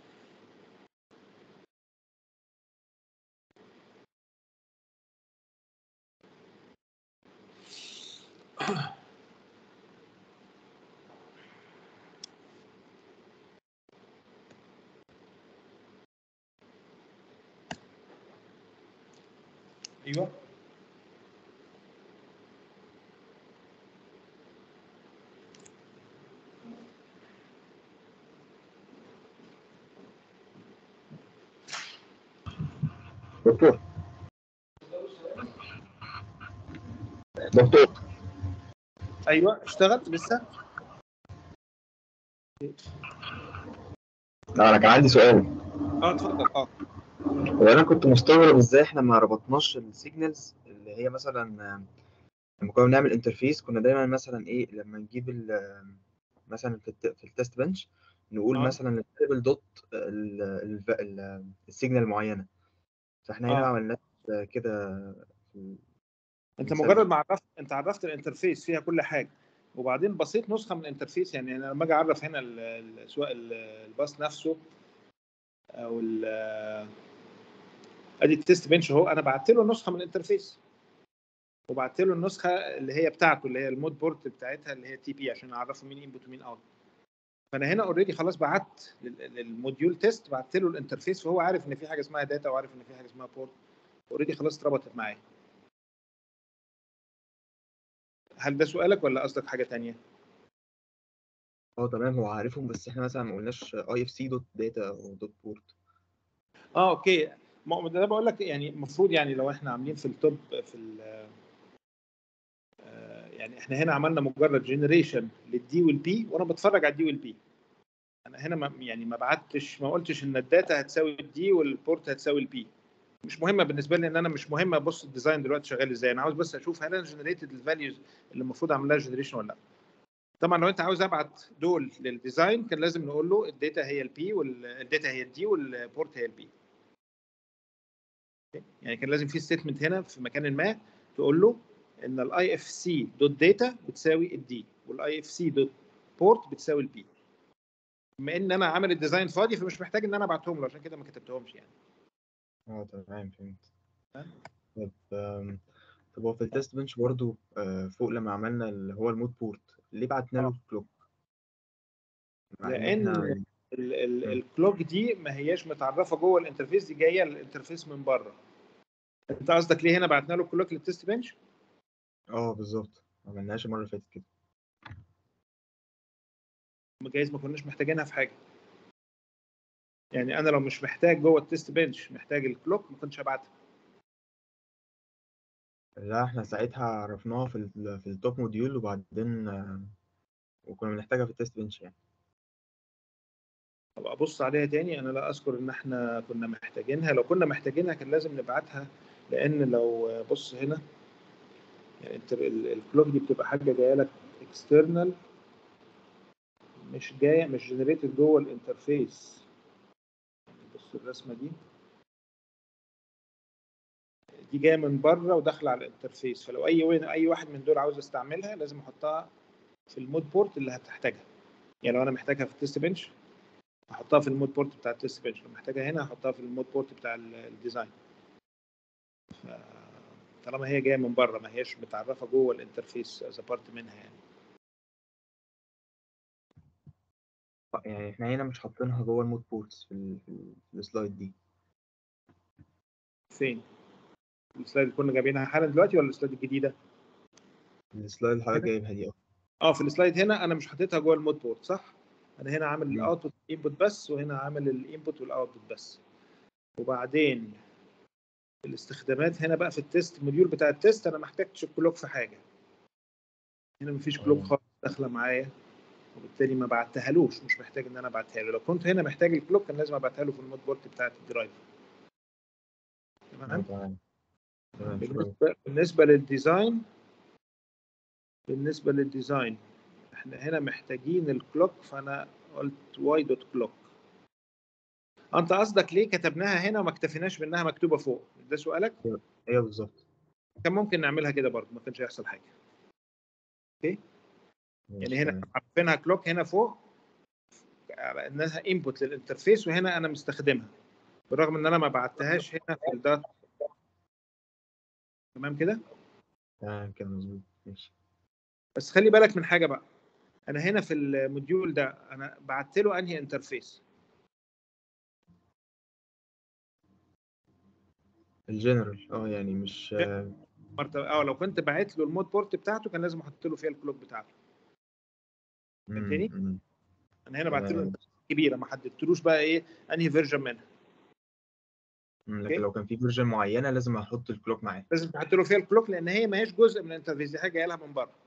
ايوه دكتور دكتور ايوه اشتغل لسه انا كان عندي سؤال اه اتفضل اه هو انا كنت مستغرب ازاي احنا ما ربطناش السيجنالز اللي هي مثلا آم، لما كنا بنعمل انترفيس كنا دايما مثلا ايه لما نجيب ال- مثلا في, الت- في التست بنش نقول آه. مثلا التيبل دوت ال- ال- ال- السيجنال معينه فاحنا هنا آه. ما عملناش كده في انت مثال. مجرد ما عرفت انت عرفت الانترفيس فيها كل حاجه وبعدين بصيت نسخه من الانترفيس يعني انا لما اجي اعرف هنا ال- ال- سواء ال- الباص نفسه او ال- ادي التست بنش اهو انا بعت له نسخه من الانترفيس وبعت له النسخه اللي هي بتاعته اللي هي المود بورت بتاعتها اللي هي تي بي عشان اعرفه مين انبوت ومين اوت فانا هنا اوريدي خلاص بعت لل- للموديول تيست بعت له الانترفيس فهو عارف ان في حاجه اسمها داتا وعارف ان في حاجه اسمها بورت اوريدي خلاص اتربطت معايا هل ده سؤالك ولا قصدك حاجه تانية؟ اه تمام هو عارفهم بس احنا مثلا ما قلناش اي اف سي دوت داتا او دوت بورت اه اوكي ما هو ده بقول لك يعني المفروض يعني لو احنا عاملين في التوب في ال آه، يعني احنا هنا عملنا مجرد جنريشن للدي والبي وانا بتفرج على الدي والبي انا هنا ما يعني ما بعتش ما قلتش ان الداتا هتساوي الدي والبورت هتساوي البي مش مهمه بالنسبه لي ان انا مش مهم ابص الديزاين دلوقتي شغال ازاي انا عاوز بس اشوف هل انا جنريتد الفاليوز اللي المفروض اعمل لها جنريشن ولا لا طبعا لو انت عاوز ابعت دول للديزاين كان لازم نقول له الداتا هي البي والداتا هي الدي والبورت هي البي يعني كان لازم في ستيتمنت هنا في مكان ما تقول له ان الاي اف سي دوت داتا بتساوي الدي والاي اف سي دوت بورت بتساوي البي بما ان انا عامل الديزاين فاضي فمش محتاج ان انا ابعتهم له عشان كده ما كتبتهمش يعني اه تمام فهمت تمام. طب آم، طب هو في التست بنش برضو آه، فوق لما عملنا اللي هو المود بورت ليه بعتنا له الكلوك مع ان لان احنا ال- ال- مم. الكلوك دي ما هياش متعرفه جوه الانترفيس دي جايه الانترفيس من بره انت قصدك ليه هنا بعتنا له الكلوك للتست بنش اه بالظبط ما عملناهاش المره اللي فاتت كده جايز ما كناش محتاجينها في حاجه يعني انا لو مش محتاج جوه التست بنش محتاج الكلوك ما كنتش هبعتها لا احنا ساعتها عرفناها في ال في التوب موديول وبعدين آه، وكنا بنحتاجها في التست بنش يعني ابقى ابص عليها تاني انا لا اذكر ان احنا كنا محتاجينها لو كنا محتاجينها كان لازم نبعتها لان لو بص هنا يعني انت ال- الكلوك دي بتبقى حاجه جايه لك اكسترنال مش جايه مش جنريتد جوه الانترفيس بص الرسمه دي دي جايه من بره وداخله على الانترفيس فلو اي وين اي واحد من دول عاوز استعملها لازم احطها في المود بورت اللي هتحتاجها يعني لو انا محتاجها في التست بنش احطها في المود بورت بتاع التست بنش لو محتاجها هنا احطها في المود بورت بتاع ال- الديزاين ف- طالما هي جايه من بره ما هياش متعرفه جوه الانترفيس از بارت منها يعني آه، يعني احنا هنا مش حاطينها جوه المود بورتس في, ال في, ال في السلايد دي فين السلايد اللي كنا جايبينها حالا دلوقتي ولا السلايد الجديده السلايد اللي حضرتك جايبها دي اه اه في السلايد هنا انا مش حاططها جوه المود بورت صح انا هنا عامل مم. الاوتبوت انبوت بس وهنا عامل الانبوت والاوتبوت بس وبعدين الاستخدامات هنا بقى في التيست الموديول بتاع التيست انا ما احتاجتش الكلوك في حاجه هنا مفيش كلوك آه. خالص داخله معايا وبالتالي ما بعتهالوش مش محتاج ان انا ابعتها له لو كنت هنا محتاج الكلوك كان لازم ابعتها له في المود بورت بتاعت الدرايف آه، تمام تمام تمام شكرا بالنسبه بالنسبه للديزاين بالنسبه للديزاين احنا هنا محتاجين الكلوك فانا قلت واي دوت كلوك انت قصدك ليه كتبناها هنا وما اكتفيناش بانها مكتوبه فوق ده سؤالك ايوه بالظبط كان ممكن نعملها كده برضه ما كانش هيحصل حاجه يعني ماشي هنا تمام. عارفينها كلوك هنا فوق على انها انبوت للانترفيس وهنا انا مستخدمها بالرغم ان انا ما بعتهاش هنا في الداتا تمام كده تمام كده مظبوط ماشي بس خلي بالك من حاجه بقى انا هنا في الموديول ده انا بعت له انهي انترفيس الجنرال اه يعني مش آه، مرتبة اه لو كنت باعت له المود بورت بتاعته كان لازم احط له فيها الكلوك بتاعته مم، فهمتني؟ مم. انا هنا بعت له تمام. انترفيس كبيره ما حددتلوش بقى ايه انهي فيرجن منها مم، أوكي. لكن لو كان في فيرجن معينه لازم احط الكلوك معاه لازم تحط له فيها الكلوك لان هي ما هيش جزء من الانترفيس دي حاجه جايه لها من بره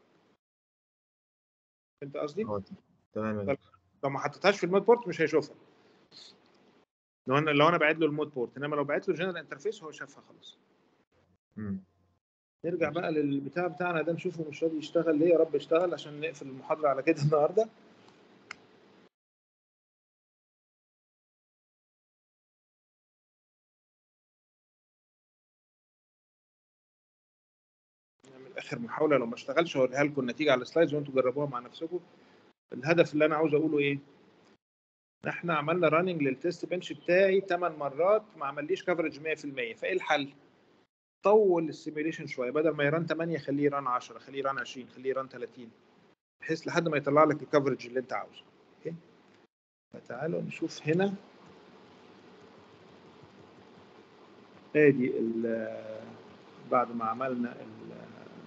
فهمت قصدي؟ اه تمام يا طب. دكتور. لو ما حطيتهاش في المود بورت مش هيشوفها لو انا لو انا بعت له المود بورت انما لو بعت له الجنرال انترفيس هو شافها خلاص مم. نرجع بقى للبتاع بتاعنا ده نشوفه مش راضي يشتغل ليه يا رب يشتغل عشان نقفل المحاضره على كده النهارده نعمل اخر محاوله لو ما اشتغلش هوريها لكم النتيجه على السلايدز وانتم جربوها مع نفسكم الهدف اللي انا عاوز اقوله ايه احنا عملنا راننج للتيست بنش بتاعي 8 مرات ما عمليش كفرج 100% فايه الحل طول السيميوليشن شويه بدل ما يران 8 خليه يران 10 خليه يران 20 خليه يران 30 بحيث لحد ما يطلع لك الكفرج اللي انت عاوزه اوكي فتعالوا نشوف هنا ادي ال- بعد ما عملنا ال-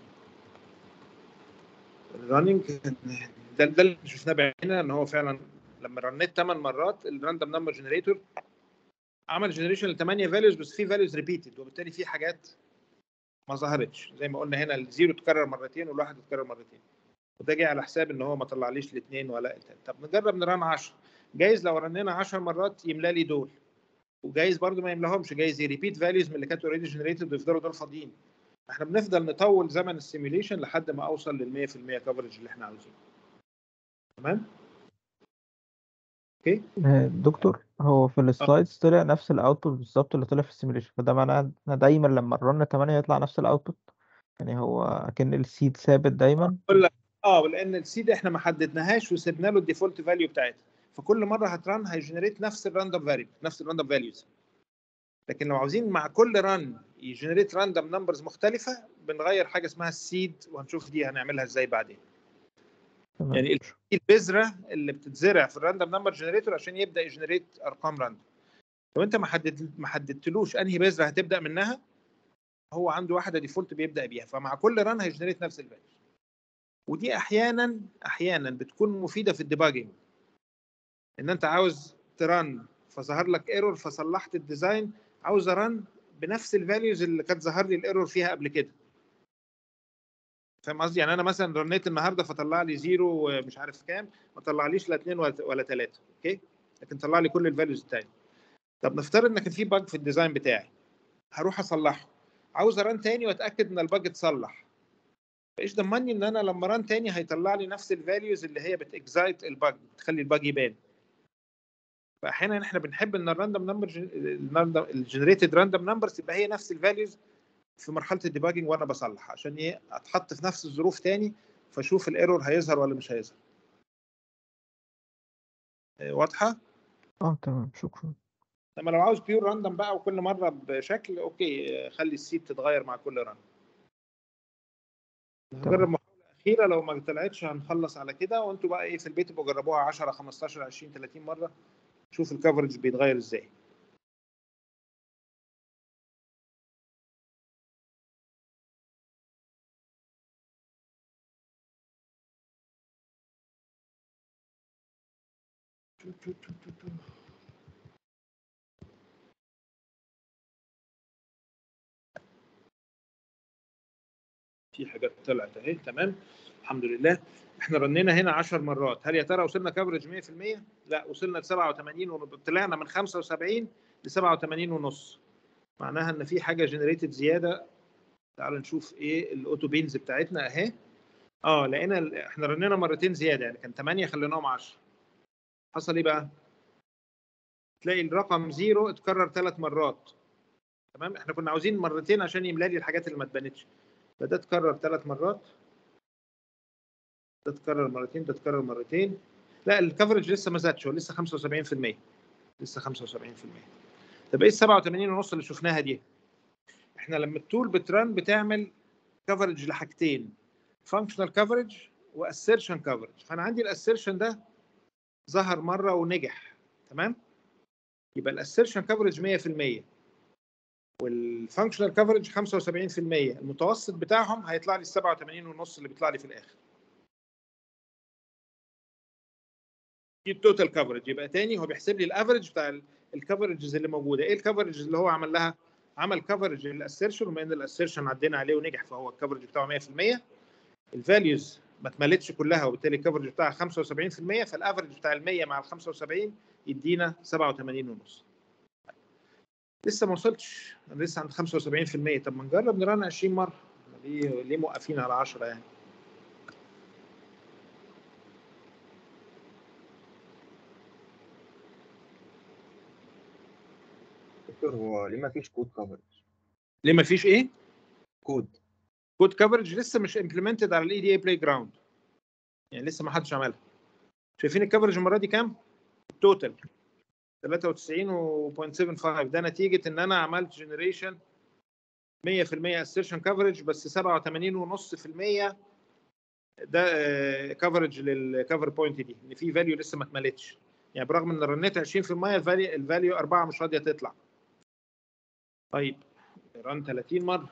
الرننج ده ده اللي شفناه بعيننا ان هو فعلا لما رنيت 8 مرات الراندوم نمبر جنريتور عمل جنريشن ل 8 فاليوز بس في فاليوز ريبيتد وبالتالي في حاجات ما ظهرتش زي ما قلنا هنا الزيرو اتكرر مرتين والواحد اتكرر مرتين وده جه على حساب ان هو ما طلعليش الاثنين ولا التالت طب نجرب نران 10 جايز لو رنينا 10 مرات يملى لي دول وجايز برضو ما يملاهمش جايز يريبيت فاليوز من اللي كانت اوريدي جنريتد ويفضلوا دول فاضيين احنا بنفضل نطول زمن السيميوليشن لحد ما اوصل لل 100% كفرج اللي احنا عاوزينه تمام اوكي آه، دكتور هو في السلايدز طلع نفس الاوتبوت بالظبط اللي طلع في السيميوليشن فده معناه ان دايما لما الرن 8 يطلع نفس الاوتبوت يعني هو اكن السيد ثابت دايما اه لان السيد احنا ما حددناهاش وسيبنا له الديفولت فاليو بتاعتها فكل مره هترن هيجنريت نفس الراندوم فاريبل نفس الراندوم فاليوز لكن لو عاوزين مع كل رن يجنريت راندوم نمبرز مختلفه بنغير حاجه اسمها السيد وهنشوف دي هنعملها ازاي بعدين تمام يعني ال- البذره اللي بتتزرع في الراندوم نمبر جنريتور عشان يبدا يجنريت ارقام راندوم لو انت ما حدد ما حددتلوش انهي بذره هتبدا منها هو عنده واحده ديفولت بيبدا بيها فمع كل ران هيجنريت نفس الفاليو ودي احيانا احيانا بتكون مفيده في الديباجنج ان انت عاوز ترن فظهر لك ايرور فصلحت الديزاين عاوز ارن بنفس الفاليوز اللي كانت ظهر لي الايرور فيها قبل كده فاهم قصدي يعني انا مثلا رنيت النهارده فطلع لي زيرو ومش عارف كام ما طلعليش لا اثنين ولا ثلاثه اوكي لكن طلع لي كل الفاليوز الثانيه طب نفترض ان كان في باج في الديزاين بتاعي هروح اصلحه عاوز اران تاني واتاكد ان الباج اتصلح فايش ضمني ان انا لما ران تاني هيطلع لي نفس الفاليوز اللي هي بتكزايت الباج بتخلي الباج يبان فاحيانا احنا بنحب ان الراندوم نمبر الجنريتد راندوم نمبرز تبقى هي نفس الفاليوز في مرحله الديباجنج وانا بصلح عشان ايه اتحط في نفس الظروف تاني فاشوف الايرور هيظهر ولا مش هيظهر إيه، واضحه اه تمام شكرا لما لو عاوز بيور راندوم بقى وكل مره بشكل اوكي خلي السيت تتغير مع كل ران نجرب محاوله اخيره لو ما طلعتش هنخلص على كده وانتوا بقى ايه في البيت تبقوا جربوها 10 15 20 30 مره شوف الكفرج بيتغير ازاي في حاجات طلعت اهي تمام الحمد لله احنا رنينا هنا 10 مرات هل يا ترى وصلنا كفرج 100% لا وصلنا ل 87 وطلعنا من 75 ل 87 ونص معناها ان في حاجه جنريتد زياده تعالوا نشوف ايه الاوتو بينز بتاعتنا اهي اه لقينا ال- احنا رنينا مرتين زياده يعني كان 8 خليناهم 10 حصل ايه بقى تلاقي الرقم زيرو اتكرر ثلاث مرات تمام احنا كنا عاوزين مرتين عشان يملى لي الحاجات اللي ما اتبنتش فده اتكرر ثلاث مرات ده اتكرر مرتين ده اتكرر مرتين لا الكفرج لسه ما زادش هو لسه 75% لسه 75% طب ايه ال 87 ونص اللي شفناها دي؟ احنا لما التول بترن بتعمل كفرج لحاجتين فانكشنال كفرج واسيرشن كفرج فانا عندي الاسيرشن ده ظهر مره ونجح تمام؟ يبقى الاسيرشن كفرج 100% والفانكشنال كفرج 75% المتوسط بتاعهم هيطلع لي ال 87 ونص اللي بيطلع لي في الاخر دي التوتال كفرج يبقى تاني هو بيحسب لي الافرج بتاع الكفرجز اللي موجوده ايه الكفرج اللي هو عمل لها عمل كفرج للاسيرشن وبما ان الاسيرشن عدينا عليه ونجح فهو الكفرج بتاعه 100% الفاليوز ما اتملتش كلها وبالتالي الكفرج بتاعها 75% فالافرج بتاع ال 100 مع ال 75 يدينا 87 ونص لسه ما وصلتش انا لسه عند 75% طب ما نجرب نرن 20 مره ليه ليه موقفين على 10 يعني دكتور هو ليه ما فيش كود كفرج ليه ما فيش ايه كود كود كفرج لسه مش امبلمنتد على الاي دي اي بلاي جراوند يعني لسه ما حدش عملها شايفين الكفرج المره دي كام التوتال 93.75 ده نتيجه ان انا عملت جنريشن 100% اسيرشن كفرج بس 87.5% ده كفرج للكفر بوينت دي ان في فاليو لسه ما اتملتش يعني برغم ان رنيت 20% الفاليو الفاليو 4 مش راضيه تطلع طيب رن 30 مره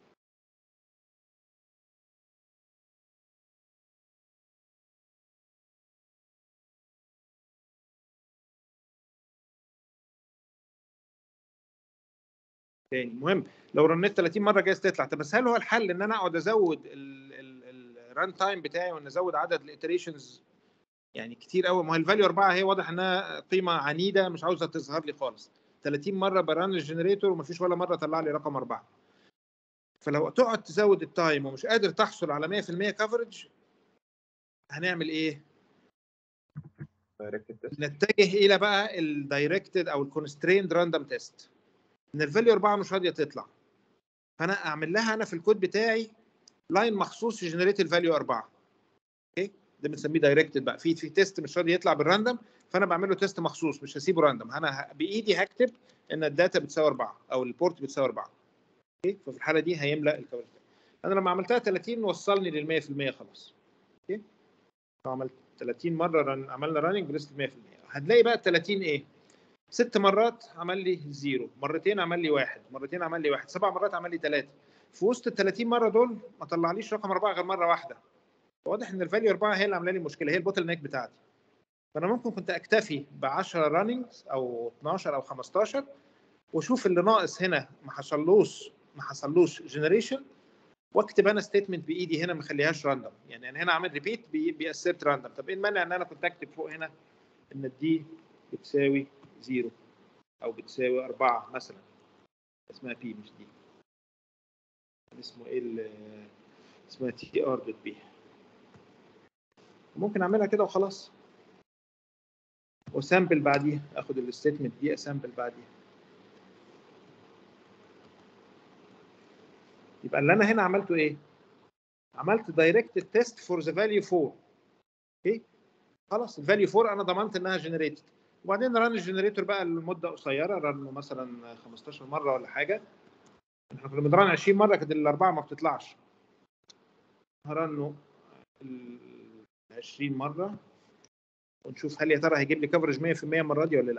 تاني مهم لو رنيت 30 مره جايز تطلع طب بس هل هو الحل ان انا اقعد ازود الران تايم بتاعي وان ازود عدد الاتريشنز يعني كتير قوي ما هو الفاليو 4 هي واضح انها قيمه عنيده مش عاوزه تظهر لي خالص 30 مره بران الجنريتور ومفيش ولا مره طلع لي رقم 4 فلو تقعد تزود التايم ومش قادر تحصل على 100% كفرج هنعمل ايه؟ دايركت تيست نتجه الى بقى الدايركتد او الكونستريند راندوم تيست ان الفاليو 4 مش راضيه تطلع فانا اعمل لها انا في الكود بتاعي لاين مخصوص يجنريت الفاليو 4 اوكي ده بنسميه دايركتد بقى في في تيست مش راضي يطلع بالراندوم فانا بعمل له تيست مخصوص مش هسيبه راندوم انا ه- بايدي هكتب ان الداتا بتساوي 4 او البورت بتساوي 4 اوكي ففي الحاله دي هيملا الكفرج انا لما عملتها 30 وصلني لل 100% خلاص اوكي فعملت 30 مره رن... عملنا راننج بنسبه 100% هتلاقي بقى ال 30 ايه ست مرات عمل لي زيرو مرتين عمل لي واحد مرتين عمل لي واحد سبع مرات عمل لي ثلاثه في وسط ال 30 مره دول ما طلعليش رقم اربعه غير مره واحده واضح ان الفاليو اربعه هي اللي عامله لي مشكله هي البوتل نيك بتاعتي فانا ممكن كنت اكتفي ب 10 راننجز او 12 او 15 واشوف اللي ناقص هنا ما حصلوش ما حصلوش جنريشن واكتب انا ستيتمنت بايدي هنا ما اخليهاش راندوم يعني انا هنا عامل ريبيت بيأسرت راندوم طب ايه المانع ان انا كنت اكتب فوق هنا ان دي بتساوي زيرو او بتساوي أربعة مثلا اسمها بي مش دي اسمه ايه ال- اسمها تي ار دوت بي ممكن اعملها كده وخلاص وسامبل بعديها اخد الستيتمنت دي اسامبل بعديها يبقى اللي انا هنا عملته ايه؟ عملت دايركت تيست فور ذا فاليو 4 اوكي خلاص الفاليو 4 انا ضمنت انها جنريتد وبعدين ران الجنريتور بقى لمده قصيره رن مثلا 15 مره ولا حاجه احنا كنا بنرن 20 مره كانت الاربعه ما بتطلعش هرنه ال 20 مره ونشوف هل يا ترى هيجيب لي كفرج 100% المره دي ولا لا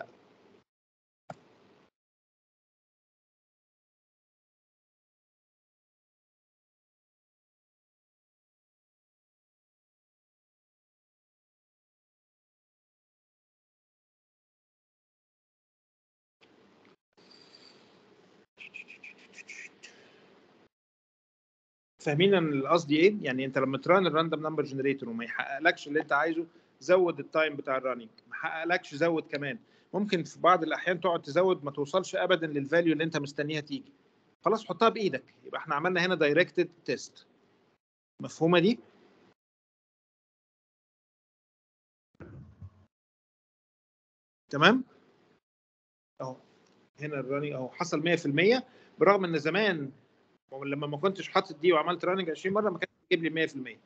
فاهمين ان القصد ايه؟ يعني انت لما تران الراندوم نمبر جنريتور وما يحققلكش اللي انت عايزه زود التايم بتاع الرننج ما حققلكش زود كمان ممكن في بعض الاحيان تقعد تزود ما توصلش ابدا للفاليو اللي انت مستنيها تيجي خلاص حطها بايدك يبقى احنا عملنا هنا دايركتد تيست مفهومه دي؟ تمام؟ اهو هنا الرننج اهو حصل 100% برغم ان زمان لما ما كنتش حاطط دي وعملت راننج 20 مره ما كانش بيجيب لي 100%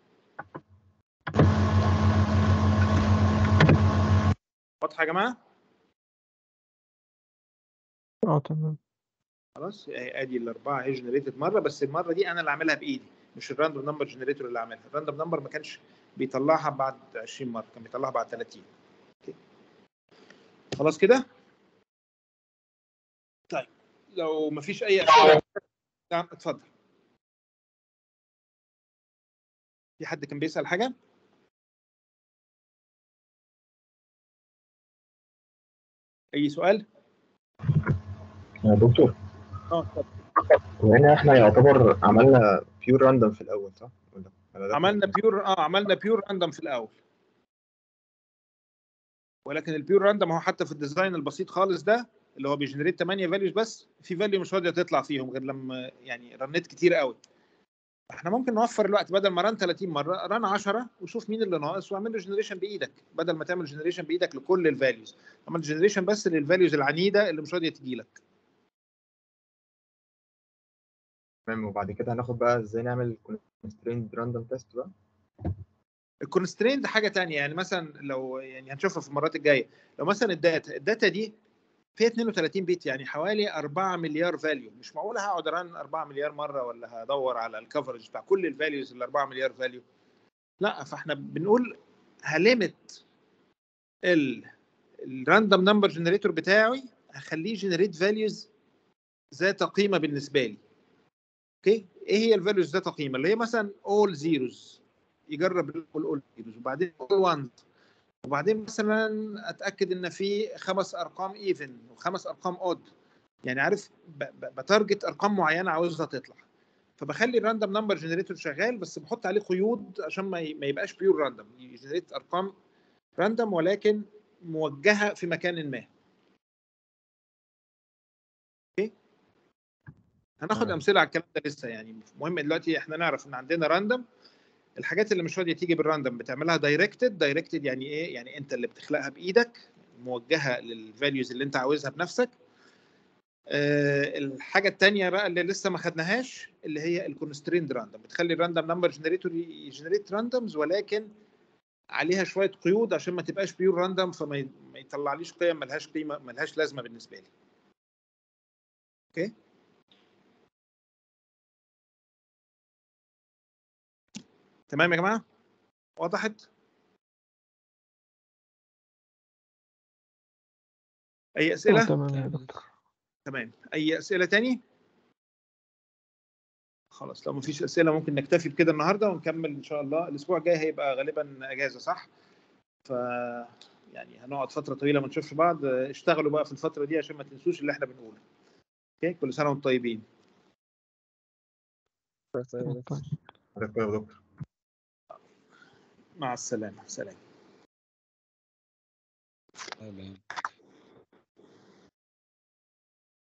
واضحه يا جماعه اه تمام خلاص اهي ادي الاربعه هي جنريتد مره بس المره دي انا اللي عاملها بايدي مش الراندوم نمبر جنريتور اللي عاملها الراندوم نمبر ما كانش بيطلعها بعد 20 مره كان بيطلعها بعد 30 أوكي. خلاص كده طيب لو ما فيش اي اسئله نعم اتفضل في حد كان بيسأل حاجة؟ أي سؤال؟ يا دكتور اه اتفضل. وهنا احنا يعتبر عملنا بيور راندوم في الاول صح؟ ولا ولا ده عملنا بيور اه عملنا بيور راندوم في الأول ولكن البيور راندوم هو حتى في الديزاين البسيط خالص ده اللي هو بيجنريت 8 فاليوز بس في فاليو مش راضيه تطلع فيهم غير لما يعني رنيت كتير قوي احنا ممكن نوفر الوقت بدل ما رن 30 مره رن 10 وشوف مين اللي ناقص واعمل له جنريشن بايدك بدل ما تعمل جنريشن بايدك لكل الفاليوز اعمل جنريشن بس للفاليوز العنيده اللي مش راضيه تجي لك تمام وبعد كده هناخد بقى ازاي نعمل constrained random test بقى الكونستريند حاجه تانية يعني مثلا لو يعني هنشوفها في المرات الجايه لو مثلا الداتا الداتا دي فيها 32 بيت يعني حوالي 4 مليار فاليو مش معقول هقعد ارن 4 مليار مره ولا هدور على الكفرج بتاع كل الفاليوز ال 4 مليار فاليو لا فاحنا بنقول هليمت الراندوم نمبر جنريتور بتاعي هخليه جنريت فاليوز ذات قيمه بالنسبه لي اوكي ايه هي الفاليوز ذات قيمه اللي هي مثلا اول زيروز يجرب الاول اول زيروز وبعدين اول وانز وبعدين مثلا اتاكد ان في خمس ارقام ايفن وخمس ارقام اود يعني عارف ب- ب- بتارجت ارقام معينه عاوزها تطلع فبخلي الراندوم نمبر جنريتور شغال بس بحط عليه قيود عشان ما ي- ما يبقاش بيور راندوم يجنريت ارقام راندوم ولكن موجهه في مكان ما اوكي هناخد تمام. امثله على الكلام ده لسه يعني مهم دلوقتي احنا نعرف ان عندنا راندوم الحاجات اللي مش راضيه تيجي بالراندوم بتعملها دايركتد دايركتد يعني ايه يعني انت اللي بتخلقها بايدك موجهه للفاليوز اللي انت عاوزها بنفسك آه، الحاجه الثانيه بقى اللي لسه ما خدناهاش اللي هي الكونستريند راندوم بتخلي الراندوم نمبر جنريتور يجنريت راندومز ولكن عليها شويه قيود عشان ما تبقاش بيور راندوم فما ي- ما يطلعليش قيم ملهاش قيمه ملهاش لازمه بالنسبه لي اوكي تمام يا جماعه وضحت اي اه اسئله تمام يا تمام يا دكتور دكتور تمام اي اسئله تاني خلاص لو مفيش اسئله ممكن نكتفي بكده النهارده ونكمل ان شاء الله الاسبوع الجاي هيبقى غالبا اجازه صح ف يعني هنقعد فتره طويله ما نشوفش بعض اشتغلوا بقى في الفتره دي عشان ما تنسوش اللي احنا بنقوله اوكي كل سنه وانتم طيبين طيب حضرتك يا دكتور مع السلامه سلام تمام